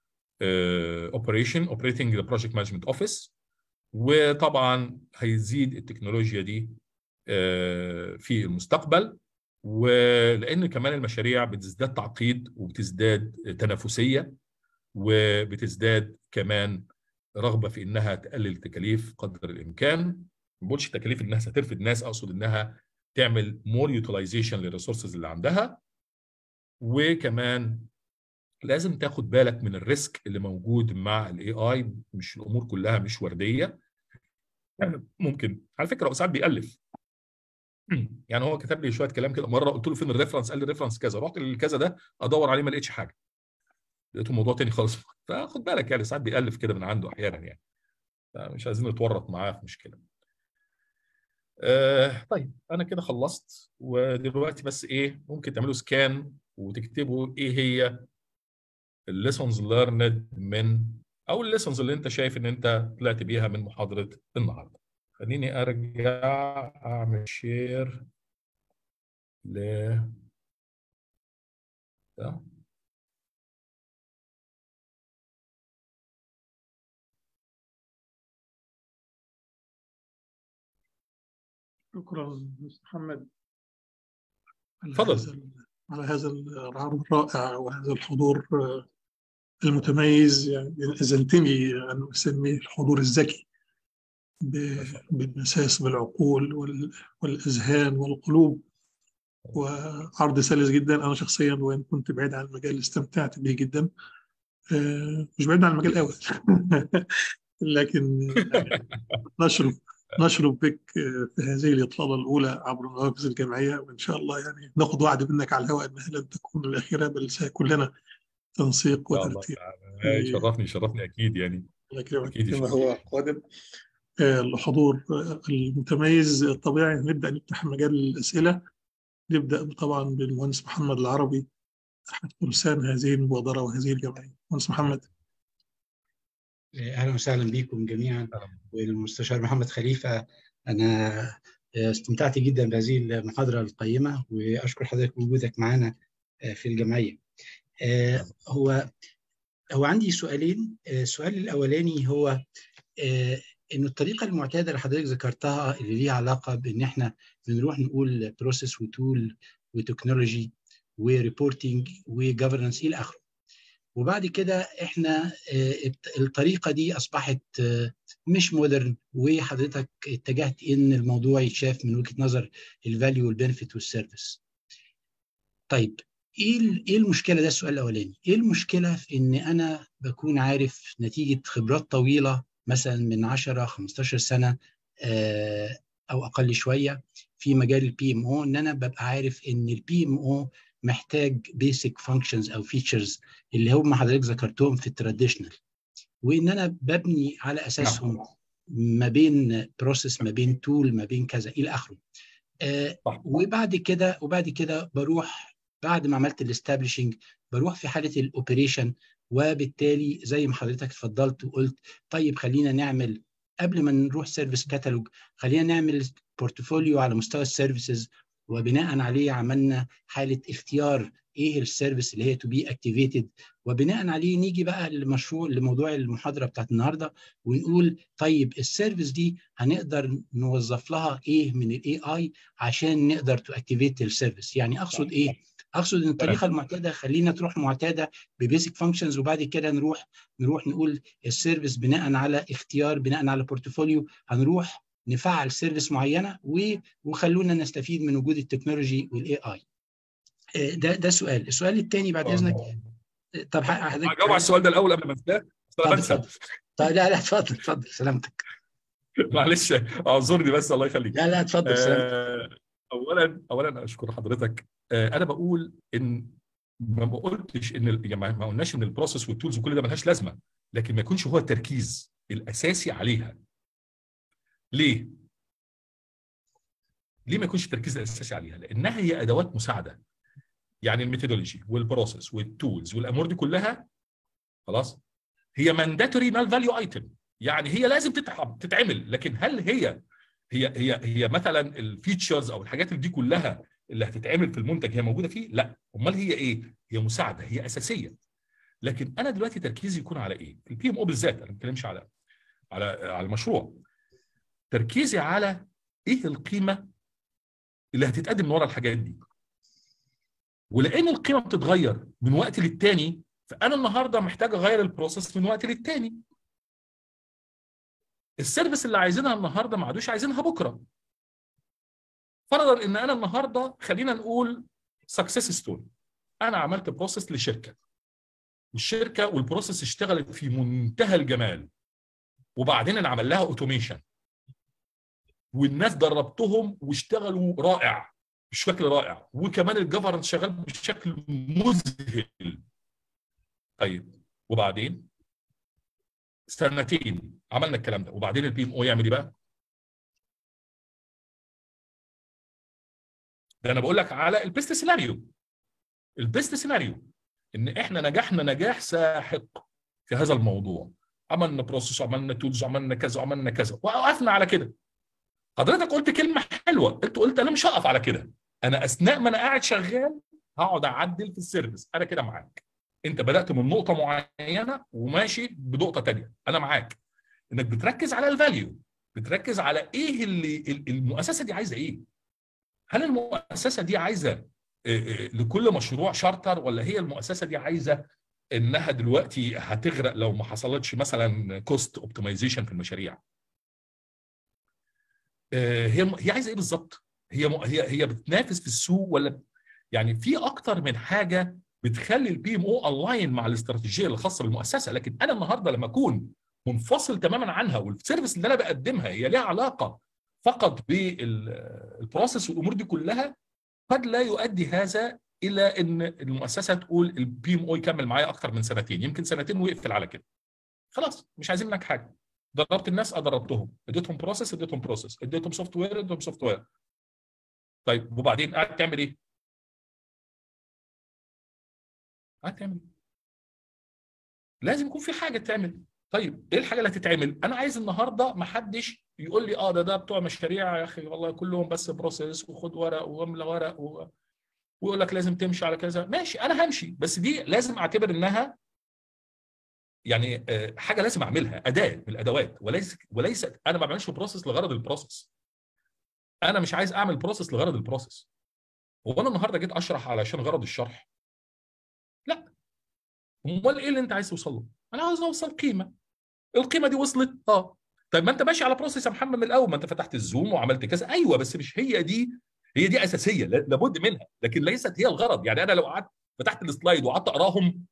uh, operation operating the project management office وطبعا هيزيد التكنولوجيا دي uh, في المستقبل ولان كمان المشاريع بتزداد تعقيد وبتزداد تنافسيه وبتزداد كمان رغبه في انها تقلل التكاليف قدر الامكان ما بقولش تكاليف انها سترفد ناس اقصد انها تعمل مور يوتيلايزيشن للريسورسز اللي عندها وكمان لازم تاخد بالك من الريسك اللي موجود مع الاي اي مش الامور كلها مش ورديه يعني ممكن على فكره هو ساعات بيالف يعني هو كتب لي شويه كلام كده مره قلت له فين الريفرنس قال لي الريفرنس كذا رحت للكذا ده ادور عليه ما لقيتش حاجه لقيته موضوع تاني خالص فخد بالك يعني ساعات بيالف كده من عنده احيانا يعني مش عايزين نتورط معاه في مشكله آه طيب انا كده خلصت ودلوقتي بس ايه ممكن تعملوا سكان وتكتبوا ايه هي الليسونز ليرند من او الليسونز اللي انت شايف ان انت طلعت بيها من محاضره النهارده خليني ارجع اعمل شير ل ده. شكرا مستر محمد على اتفضل. هذا ال- على هذا العرض الرائع وهذا الحضور آه، المتميز يعني أذنتني أن أسميه الحضور الذكي ب- بالمساس بالعقول وال- والأذهان والقلوب وعرض سلس جدا أنا شخصيا وإن كنت بعيد عن المجال استمتعت به جدا آه، مش بعيد عن المجال قوي لكن نشرف نشرف بك آه، في هذه الإطلالة الأولى عبر النوافذ الجامعية وإن شاء الله يعني ناخذ وعد منك على الهواء أنها لن تكون الأخيرة بل سيكون لنا تنسيق ان شاء الله وترتيب تعالى. يشرفني يشرفني اكيد يعني الله يكرمك أكيد كما يشرف. هو قادم آه، الحضور آه، المتميز الطبيعي نبدأ نفتح مجال الأسئلة نبدأ طبعا بالمهندس محمد العربي أحد فرسان هذه المبادرة وهذه الجمعية مهندس محمد اهلا وسهلا بكم جميعا والمستشار محمد خليفه انا استمتعت جدا بهذه المحاضره القيمه واشكر حضرتك بوجودك معنا في الجمعيه. هو هو عندي سؤالين السؤال الاولاني هو انه الطريقه المعتاده اللي حضرتك ذكرتها اللي ليها علاقه بان احنا بنروح نقول بروسيس وتول وتكنولوجي وريبورتنج وجفرنس الى اخره. وبعد كده احنا الطريقه دي اصبحت مش مودرن وحضرتك اتجهت ان الموضوع يتشاف من وجهه نظر الفاليو والبنفيت والسيرفيس. طيب ايه ايه المشكله ده السؤال الاولاني ايه المشكله في ان انا بكون عارف نتيجه خبرات طويله مثلا من 10 15 سنه او اقل شويه في مجال البي ام او ان انا ببقى عارف ان البي ام او محتاج بيسك فانكشنز او فيتشرز اللي هم حضرتك ذكرتهم في التراديشنال وان انا ببني على اساسهم ما بين بروسيس ما بين تول ما بين كذا الى اخره آه وبعد كده وبعد كده بروح بعد ما عملت الاستابليشنج بروح في حاله الاوبريشن وبالتالي زي ما حضرتك اتفضلت وقلت طيب خلينا نعمل قبل ما نروح سيرفيس كاتالوج خلينا نعمل بورتفوليو على مستوى السيرفيسز وبناء عليه عملنا حاله اختيار ايه السيرفيس اللي هي تو بي اكتيفيتد وبناء عليه نيجي بقى لمشروع لموضوع المحاضره بتاعت النهارده ونقول طيب السيرفيس دي هنقدر نوظف لها ايه من الاي اي عشان نقدر تو اكتيفيت السيرفيس يعني اقصد ايه اقصد ان الطريقه المعتاده خلينا تروح معتاده ببيسك فانكشنز وبعد كده نروح نروح نقول السيرفيس بناء على اختيار بناء على بورتفوليو هنروح نفعل سيرفيس معينه وخلونا نستفيد من وجود التكنولوجي والاي اي ده ده سؤال السؤال الثاني بعد اذنك طب حضرتك هجاوب على السؤال ده الاول قبل ما انساه انا بنسى طيب لا لا اتفضل اتفضل سلامتك معلش اعذرني بس الله يخليك لا لا اتفضل سلامتك آه اولا اولا اشكر حضرتك آه انا بقول ان ما قلتش ان يعني ما قلناش ان البروسيس والتولز وكل ده ملهاش لازمه لكن ما يكونش هو التركيز الاساسي عليها ليه؟ ليه ما يكونش التركيز الاساسي عليها؟ لانها هي ادوات مساعده. يعني الميثودولوجي والبروسيس والتولز والامور دي كلها خلاص هي مانداتوري نال فاليو ايتم يعني هي لازم تتعمل لكن هل هي هي هي هي مثلا الفيتشرز او الحاجات اللي دي كلها اللي هتتعمل في المنتج هي موجوده فيه؟ لا، امال هي ايه؟ هي مساعده هي اساسيه. لكن انا دلوقتي تركيزي يكون على ايه؟ في البي ام او بالذات انا ما بتكلمش على على على المشروع. تركيزي على ايه القيمه اللي هتتقدم من ورا الحاجات دي ولان القيمه بتتغير من وقت للتاني فانا النهارده محتاج اغير البروسيس من وقت للتاني السيرفيس اللي عايزينها النهارده ما عادوش عايزينها بكره فرضا ان انا النهارده خلينا نقول سكسس ستوري انا عملت بروسيس لشركه والشركه والبروسيس اشتغلت في منتهى الجمال وبعدين انا عمل لها اوتوميشن والناس دربتهم واشتغلوا رائع بشكل رائع وكمان الجفرنس شغال بشكل مذهل طيب وبعدين سنتين عملنا الكلام ده وبعدين البي ام او يعمل ايه بقى؟ ده انا بقول لك على البيست سيناريو البيست سيناريو ان احنا نجحنا نجاح ساحق في هذا الموضوع عملنا بروسيس وعملنا تولز وعملنا كذا وعملنا كذا وقفنا على كده حضرتك قلت كلمه حلوه انت قلت انا مش هقف على كده انا اثناء ما انا قاعد شغال هقعد اعدل في السيرفيس انا كده معاك انت بدات من نقطه معينه وماشي بنقطه ثانيه انا معاك انك بتركز على الفاليو بتركز على ايه اللي المؤسسه دي عايزه ايه هل المؤسسه دي عايزه لكل مشروع شارتر ولا هي المؤسسه دي عايزه انها دلوقتي هتغرق لو ما حصلتش مثلا كوست اوبتمايزيشن في المشاريع هي هي عايزه ايه بالظبط هي هي هي بتنافس في السوق ولا يعني في اكتر من حاجه بتخلي البي ام او الاين مع الاستراتيجيه الخاصه بالمؤسسه لكن انا النهارده لما اكون منفصل تماما عنها والسيرفيس اللي انا بقدمها هي ليها علاقه فقط بالبروسيس والامور دي كلها قد لا يؤدي هذا الى ان المؤسسه تقول البي ام او يكمل معايا اكتر من سنتين يمكن سنتين ويقفل على كده خلاص مش عايزين منك حاجه دربت الناس ادربتهم اديتهم بروسيس اديتهم بروسيس اديتهم سوفت وير اديتهم سوفت وير طيب وبعدين قاعد تعمل ايه؟ قاعد تعمل ايه؟ لازم يكون في حاجه تعمل طيب ايه الحاجه اللي هتتعمل؟ انا عايز النهارده ما حدش يقول لي اه ده ده بتوع مشاريع يا اخي والله كلهم بس بروسيس وخد ورق واملى ورق و... ويقول لك لازم تمشي على كذا ماشي انا همشي بس دي لازم اعتبر انها يعني حاجه لازم اعملها اداه من الادوات وليس وليس انا ما بعملش بروسيس لغرض البروسيس انا مش عايز اعمل بروسيس لغرض البروسيس هو انا النهارده جيت اشرح علشان غرض الشرح لا امال ايه اللي انت عايز توصل له انا عاوز اوصل قيمه القيمه دي وصلت اه طيب ما انت ماشي على بروسيس يا محمد من الاول ما انت فتحت الزوم وعملت كذا ايوه بس مش هي دي هي دي اساسيه لابد منها لكن ليست هي الغرض يعني انا لو قعدت فتحت السلايد وقعدت اقراهم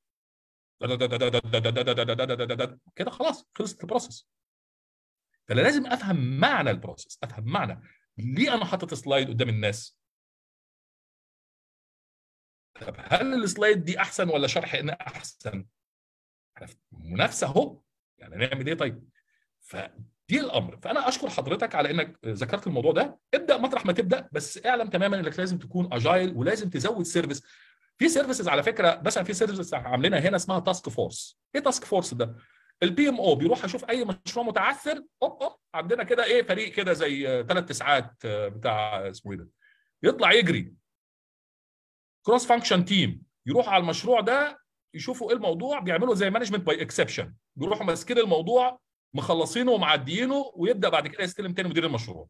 كده خلاص خلصت البروسيس فانا لازم افهم معنى البروسيس افهم معنى ليه انا حاطط سلايد قدام الناس طب هل السلايد دي احسن ولا شرح انا احسن منافسه اهو يعني نعمل ايه طيب فدي الامر فانا اشكر حضرتك على انك ذكرت الموضوع ده ابدا مطرح ما تبدا بس اعلم تماما انك لازم تكون اجايل ولازم تزود سيرفيس في سيرفيسز على فكره مثلا في سيرفيسز عاملينها هنا اسمها تاسك فورس ايه تاسك فورس ده البي ام او بيروح اشوف اي مشروع متعثر اوب اوب عندنا كده ايه فريق كده زي ثلاث تسعات بتاع اسمه ايه ده يطلع يجري كروس فانكشن تيم يروح على المشروع ده يشوفوا ايه الموضوع بيعملوا زي مانجمنت باي اكسبشن بيروحوا ماسكين الموضوع مخلصينه ومعديينه ويبدا بعد كده يستلم تاني مدير المشروع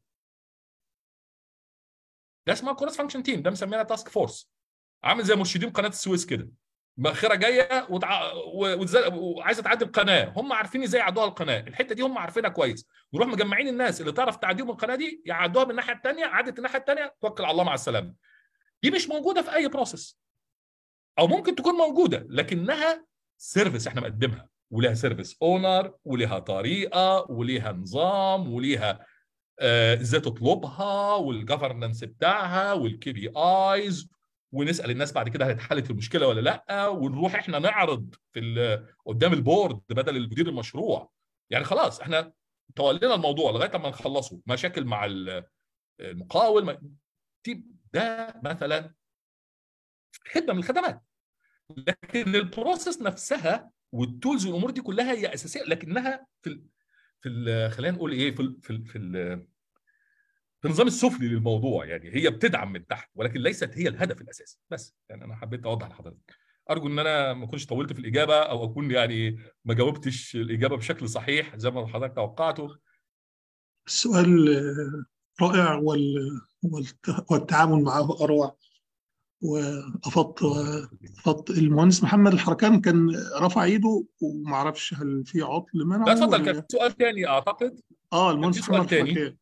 ده اسمها كروس فانكشن تيم ده مسمينها تاسك فورس عامل زي مرشدين قناه السويس كده مؤخره جايه وتع... وتزل... وعايزه تعدي القناه هم عارفين ازاي يعدوها القناه الحته دي هم عارفينها كويس يروح مجمعين الناس اللي تعرف تعديهم القناه دي يعدوها من الناحيه الثانيه عدت الناحيه الثانيه توكل على الله مع السلامه دي مش موجوده في اي بروسيس او ممكن تكون موجوده لكنها سيرفيس احنا مقدمها ولها سيرفيس اونر ولها طريقه وليها نظام وليها ازاي آه تطلبها والجفرنس بتاعها والكي بي ايز ونسال الناس بعد كده هل اتحلت المشكله ولا لا ونروح احنا نعرض في قدام البورد بدل المدير المشروع يعني خلاص احنا تولينا الموضوع لغايه ما نخلصه مشاكل مع المقاول ده مثلا خدمه من الخدمات لكن البروسيس نفسها والتولز والامور دي كلها هي اساسيه لكنها في ال في ال خلينا نقول ايه في ال في ال في, ال في النظام السفلي للموضوع يعني هي بتدعم من تحت ولكن ليست هي الهدف الاساسي بس يعني انا حبيت اوضح لحضرتك ارجو ان انا ما اكونش طولت في الاجابه او اكون يعني ما جاوبتش الاجابه بشكل صحيح زي ما حضرتك توقعته السؤال رائع وال... والتعامل معه اروع وافضت افضت المهندس محمد الحركان كان رفع ايده وما اعرفش هل في عطل منعه لا اتفضل كان سؤال ثاني اعتقد اه المهندس محمد الحركان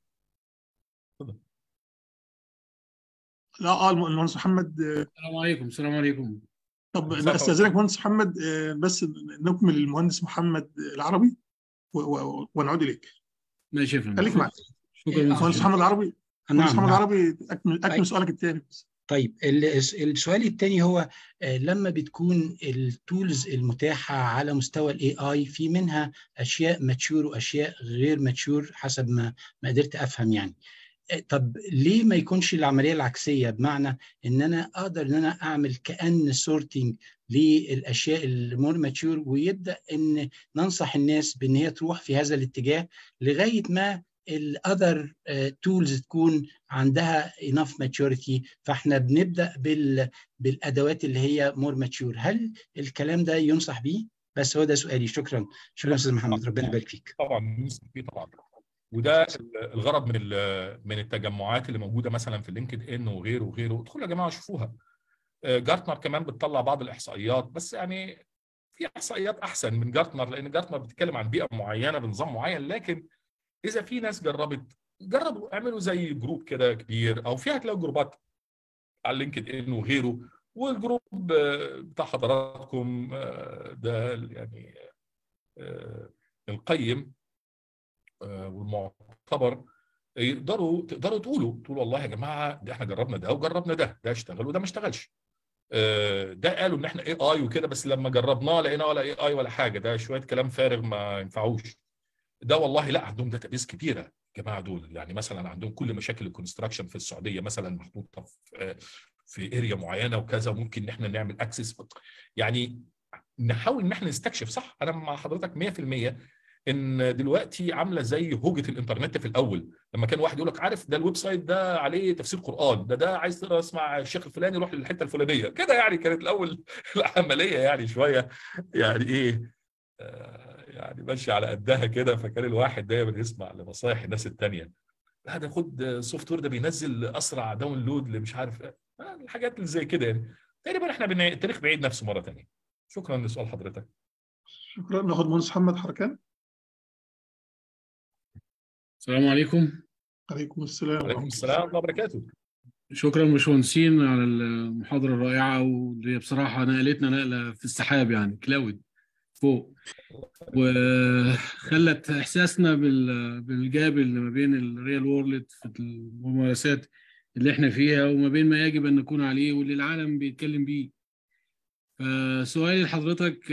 لا اه المهندس محمد السلام عليكم السلام عليكم طب استاذنك مهندس محمد بس نكمل المهندس محمد العربي ونعود اليك ماشي يا فندم خليك معايا شكرا المهندس محمد العربي المهندس محمد العربي اكمل اكمل سؤالك الثاني طيب السؤال الثاني هو لما بتكون التولز المتاحه على مستوى الاي اي في منها اشياء ماتشور واشياء غير ماتشور حسب ما ما قدرت افهم يعني طب ليه ما يكونش العمليه العكسيه بمعنى ان انا اقدر ان انا اعمل كان سورتنج للاشياء المور ماتشور ويبدا ان ننصح الناس بان هي تروح في هذا الاتجاه لغايه ما الاذر تولز تكون عندها enough maturity فاحنا بنبدا بال بالادوات اللي هي مور ماتشور هل الكلام ده ينصح بيه بس هو ده سؤالي شكرا شكرا استاذ محمد ربنا يبارك فيك طبعا ينصح بيه طبعا وده الغرض من من التجمعات اللي موجوده مثلا في لينكد ان وغيره وغيره ادخلوا يا جماعه شوفوها جارتنر كمان بتطلع بعض الاحصائيات بس يعني في احصائيات احسن من جارتنر لان جارتنر بتتكلم عن بيئه معينه بنظام معين لكن اذا في ناس جربت جربوا اعملوا زي جروب كده كبير او في هتلاقوا جروبات على لينكد ان وغيره والجروب بتاع حضراتكم ده يعني القيم والمعتبر يقدروا تقدروا تقولوا تقولوا والله يا جماعه ده احنا جربنا ده وجربنا ده ده اشتغل وده ما اشتغلش ده قالوا ان احنا اي اي وكده بس لما جربناه لقينا ولا اي اي ولا حاجه ده شويه كلام فارغ ما ينفعوش ده والله لا عندهم داتابيس كبيره الجماعه دول يعني مثلا عندهم كل مشاكل الكونستراكشن في السعوديه مثلا محطوطه في في اريا معينه وكذا وممكن ان احنا نعمل اكسس يعني نحاول ان احنا نستكشف صح انا مع حضرتك 100% ان دلوقتي عامله زي هوجه الانترنت في الاول لما كان واحد يقول لك عارف ده الويب سايت ده عليه تفسير قران ده ده عايز تقرا اسمع الشيخ الفلاني روح للحته الفلانيه كده يعني كانت الاول العمليه يعني شويه يعني ايه آه يعني ماشيه على قدها كده فكان الواحد دايما يسمع لنصايح الناس الثانيه لا ده خد سوفت وير ده بينزل اسرع داونلود اللي مش عارف آه الحاجات اللي زي كده يعني تقريبا احنا بن... التاريخ بعيد نفسه مره ثانيه شكرا لسؤال حضرتك شكرا ناخد مهندس محمد حركان السلام عليكم عليكم السلام وعليكم السلام ورحمه الله وبركاته شكرا باشمهندسين على المحاضره الرائعه واللي بصراحه نقلتنا نقله في السحاب يعني كلاود فوق وخلت احساسنا بالجاب اللي ما بين الريال وورلد في الممارسات اللي احنا فيها وما بين ما يجب ان نكون عليه واللي العالم بيتكلم بيه فسؤالي لحضرتك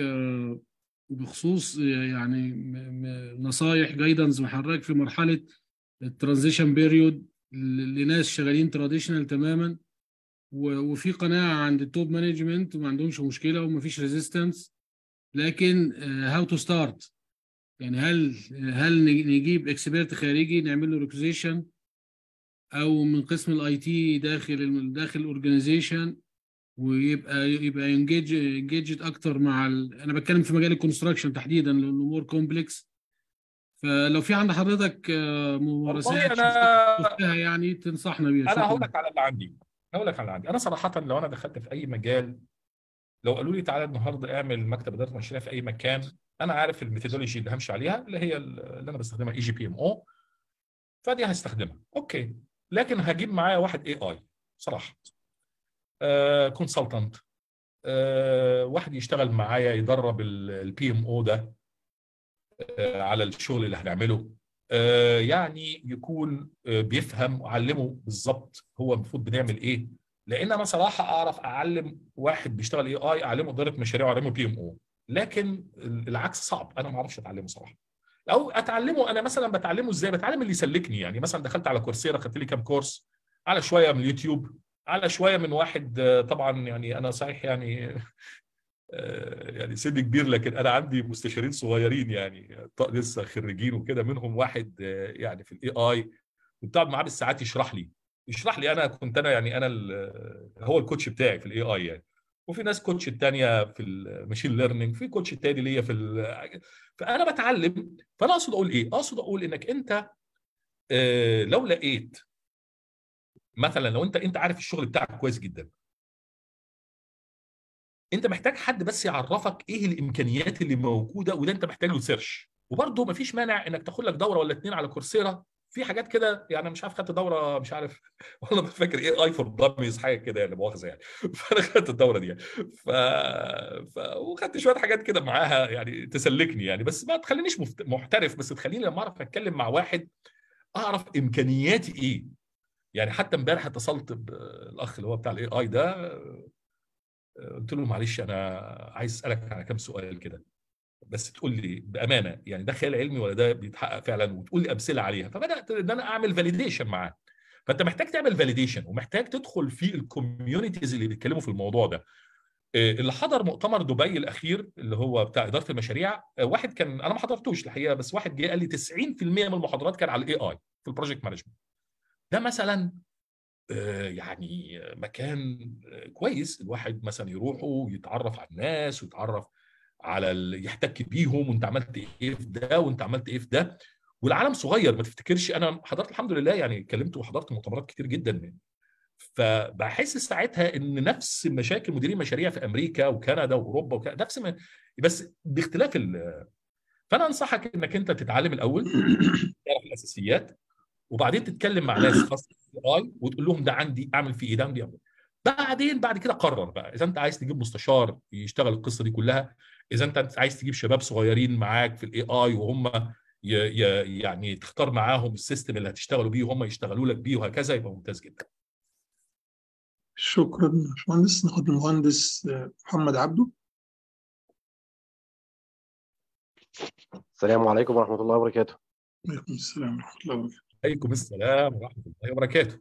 بخصوص يعني نصايح جايدنس محرك في مرحله الترانزيشن بيريود لناس شغالين تراديشنال تماما وفي قناعه عند التوب مانجمنت وما عندهمش مشكله ومفيش ريزيستنس لكن هاو تو ستارت يعني هل هل نجيب اكسبيرت خارجي نعمل له ريكوزيشن او من قسم الاي تي داخل داخل الاورجنايزيشن ويبقى يبقى انجيج انجيجد اكتر مع ال... انا بتكلم في مجال الكونستراكشن تحديدا لانه مور كومبلكس فلو في عند حضرتك ممارسات انا يعني تنصحنا بيها انا هقول لك على اللي عندي هقول لك على اللي عندي انا صراحه لو انا دخلت في اي مجال لو قالوا لي تعالى النهارده اعمل مكتب اداره مشاريع في اي مكان انا عارف الميثودولوجي اللي همشي عليها اللي هي اللي انا بستخدمها اي جي بي ام او فدي هستخدمها اوكي لكن هجيب معايا واحد اي اي صراحه كونسلتنت آه واحد يشتغل معايا يدرب البي ام او ده آه على الشغل اللي هنعمله آه يعني يكون بيفهم وعلمه بالظبط هو المفروض بنعمل ايه لان انا صراحه اعرف اعلم واحد بيشتغل اي اي اعلمه اداره مشاريع واعلمه بي ام او لكن العكس صعب انا ما اعرفش اتعلمه صراحه او اتعلمه انا مثلا بتعلمه ازاي بتعلم اللي يسلكني يعني مثلا دخلت على كورسيرا خدت لي كام كورس على شويه من اليوتيوب على شويه من واحد طبعا يعني انا صحيح يعني يعني سن كبير لكن انا عندي مستشارين صغيرين يعني لسه خريجين وكده منهم واحد يعني في الاي اي كنت قاعد معاه بالساعات يشرح لي يشرح لي انا كنت انا يعني انا هو الكوتش بتاعي في الاي اي يعني وفي ناس كوتش الثانيه في الماشين ليرنينج في كوتش تاني ليا في فانا بتعلم فانا اقصد اقول ايه؟ اقصد اقول انك انت لو لقيت مثلا لو انت انت عارف الشغل بتاعك كويس جدا انت محتاج حد بس يعرفك ايه الامكانيات اللي موجوده وده انت محتاج له سيرش وبرضه مفيش مانع انك تاخد لك دوره ولا اتنين على كورسيرا في حاجات كده يعني مش عارف خدت دوره مش عارف والله ما فاكر ايه اي فور داميز حاجه كده يعني مؤاخذه يعني فانا خدت الدوره دي ف... ف... وخدت شويه حاجات كده معاها يعني تسلكني يعني بس ما تخلينيش مفت... محترف بس تخليني لما اعرف اتكلم مع واحد اعرف امكانياتي ايه يعني حتى امبارح اتصلت بالاخ اللي هو بتاع الاي اي ده قلت له معلش انا عايز اسالك على كام سؤال كده بس تقول لي بامانه يعني ده خيال علمي ولا ده بيتحقق فعلا وتقول لي امثله عليها فبدات ان انا اعمل فاليديشن معاه فانت محتاج تعمل فاليديشن ومحتاج تدخل في الكوميونيتيز اللي بيتكلموا في الموضوع ده اللي حضر مؤتمر دبي الاخير اللي هو بتاع اداره المشاريع واحد كان انا ما حضرتوش الحقيقه بس واحد جه قال لي 90% من المحاضرات كان على الاي اي في البروجكت مانجمنت ده مثلا يعني مكان كويس الواحد مثلا يروحه ويتعرف على الناس ويتعرف على ال... يحتك بيهم وانت عملت ايه في ده وانت عملت ايه في ده والعالم صغير ما تفتكرش انا حضرت الحمد لله يعني اتكلمت وحضرت مؤتمرات كتير جدا فبحس ساعتها ان نفس مشاكل مديرين المشاريع في امريكا وكندا واوروبا وكندا نفس ما بس باختلاف ال فانا انصحك انك انت تتعلم الاول تعرف الاساسيات وبعدين تتكلم مع ناس خاصه اي وتقول لهم ده عندي اعمل فيه ايه ده عندي أعمل. بعدين بعد كده قرر بقى اذا انت عايز تجيب مستشار يشتغل القصه دي كلها اذا انت عايز تجيب شباب صغيرين معاك في الاي اي وهم ي... ي... يعني تختار معاهم السيستم اللي هتشتغلوا بيه وهم يشتغلوا لك بيه وهكذا يبقى ممتاز جدا شكرا باشمهندس ناخد المهندس محمد عبده السلام عليكم ورحمة الله وبركاته وعليكم السلام ورحمة الله وبركاته عليكم السلام ورحمة الله وبركاته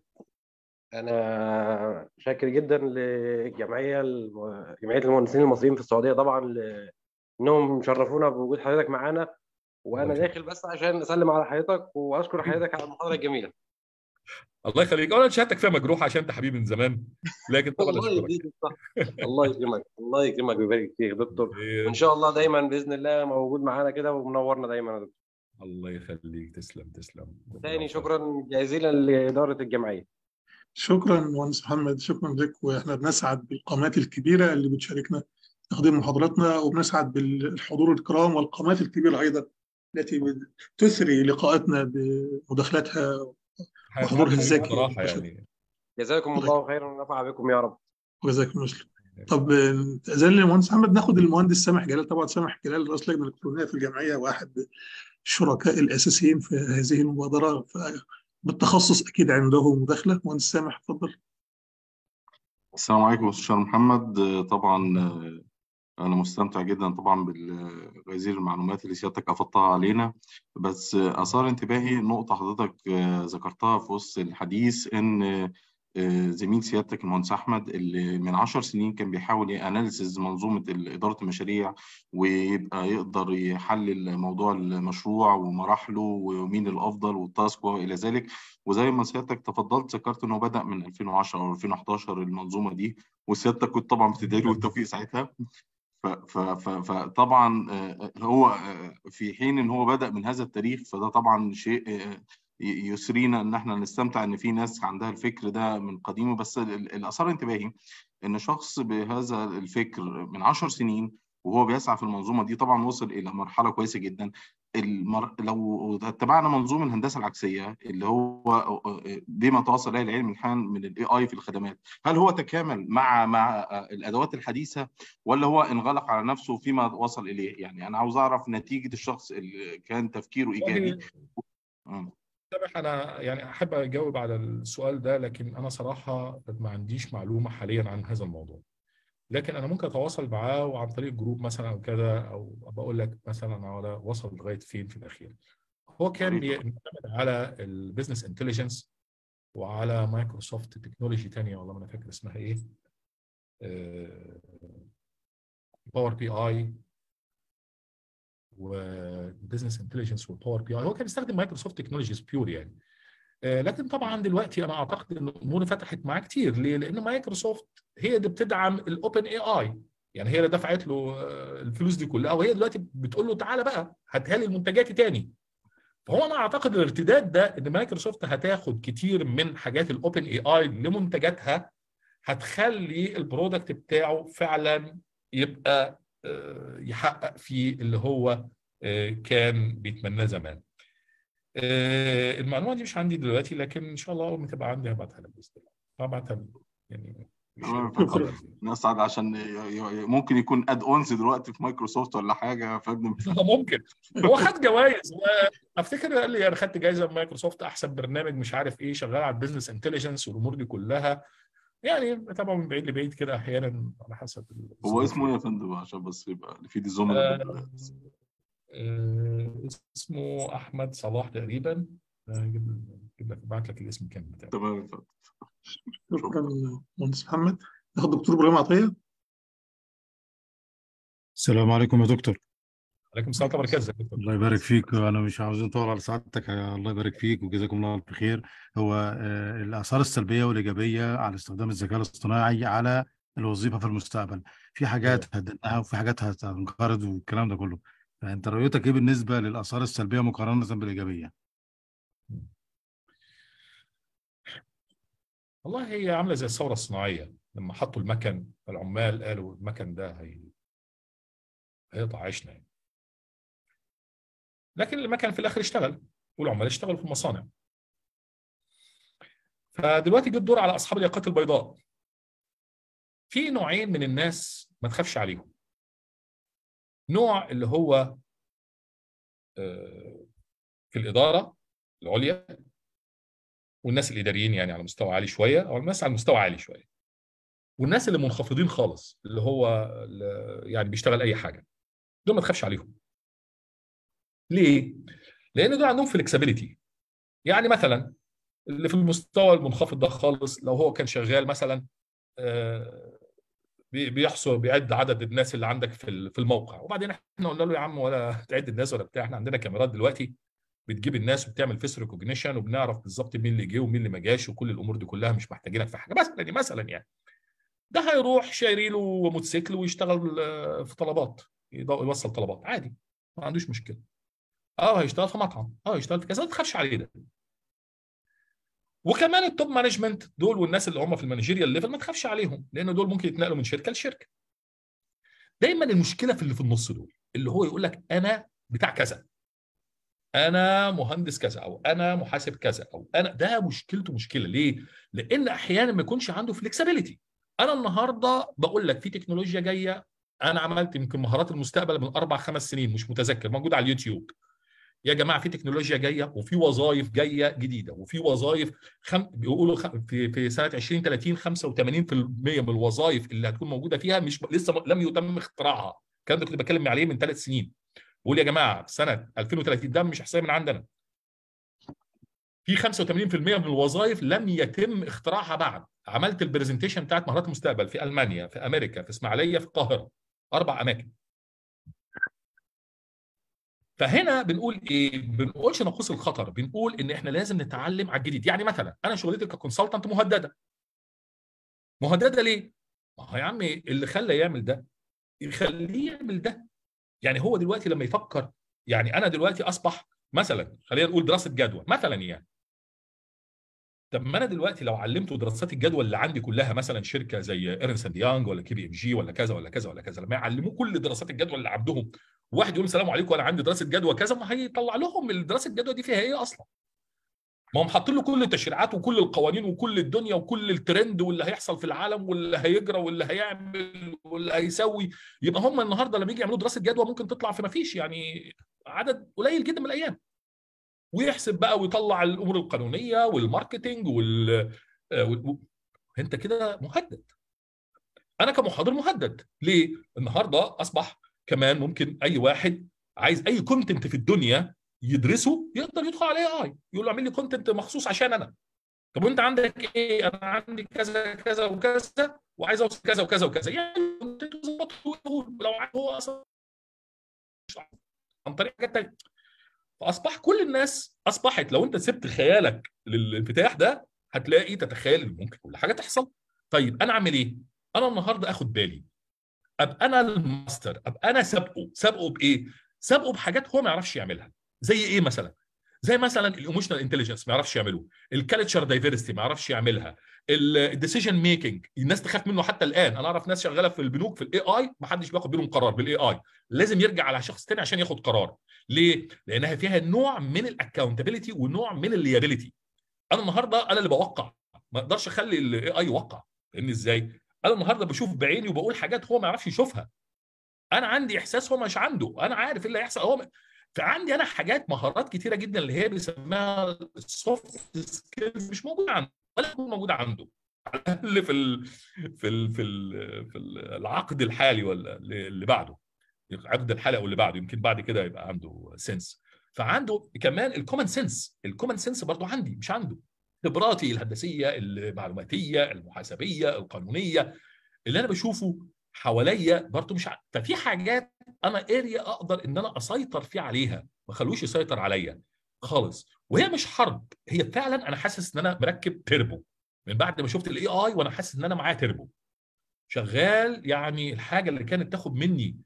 أنا شاكر جدا للجمعية الم... جمعية المهندسين المصريين في السعودية طبعا ل... إنهم شرفونا بوجود حضرتك معانا وأنا داخل بس عشان أسلم على حضرتك وأشكر حضرتك على المحاضرة الجميلة الله يخليك اولا شهادتك فيها مجروحه عشان انت حبيبي من زمان لكن طبعا الله اشكرك يديك الصحة الله يكرمك الله يكرمك ويبارك فيك يا دكتور وإن شاء الله دايما بإذن الله موجود معانا كده ومنورنا دايما يا دكتور الله يخليك تسلم تسلم تاني شكرا جزيلا لإدارة الجمعية شكرا مهندس محمد شكرا لك واحنا بنسعد بالقامات الكبيره اللي بتشاركنا تقديم محاضراتنا وبنسعد بالحضور الكرام والقامات الكبيره ايضا التي تثري لقاءاتنا بمداخلاتها وحضورها الذكي بصراحه يعني جزاكم الله خيرا ونفع بكم يا رب وجزاكم مسلم طب تأذن لي المهندس محمد ناخد المهندس سامح جلال طبعا سامح جلال رئيس اللجنه الالكترونيه في الجمعيه واحد الشركاء الاساسيين في هذه المبادره بالتخصص اكيد عنده مداخله مهندس سامح اتفضل السلام عليكم استاذ محمد طبعا انا مستمتع جدا طبعا بهذه المعلومات اللي سيادتك افضتها علينا بس اثار انتباهي نقطه حضرتك ذكرتها في وسط الحديث ان زميل سيادتك المهندس احمد اللي من عشر سنين كان بيحاول ياناليسز منظومه اداره المشاريع ويبقى يقدر يحلل موضوع المشروع ومراحله ومين الافضل والتاسك والى ذلك وزي ما سيادتك تفضلت ذكرت انه بدا من 2010 او 2011 المنظومه دي وسيادتك كنت طبعا بتدعي له التوفيق ساعتها فطبعا هو في حين ان هو بدا من هذا التاريخ فده طبعا شيء يسرينا ان احنا نستمتع ان في ناس عندها الفكر ده من قديم بس الاثار انتباهي ان شخص بهذا الفكر من عشر سنين وهو بيسعى في المنظومه دي طبعا وصل الى مرحله كويسه جدا المر... لو اتبعنا منظومه الهندسه العكسيه اللي هو بما توصل اليه العلم الان من الاي اي في الخدمات هل هو تكامل مع مع الادوات الحديثه ولا هو انغلق على نفسه فيما وصل اليه يعني انا عاوز اعرف نتيجه الشخص اللي كان تفكيره ايجابي سامح انا يعني احب اجاوب على السؤال ده لكن انا صراحه ما عنديش معلومه حاليا عن هذا الموضوع لكن انا ممكن اتواصل معاه وعن طريق جروب مثلا او كذا او بقول لك مثلا على وصل لغايه فين في الاخير هو كان بيعتمد على البيزنس انتليجنس وعلى مايكروسوفت تكنولوجي تانية والله ما انا فاكر اسمها ايه باور بي اي وبزنس انتليجنس والباور بي اي هو كان بيستخدم مايكروسوفت تكنولوجيز بيور يعني لكن طبعا دلوقتي انا اعتقد ان الامور فتحت معاه كتير ليه؟ لان مايكروسوفت هي اللي بتدعم الاوبن اي اي يعني هي اللي دفعت له الفلوس دي كلها وهي دلوقتي بتقول له تعالى بقى هاتها لي المنتجات تاني فهو انا اعتقد الارتداد ده ان مايكروسوفت هتاخد كتير من حاجات الاوبن اي اي لمنتجاتها هتخلي البرودكت بتاعه فعلا يبقى يحقق فيه اللي هو كان بيتمناه زمان المعلومه دي مش عندي دلوقتي لكن ان شاء الله اول ما تبقى عندي هبعتها لك باذن الله هبعتها يعني نسعد عشان ممكن يكون اد اونز دلوقتي في مايكروسوفت ولا حاجه فابن ممكن هو خد جوائز افتكر قال لي انا خدت جائزه من مايكروسوفت احسن برنامج مش عارف ايه شغال على البيزنس انتليجنس والامور دي كلها يعني طبعا من بعيد لبعيد كده احيانا على حسب هو اسمه ايه يا فندم عشان بس يبقى نفيد الزملاء آه آه اسمه احمد صلاح تقريبا اجيب لك ابعت لك الاسم كامل بتاعه تمام شكرا مهندس محمد ناخد دكتور ابراهيم عطيه السلام عليكم يا دكتور عليكم السلام ورحمه الله وبركاته الله يبارك فيك انا مش عاوز اطول على سعادتك الله يبارك فيك وجزاكم الله بخير هو الاثار السلبيه والايجابيه على استخدام الذكاء الاصطناعي على الوظيفه في المستقبل في حاجات هتدناها وفي حاجات هتنقرض والكلام ده كله فانت رؤيتك ايه بالنسبه للاثار السلبيه مقارنه بالايجابيه والله هي عامله زي الثوره الصناعيه لما حطوا المكن العمال قالوا المكن ده هي هيقطع عيشنا يعني. لكن المكن في الاخر اشتغل والعمال اشتغلوا في المصانع فدلوقتي جه الدور على اصحاب الياقات البيضاء في نوعين من الناس ما تخافش عليهم نوع اللي هو آه، في الاداره العليا والناس الاداريين يعني على مستوى عالي شويه او الناس على مستوى عالي شويه والناس اللي منخفضين خالص اللي هو اللي يعني بيشتغل اي حاجه دول ما تخافش عليهم ليه؟ لان دول عندهم فلكسبيليتي يعني مثلا اللي في المستوى المنخفض ده خالص لو هو كان شغال مثلا آه، بي- بيحصر بيعد عدد الناس اللي عندك في ال- في الموقع وبعدين احنا قلنا له يا عم ولا تعد الناس ولا بتاع احنا عندنا كاميرات دلوقتي بتجيب الناس وبتعمل فيس ريكوجنيشن وبنعرف بالظبط مين اللي جه ومين اللي ما جاش وكل الامور دي كلها مش محتاجينك في حاجه مثلا يعني مثلا يعني ده هيروح شاري له موتوسيكل ويشتغل آه، في طلبات يض- يوصل طلبات عادي ما عندوش مشكله اه هيشتغل في مطعم اه هيشتغل في كذا ما تخافش عليه ده وكمان التوب مانجمنت دول والناس اللي هم في المانجيريال ليفل ما تخافش عليهم لان دول ممكن يتنقلوا من شركه لشركه دايما المشكله في اللي في النص دول اللي هو يقول لك انا بتاع كذا انا مهندس كذا او انا محاسب كذا او انا ده مشكلته مشكله ليه لان احيانا ما يكونش عنده فليكسبيليتي انا النهارده بقول لك في تكنولوجيا جايه انا عملت يمكن مهارات المستقبل من اربع خمس سنين مش متذكر موجود على اليوتيوب يا جماعه في تكنولوجيا جايه وفي وظائف جايه جديده وفي وظائف خم... بيقولوا خ... في في سنه 2030 85% من الوظائف اللي هتكون موجوده فيها مش لسه م- لم يتم اختراعها الكلام ده كنت بتكلم عليه من ثلاث سنين بقول يا جماعه سنه 2030 ده مش احصائيه من عندنا في 85% من الوظائف لم يتم اختراعها بعد عملت البرزنتيشن بتاعت مهارات المستقبل في المانيا في امريكا في اسماعيليه في القاهره اربع اماكن فهنا بنقول ايه؟ بنقولش نقص الخطر، بنقول ان احنا لازم نتعلم على الجديد، يعني مثلا انا شغلتي ككونسلتنت مهدده. مهدده ليه؟ ما هو يا عمي اللي خلى يعمل ده يخليه يعمل ده. يعني هو دلوقتي لما يفكر يعني انا دلوقتي اصبح مثلا خلينا نقول دراسه جدوى مثلا يعني طب ما انا دلوقتي لو علمته دراسات الجدوى اللي عندي كلها مثلا شركه زي ايرنست اند يانج ولا كي بي ام جي ولا كذا ولا كذا ولا كذا لما يعلموه كل دراسات الجدوى اللي عندهم واحد يقول السلام عليكم انا عندي دراسه جدوى كذا ما هيطلع لهم الدراسه الجدوى دي فيها ايه اصلا ما هم حاطين له كل التشريعات وكل القوانين وكل الدنيا وكل الترند واللي هيحصل في العالم واللي هيجرى واللي هيعمل واللي هيسوي يبقى هم النهارده لما يجي يعملوا دراسه جدوى ممكن تطلع في ما فيش يعني عدد قليل جدا من الايام ويحسب بقى ويطلع الامور القانونيه والماركتينج وال آه، وال- انت كده مهدد انا كمحاضر مهدد ليه النهارده اصبح كمان ممكن اي واحد عايز اي كونتنت في الدنيا يدرسه يقدر يدخل على اي اي يقول له اعمل لي كونتنت مخصوص عشان انا طب وانت عندك ايه انا عندي كذا كذا وكذا وعايز اوصل كذا وكذا وكذا يعني كنت تظبطه ويقول لو عايز هو اصلا مش عن طريق حاجات تانية فاصبح كل الناس اصبحت لو انت سبت خيالك للانفتاح ده هتلاقي تتخيل ان ممكن كل حاجه تحصل طيب انا اعمل ايه انا النهارده اخد بالي ابقى انا الماستر ابقى انا سابقه سابقه بايه سابقه بحاجات هو ما يعرفش يعملها زي ايه مثلا زي مثلا الايموشنال انتليجنس ما يعرفش يعمله الكالتشر دايفرستي ما يعرفش يعملها الديسيجن ميكنج الناس تخاف منه حتى الان انا اعرف ناس شغاله في البنوك في الاي اي ما حدش بياخد بينهم قرار بالاي اي لازم يرجع على شخص تاني عشان ياخد قرار ليه لانها فيها نوع من الاكاونتابيلتي ونوع من الليابيلتي انا النهارده انا اللي بوقع ما اقدرش اخلي الاي اي يوقع فاهمني ازاي انا النهارده بشوف بعيني وبقول حاجات هو ما يعرفش يشوفها انا عندي احساس هو مش عنده انا عارف ايه اللي هيحصل هو م... فعندي انا حاجات مهارات كتيره جدا اللي هي بيسميها السوفت سكيلز مش موجوده عنده ولا تكون موجوده عنده على الاقل في ال... في ال... في ال... في العقد الحالي ولا اللي بعده العقد الحالي او اللي بعده يمكن بعد كده يبقى عنده سنس فعنده كمان الكومن سنس الكومن سنس برضه عندي مش عنده خبراتي الهندسيه المعلوماتيه المحاسبيه القانونيه اللي انا بشوفه حواليا برضه مش ع... ففي حاجات انا اريا اقدر ان انا اسيطر فيه عليها ما خلوش يسيطر عليا خالص وهي مش حرب هي فعلا انا حاسس ان انا مركب تربو من بعد ما شفت الاي اي وانا حاسس ان انا معايا تربو شغال يعني الحاجه اللي كانت تاخد مني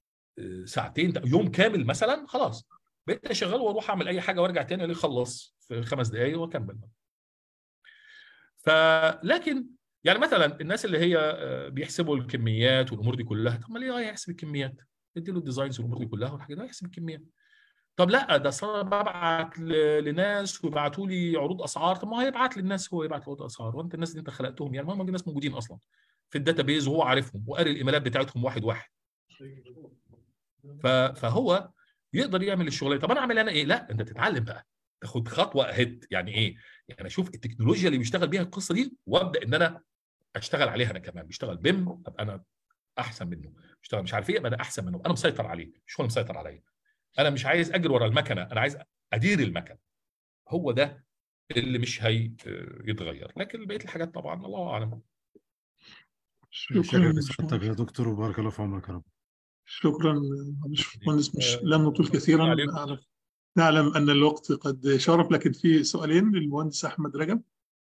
ساعتين يوم كامل مثلا خلاص بقيت شغال واروح اعمل اي حاجه وارجع تاني الاقي خلص في خمس دقائق واكمل فلكن يعني مثلا الناس اللي هي آه، بيحسبوا الكميات والامور دي كلها طب ما ليه اي يحسب الكميات اديله الديزاينز والامور دي كلها والحاجات دي يحسب الكميات طب لا ده صار ببعت ل- لناس ويبعتوا لي عروض اسعار طب ما هو هيبعت للناس هو يبعت عروض اسعار وانت الناس اللي انت خلقتهم يعني ما هم ناس موجودين اصلا في الداتابيز وهو عارفهم وقاري الايميلات بتاعتهم واحد واحد ف- فهو يقدر يعمل الشغلانه طب انا اعمل انا ايه لا انت تتعلم بقى تاخد خطوه اهيد يعني ايه يعني اشوف التكنولوجيا اللي بيشتغل بيها القصه دي وابدا ان انا اشتغل عليها انا كمان بيشتغل بيم ابقى انا احسن منه بيشتغل مش عارف ايه ابقى انا احسن منه انا مسيطر عليه مش هو اللي مسيطر عليا انا مش عايز اجري ورا المكنه انا عايز ادير المكنه هو ده اللي مش هيتغير لكن بقيه الحاجات طبعا الله اعلم شكرا شكرا لسعادتك يا دكتور وبارك الله في عمرك يا رب شكرا باشمهندس مش آه، لن نطيل كثيرا عليكم. نعلم نعلم ان الوقت قد شرف لكن في سؤالين للمهندس احمد رجب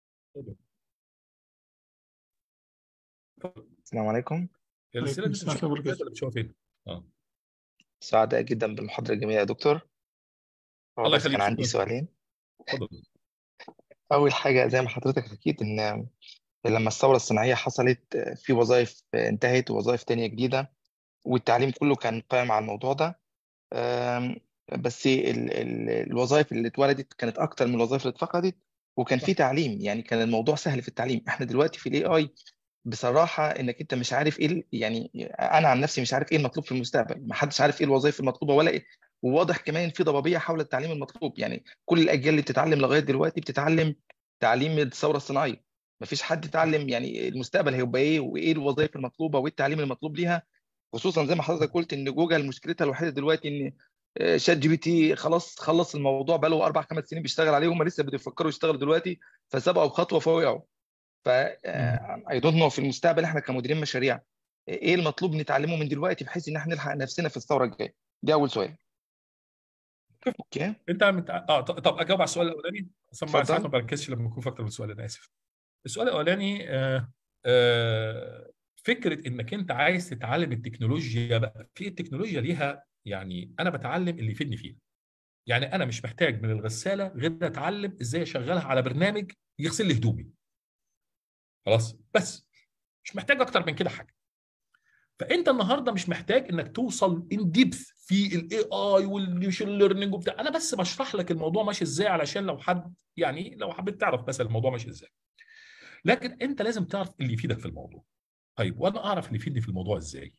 السلام عليكم السيره دي السلام بتشوفها ورحمة الله فين ولا بتشوفها فين؟ اه سعداء جدا بالمحاضرة الجميلة يا دكتور هو الله بس كان يخليك عندي شكرا سؤالين اتفضل أول حاجة زي ما حضرتك أكيد إن لما الثورة الصناعية حصلت في وظائف انتهت ووظائف تانية جديدة والتعليم كله كان قائم على الموضوع ده أم، بس ال ال الوظائف اللي اتولدت كانت أكتر من الوظائف اللي اتفقدت وكان في تعليم يعني كان الموضوع سهل في التعليم احنا دلوقتي في الاي اي بصراحة انك انت مش عارف ايه ال- يعني انا عن نفسي مش عارف ايه المطلوب في المستقبل ما حدش عارف ايه الوظائف المطلوبة ولا ايه وواضح كمان إن في ضبابية حول التعليم المطلوب يعني كل الاجيال اللي بتتعلم لغاية دلوقتي بتتعلم تعليم الثورة الصناعية مفيش حد اتعلم يعني المستقبل هيبقى ايه وايه الوظائف المطلوبة وايه التعليم المطلوب ليها خصوصا زي ما حضرتك قلت ان جوجل مشكلتها الوحيدة دلوقتي ان آه، شات جي بي تي خلاص خلص الموضوع بقاله اربع خمس سنين بيشتغل عليه هم لسه بيفكروا يشتغلوا دلوقتي فسبقوا بخطوه فوقعوا ف اي دونت نو في المستقبل احنا كمديرين مشاريع ايه المطلوب نتعلمه من دلوقتي بحيث ان احنا نلحق نفسنا في الثوره الجايه دي اول سؤال اوكي انت مت... اه ط- طب اجاوب على السؤال الاولاني اصلا مع اتفضل. ساعات ما بركزش لما يكون في اكتر من سؤال انا اسف السؤال الاولاني آه آه فكره انك انت عايز تتعلم التكنولوجيا بقى في التكنولوجيا ليها يعني انا بتعلم اللي يفيدني فيها يعني انا مش محتاج من الغساله غير اتعلم ازاي اشغلها على برنامج يغسل لي هدومي خلاص بس مش محتاج اكتر من كده حاجه فانت النهارده مش محتاج انك توصل ان ديبث في الاي اي والماشين ليرنينج وبتاع انا بس بشرح لك الموضوع ماشي ازاي علشان لو حد يعني لو حبيت تعرف مثلا الموضوع ماشي ازاي لكن انت لازم تعرف اللي يفيدك في الموضوع طيب وانا اعرف اللي يفيدني في الموضوع ازاي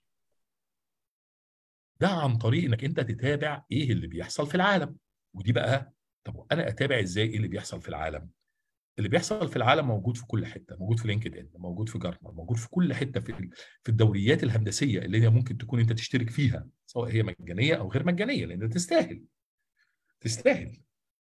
ده عن طريق انك انت تتابع ايه اللي بيحصل في العالم ودي بقى طب انا اتابع ازاي ايه اللي بيحصل في العالم اللي بيحصل في العالم موجود في كل حته موجود في لينكد ان موجود في جارتنر موجود في كل حته في في الدوريات الهندسيه اللي هي ممكن تكون انت تشترك فيها سواء هي مجانيه او غير مجانيه لان تستاهل تستاهل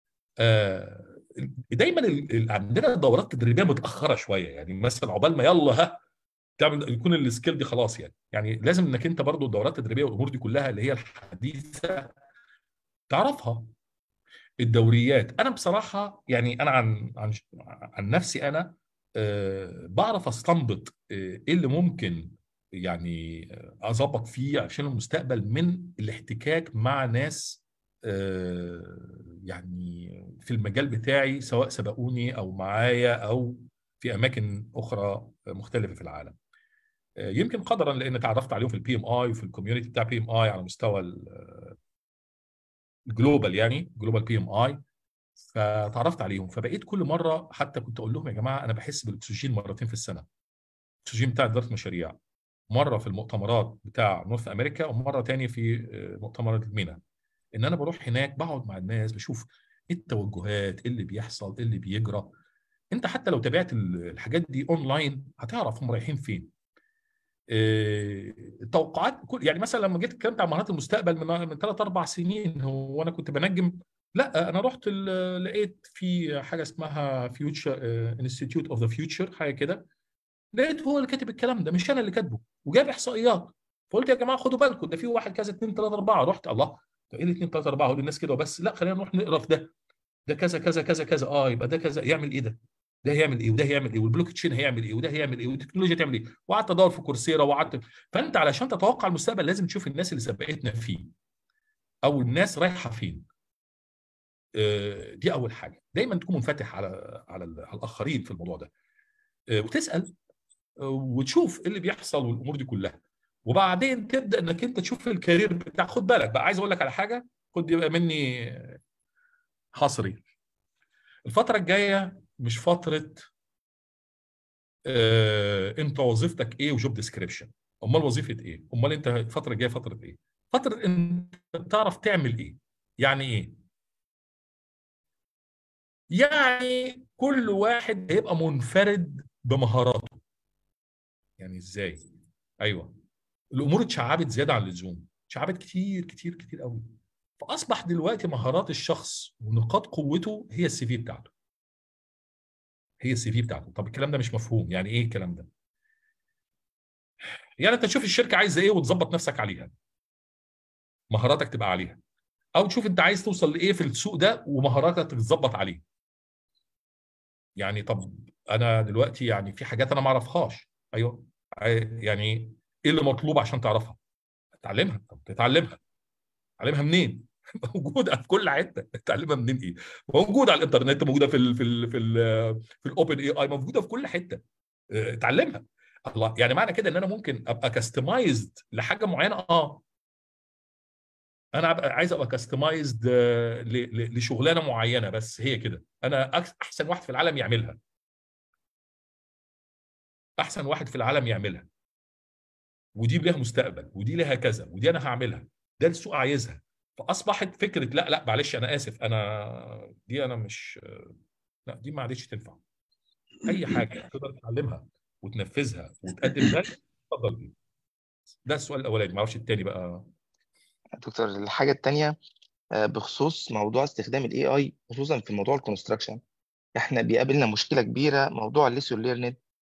آه دايما ال- ال- عندنا الدورات التدريبيه متاخره شويه يعني مثلا عقبال ما يلا ها تعمل يكون السكيل دي خلاص يعني يعني لازم انك انت برضو الدورات التدريبيه والامور دي كلها اللي هي الحديثه تعرفها الدوريات انا بصراحه يعني انا عن عن عن نفسي انا آه، بعرف استنبط آه، ايه اللي ممكن يعني آه، اظبط فيه عشان المستقبل من الاحتكاك مع ناس آه، يعني في المجال بتاعي سواء سبقوني او معايا او في اماكن اخرى مختلفه في العالم آه، يمكن قدرا لان تعرفت عليهم في البي ام اي وفي الكوميونتي بتاع بي ام اي على مستوى ال- الجلوبال يعني جلوبال بي ام اي فتعرفت عليهم فبقيت كل مره حتى كنت اقول لهم يا جماعه انا بحس بالاكسجين مرتين في السنه الاكسجين بتاع اداره المشاريع مره في المؤتمرات بتاع نورث امريكا ومره تاني في آه، مؤتمر المينا ان انا بروح هناك بقعد مع الناس بشوف ايه التوجهات ايه اللي بيحصل ايه اللي بيجرى انت حتى لو تابعت ال- الحاجات دي اونلاين هتعرف هم رايحين فين آه، التوقعات كل يعني مثلا لما جيت اتكلمت عن مهارات المستقبل من من ثلاث اربع سنين هو انا كنت بنجم لا انا رحت ال- لقيت في حاجه اسمها فيوتشر انستيتيوت اوف ذا فيوتشر حاجه كده لقيت هو اللي كاتب الكلام ده مش انا اللي كاتبه وجاب احصائيات فقلت يا جماعه خدوا بالكم ده في واحد كذا اثنين ثلاثه اربعه رحت الله ده ايه الاثنين ثلاثه اربعه هو دي الناس كده وبس لا خلينا نروح نقرا في ده ده كذا كذا كذا كذا اه يبقى ده كذا يعمل ايه ده ده هيعمل ايه وده هيعمل ايه والبلوك تشين هيعمل ايه وده هيعمل ايه والتكنولوجيا تعمل ايه وقعدت ادور في كورسيرا وقعدت فانت علشان تتوقع المستقبل لازم تشوف الناس اللي سبقتنا فيه او الناس رايحه فين آه، دي اول حاجه دايما تكون منفتح على على ال- على الاخرين في الموضوع ده آه، وتسال آه، وتشوف ايه اللي بيحصل والامور دي كلها وبعدين تبدا انك انت تشوف الكارير بتاع خد بالك بقى عايز اقول لك على حاجه خد يبقى مني حصري الفتره الجايه مش فتره آه، انت وظيفتك ايه وجوب ديسكريبشن امال وظيفه ايه امال انت الفتره الجايه فتره ايه فتره انت بتعرف تعمل ايه يعني ايه يعني كل واحد هيبقى منفرد بمهاراته يعني ازاي ايوه الامور اتشعبت زياده عن اللزوم اتشعبت كتير كتير كتير قوي فاصبح دلوقتي مهارات الشخص ونقاط قوته هي السي في بتاعته هي السي في بتاعته طب الكلام ده مش مفهوم يعني ايه الكلام ده يعني انت تشوف الشركه عايزه ايه وتظبط نفسك عليها مهاراتك تبقى عليها او تشوف انت عايز توصل لايه في السوق ده ومهاراتك تتظبط عليه يعني طب انا دلوقتي يعني في حاجات انا ما اعرفهاش ايوه عاي- يعني ايه اللي مطلوب عشان تعرفها تتعلمها طب تتعلمها تعلمها منين موجوده في كل حته تتعلمها منين ايه موجوده على الانترنت موجوده في ال في ال في ال في الاوبن اي اي موجوده في كل حته اه، اتعلمها الله يعني معنى كده ان انا ممكن ابقى كاستمايزد لحاجه معينه اه انا ابقى عايز ابقى كاستمايزد لشغلانه معينه بس هي كده انا أكس- احسن واحد في العالم يعملها احسن واحد في العالم يعملها ودي ليها مستقبل ودي ليها كذا ودي انا هعملها ده السوق عايزها فاصبحت فكره لا لا معلش انا اسف انا دي انا مش لا دي ما عادتش تنفع اي حاجه تقدر تتعلمها وتنفذها وتقدم ده اتفضل بيه ده السؤال الاولاني ما اعرفش التاني بقى دكتور الحاجة التانية آه، بخصوص موضوع استخدام الاي اي خصوصا في موضوع الكونستراكشن احنا بيقابلنا مشكلة كبيرة موضوع الليسون ليرنينج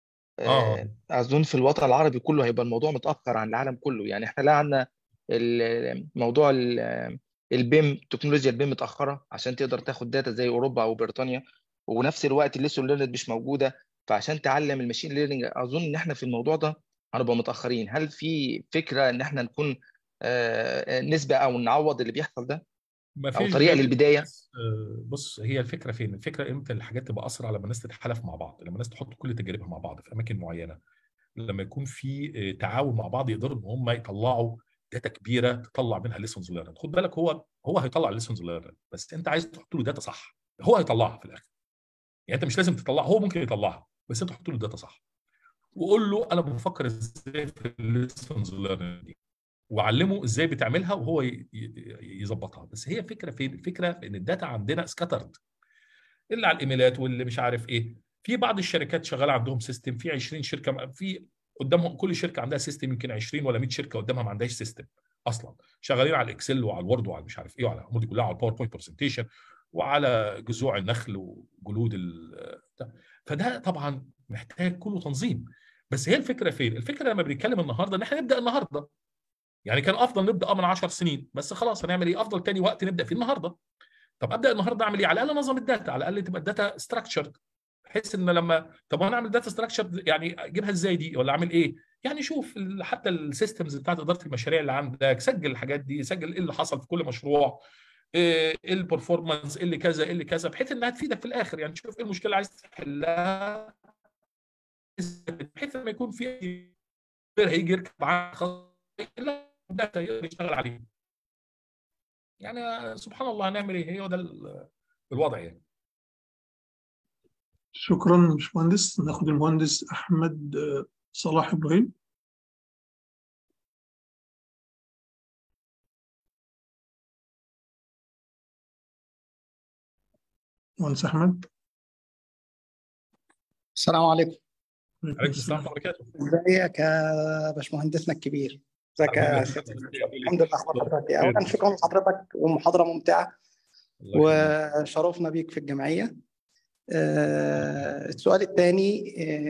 اه اظن في الوطن العربي كله هيبقى الموضوع متأخر عن العالم كله يعني احنا لا عندنا ال- موضوع ال- البيم تكنولوجيا البيم متأخرة عشان تقدر تاخد داتا زي اوروبا او بريطانيا ونفس الوقت الليسون ليرنينج مش موجودة فعشان تعلم الماشين ليرنينج اظن ان احنا في الموضوع ده هنبقى متأخرين هل في فكرة ان احنا نكون آه، نسبة او نعوض اللي بيحصل ده ما او فيش طريقة غير للبداية بس آه، بص هي الفكره فين؟ الفكره امتى الحاجات تبقى اسرع لما الناس تتحالف مع بعض، لما الناس تحط كل تجاربها مع بعض في اماكن معينه، لما يكون في آه، تعاون مع بعض يقدروا ان هم يطلعوا داتا كبيره تطلع منها ليسونز ليرند، خد بالك هو هو هيطلع ليسونز ليرند بس انت عايز تحط له داتا صح، هو هيطلعها في الاخر. يعني انت مش لازم تطلعها هو ممكن يطلعها بس انت تحط له داتا صح. وقول له انا بفكر ازاي في الليسونز ليرند دي. وعلمه ازاي بتعملها وهو ي- ي- يظبطها بس هي فكره فين الفكره في ان الداتا عندنا سكاترد اللي على الايميلات واللي مش عارف ايه في بعض الشركات شغاله عندهم سيستم في 20 شركه في قدامهم كل شركه عندها سيستم يمكن 20 ولا 100 شركه قدامها ما عندهاش سيستم اصلا شغالين على الاكسل وعلى الوورد وعلى مش عارف ايه وعلى الامور دي كلها على الباوربوينت برزنتيشن وعلى جذوع النخل وجلود ال بتاع. فده طبعا محتاج كله تنظيم بس هي الفكره فين؟ الفكره لما بنتكلم النهارده ان احنا نبدا النهارده يعني كان افضل نبدا اه من 10 سنين بس خلاص هنعمل ايه افضل تاني وقت نبدا فيه النهارده طب ابدا النهارده اعمل ايه على الاقل نظم الداتا على الاقل تبقى الداتا ستراكشرد بحيث ان لما طب انا اعمل داتا ستراكشرد يعني اجيبها ازاي دي ولا اعمل ايه يعني شوف ال- حتى السيستمز بتاعت اداره المشاريع اللي عندك سجل الحاجات دي سجل ايه اللي حصل في كل مشروع ايه إيه البرفورمانس ايه اللي كذا ايه اللي كذا بحيث انها تفيدك في الاخر يعني تشوف ايه المشكله اللي عايز تحلها بحيث لما يكون في غير هيجي يركب معاك خلاص لا داتا يقدر يشتغل عليه يعني سبحان الله هنعمل ايه هو ده ال- الوضع يعني شكرا باشمهندس ناخد المهندس احمد آه، صلاح ابراهيم مهندس احمد السلام عليكم عليكم عليكم السلام ورحمه الله وبركاته ازيك يا باشمهندسنا الكبير ازيك حبيبي يا يا سيدي فندم. الحمد لله اخبار حضرتك إيه؟ اولا شكرا لحضرتك ومحاضره ممتعه الله يخليك. وشرفنا بيك في الجمعيه آه، السؤال الثاني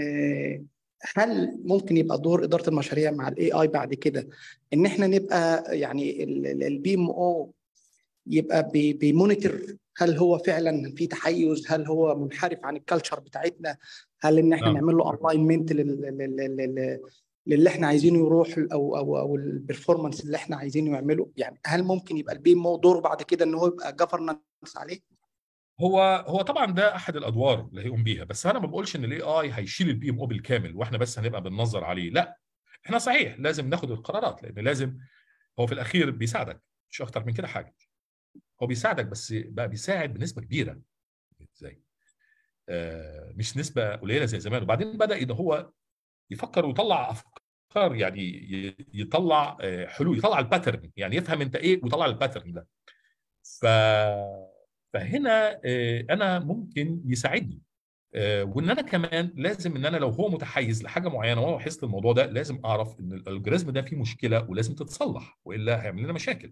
هل ممكن يبقى دور اداره المشاريع مع الاي اي بعد كده ان احنا نبقى يعني البي ام او يبقى بي- بيمونيتور هل هو فعلا في تحيز هل هو منحرف عن الكالتشر بتاعتنا هل ان احنا نعم. نعمل له الاينمنت للي احنا عايزينه يروح او او او البرفورمانس اللي احنا عايزينه يعمله يعني هل ممكن يبقى البي ام او دوره بعد كده ان هو يبقى جفرنس عليه هو هو طبعا ده احد الادوار اللي هيقوم بيها بس انا ما بقولش ان الاي اي هيشيل البي ام او بالكامل واحنا بس هنبقى بننظر عليه لا احنا صحيح لازم ناخد القرارات لان لازم هو في الاخير بيساعدك مش اكتر من كده حاجه هو بيساعدك بس بقى بيساعد بنسبه كبيره ازاي آه مش نسبه قليله زي زمان وبعدين بدا ان هو يفكر ويطلع افكار يعني ي- يطلع آه، حلول يطلع الباترن يعني يفهم انت ايه ويطلع الباترن ده ف فهنا آه، انا ممكن يساعدني آه، وان انا كمان لازم ان انا لو هو متحيز لحاجه معينه وانا لاحظت الموضوع ده لازم اعرف ان الالجوريزم ده فيه مشكله ولازم تتصلح والا هيعمل لنا مشاكل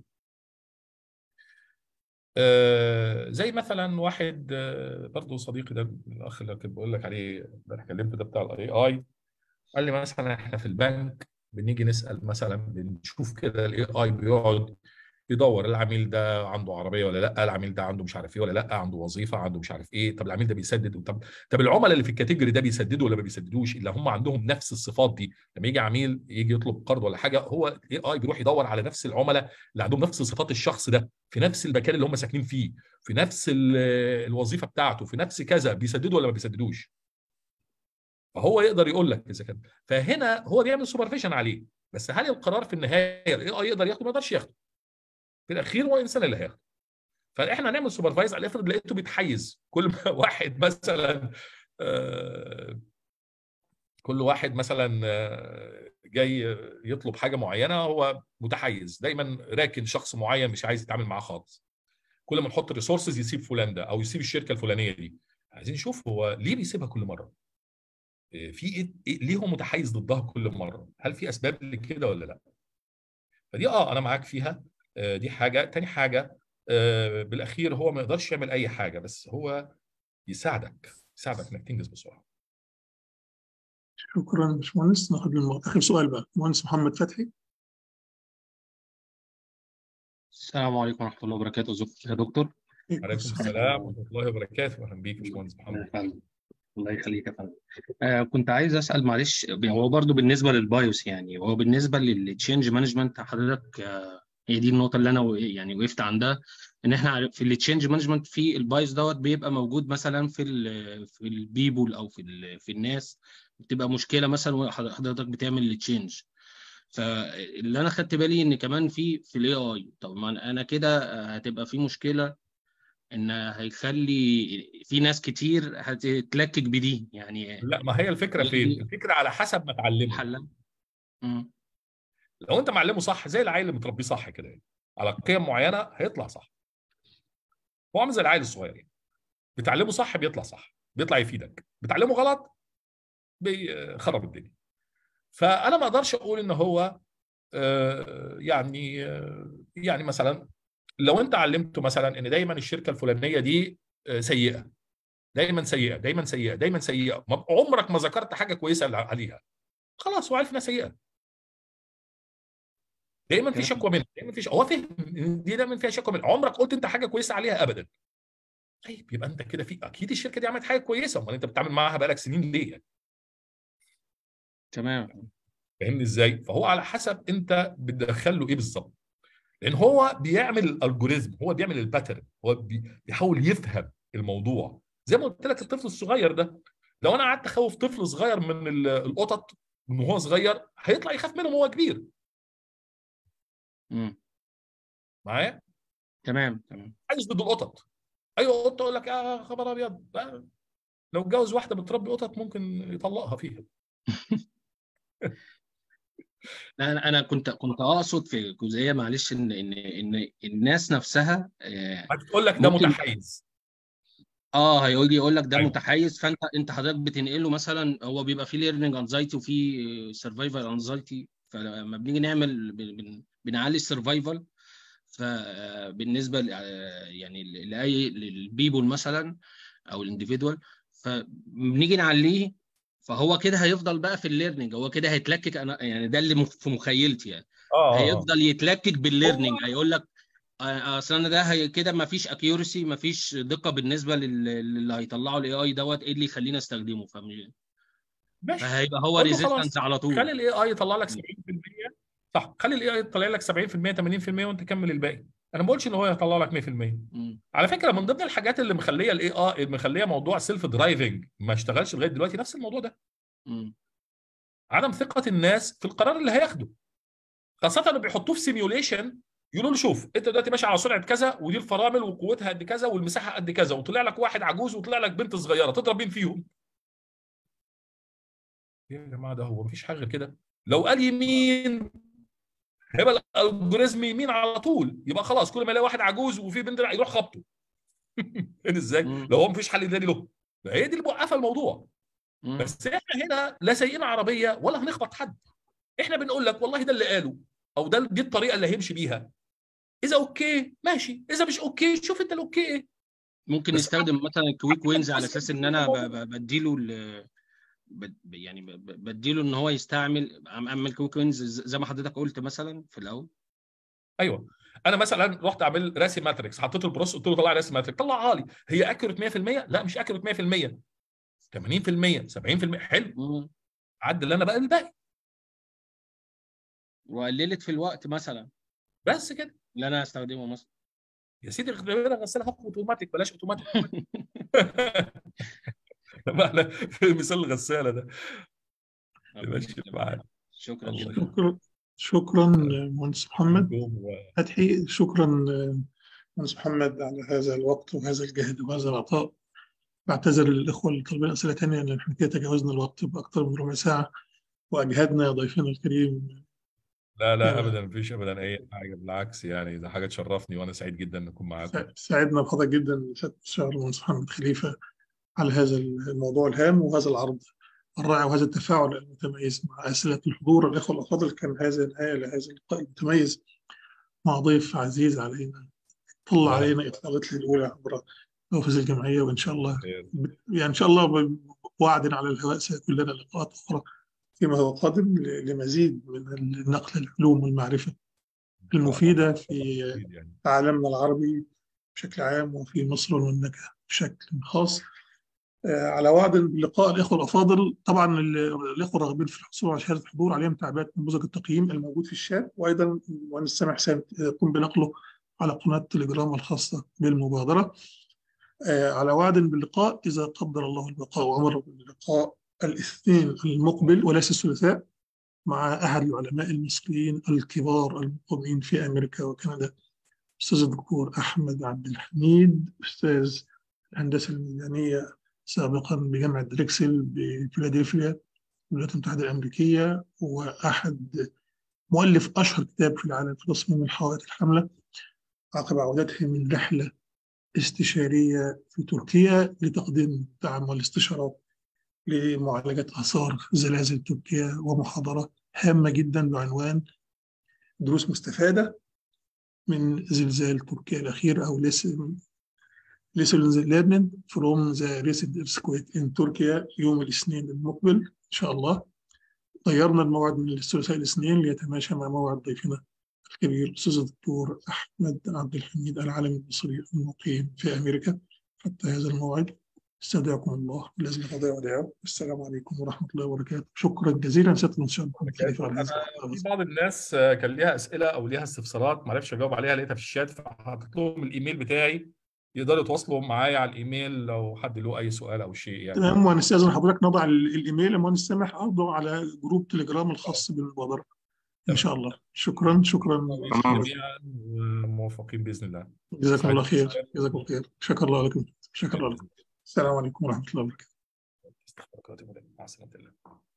آه، زي مثلا واحد آه، برضه صديقي ده الاخ اللي كنت بقول لك عليه امبارح كلمته ده بتاع الاي اي قال لي مثلا احنا في البنك بنيجي نسال مثلا بنشوف كده الاي اي بيقعد يدور العميل ده عنده عربيه ولا لا العميل ده عنده مش عارف ايه ولا لا عنده وظيفه عنده مش عارف ايه طب العميل ده بيسدد طب طب العملاء اللي في الكاتيجوري ده بيسددوا ولا ما بيسددوش اللي هم عندهم نفس الصفات دي لما يجي عميل يجي يطلب قرض ولا حاجه هو الاي اي بيروح يدور على نفس العملاء اللي عندهم نفس صفات الشخص ده في نفس المكان اللي هم ساكنين فيه في نفس ال- الوظيفه بتاعته في نفس كذا بيسددوا ولا ما بيسددوش فهو يقدر يقول لك اذا كان فهنا هو بيعمل سوبرفيشن عليه بس هل القرار في النهايه الاي اي يقدر ياخده ما يقدرش ياخده في الاخير هو الانسان اللي هياخده فاحنا هنعمل سوبرفايز على افرض لقيته بيتحيز كل ما واحد مثلا آه، كل واحد مثلا آه، جاي يطلب حاجه معينه هو متحيز دايما راكن شخص معين مش عايز يتعامل معاه خالص كل ما نحط ريسورسز يسيب فلان ده او يسيب الشركه الفلانيه دي عايزين نشوف هو ليه بيسيبها كل مره آه، في ايه إيه- ليه هو متحيز ضدها كل مره هل في اسباب لكده ولا لا فدي اه انا معاك فيها آه، دي حاجه تاني حاجه آه، بالاخير هو ما يقدرش يعمل اي حاجه بس هو يساعدك يساعدك انك تنجز بسرعه شكرا باشمهندس ناخد من اخر سؤال بقى مهندس محمد فتحي السلام عليكم ورحمة الله وبركاته زك- يا دكتور عليكم السلام ورحمه الله وبركاته اهلا بيك يا باشمهندس محمد فندم. الله يخليك يا فندم آه كنت عايز أسأل معلش هو برضو بالنسبة للبايوس يعني هو بالنسبة للتشينج مانجمنت حضرتك آه هي دي النقطة اللي أنا و- يعني وقفت عندها إن إحنا عارف- في التشينج مانجمنت في البايوس دوت بيبقى موجود مثلا في ال في البيبول أو في ال في الناس بتبقى مشكلة مثلا وحضرتك بتعمل التشينج فاللي انا خدت بالي ان كمان في في الاي اي طب ما انا كده هتبقى في مشكله ان هيخلي في ناس كتير هتتلكك بدي يعني لا ما هي الفكره فين الفكره على حسب ما تعلمه حل لو انت معلمه صح زي العيل اللي متربيه صح كده يعني على قيم معينه هيطلع صح هو عامل زي العيل الصغير يعني بتعلمه صح بيطلع صح بيطلع يفيدك بتعلمه غلط بيخرب الدنيا فانا ما اقدرش اقول ان هو آه، يعني آه، يعني مثلا لو انت علمته مثلا ان دايما الشركه الفلانيه دي آه، سيئه دايما سيئه دايما سيئه دايما سيئه ما- عمرك ما ذكرت حاجه كويسه عليها خلاص هو عارف انها سيئه دايما في شكوى منها دايما في ش... هو فهم إن دي دايما فيها شكوى منها عمرك قلت انت حاجه كويسه عليها ابدا طيب يبقى انت كده في اكيد الشركه دي عملت حاجه كويسه امال انت بتتعامل معاها بقالك سنين ليه يعني تمام فاهمني ازاي فهو على حسب انت بتدخل له ايه بالظبط لان هو بيعمل الالجوريزم هو بيعمل الباترن هو بي- بيحاول يفهم الموضوع زي ما قلت لك الطفل الصغير ده لو انا قعدت اخوف طفل صغير من ال- القطط من هو صغير هيطلع يخاف منهم وهو كبير مم. معايا تمام تمام عايز ضد القطط ايوه قطه يقول لك يا خبر ابيض لا، لو اتجوز واحده بتربي قطط ممكن يطلقها فيها لا انا انا كنت كنت اقصد في جزئيه معلش ان ان ان الناس نفسها آه، هتقول لك ده ممكن- متحيز اه هيجي يقول لك ده أيوة. متحيز فانت انت حضرتك بتنقله مثلا هو بيبقى فيه ليرنينج انزايتي وفي سرفايفل انزايتي فلما بنيجي نعمل بن- بن- بنعلي السرفايفل فبالنسبه ل- آه، يعني ل- لاي للبيبول مثلا او الانديفيدوال فبنيجي نعليه فهو كده هيفضل بقى في الليرنينج هو كده هيتلكك انا يعني ده اللي مخ- في مخيلتي يعني اه هيفضل يتلكك بالليرنينج هيقول لك آه، اصل انا ده هي كده ما فيش اكيورسي ما فيش دقه بالنسبه لل- للي هيطلعه الاي اي دوت ايه اللي يخليني استخدمه فاهم ماشي فهيبقى هو قول له خلاص، ريزيستنس على طول خلي الاي اي يطلع لك 70% صح خلي الاي اي يطلع لك 70% 80% وانت كمل الباقي انا ما بقولش ان هو يطلع لك 100% مم. على فكره من ضمن الحاجات اللي مخليه الاي اي مخليه موضوع سيلف درايفنج ما اشتغلش لغايه دلوقتي نفس الموضوع ده مم. عدم ثقه الناس في القرار اللي هياخده خاصه لما بيحطوه في سيميوليشن يقولوا له شوف انت دلوقتي ماشي على سرعه كذا ودي الفرامل وقوتها قد كذا والمساحه قد كذا وطلع لك واحد عجوز وطلع لك بنت صغيره تضرب مين فيهم؟ إيه يا جماعه ده هو مفيش حاجه غير كده لو قال يمين هيبقى الالجوريزم يمين على طول يبقى خلاص كل ما يلاقي واحد عجوز وفي بنت يروح خبطه فاهم ازاي؟ لو هو مفيش حل تاني له هي دي اللي موقفه الموضوع بس احنا هنا لا سايقين عربيه ولا هنخبط حد احنا بنقول لك والله ده اللي قاله او ده دي الطريقه اللي هيمشي بيها اذا اوكي ماشي اذا مش اوكي شوف انت الاوكي ايه ممكن بس نستخدم مثلا الكويك وينز على اساس ان انا ب- ب- بديله ال- ب- يعني ب- ب- بديله ان هو يستعمل أعم- اعمل كويك وينز زي ما حضرتك قلت مثلا في الاول ايوه انا مثلا رحت اعمل راسي ماتريكس حطيت البروس قلت له طلع راسي ماتريكس طلعها لي هي اكيوريت 100% لا مش اكيوريت 100% 80% 70% حلو عدل انا بقى الباقي وقللت في الوقت مثلا بس كده اللي انا هستخدمه مثلا يا سيدي غسالها غسالها هاف اوتوماتيك بلاش اوتوماتيك معنى في مثال الغساله ده ماشي معانا شكرا الله شكرا شكرا شكرا مهندس محمد فتحي شكرا مهندس محمد على هذا الوقت وهذا الجهد وهذا العطاء بعتذر للإخوة اللي طالبين أسئلة تانية لأن احنا كده تجاوزنا الوقت بأكثر من ربع ساعة وأجهدنا يا ضيفنا الكريم لا لا يا- ابدا مفيش ابدا اي حاجه بالعكس يعني ده حاجه تشرفني وانا سعيد جدا ان اكون معاكم سعدنا بحضرتك جدا سيادة الشهر المهندس محمد خليفة على هذا الموضوع الهام وهذا العرض الرائع وهذا التفاعل المتميز مع أسئلة الحضور الإخوة الأفاضل كان هذا النهاية لهذا اللقاء المتميز مع ضيف عزيز علينا طلع علينا إطلالته الأولى عبر نوافذ الجمعية وإن شاء الله يعني إن شاء الله وعد على الهواء سيكون لنا لقاءات أخرى فيما هو قادم ل- لمزيد من نقل العلوم والمعرفة المفيدة في عالمنا العربي بشكل عام وفي مصر والمملكة بشكل خاص آه، على وعد باللقاء الإخوة الأفاضل طبعا ال- الإخوة الراغبين في الحصول على شهادة الحضور عليهم تعبئة نموذج التقييم الموجود في الشات وأيضا المهندس سامح حسام يقوم بنقله على قناة تليجرام الخاصة بالمبادرة آه، على وعد باللقاء إذا قدر الله البقاء وأمر باللقاء الاثنين المقبل وليس الثلاثاء مع أحد العلماء المصريين الكبار المقيمين في أمريكا وكندا أستاذ الدكتور أحمد عبد الحميد أستاذ الهندسة الميدانية سابقا بجامعة دريكسل بفيلادلفيا الولايات المتحدة الأمريكية وأحد مؤلف أشهر كتاب في العالم في تصميم الحوائط الحملة عقب عودته من رحلة استشارية في تركيا لتقديم الدعم والاستشارات لمعالجة آثار زلازل تركيا ومحاضرة هامة جدا بعنوان دروس مستفادة من زلزال تركيا الأخير أو lesson lessons learned from the recent earthquake in تركيا يوم الاثنين المقبل إن شاء الله غيرنا الموعد من الثلاثاء الاثنين ليتماشى مع موعد ضيفنا الكبير الأستاذ الدكتور أحمد عبد الحميد العالم المصري المقيم في أمريكا حتى هذا الموعد استودعكم الله بالإذن قضاء ودعاء السلام عليكم ورحمة الله وبركاته شكرا جزيلا سيادة المستشار محمد خليفة على هذا في بعض الناس آه، كان ليها اسئله او ليها استفسارات ما عرفش اجاوب عليها لقيتها في الشات فحطيت لهم الايميل بتاعي يقدروا يتواصلوا معايا على الايميل لو حد له اي سؤال او شيء يعني تمام وهنستأذن حضرتك نضع ال- الإيميل يا مهندس سامح أضع على جروب تليجرام الخاص بالمبادرة إن شاء الله شكرا شكرا جميعا وموفقين باذن الله جزاكم الله خير سعيد. جزاكم الله خير شكرا الله لكم شكرا الله لكم السلام عليكم ورحمة الله وبركاته مع السلامه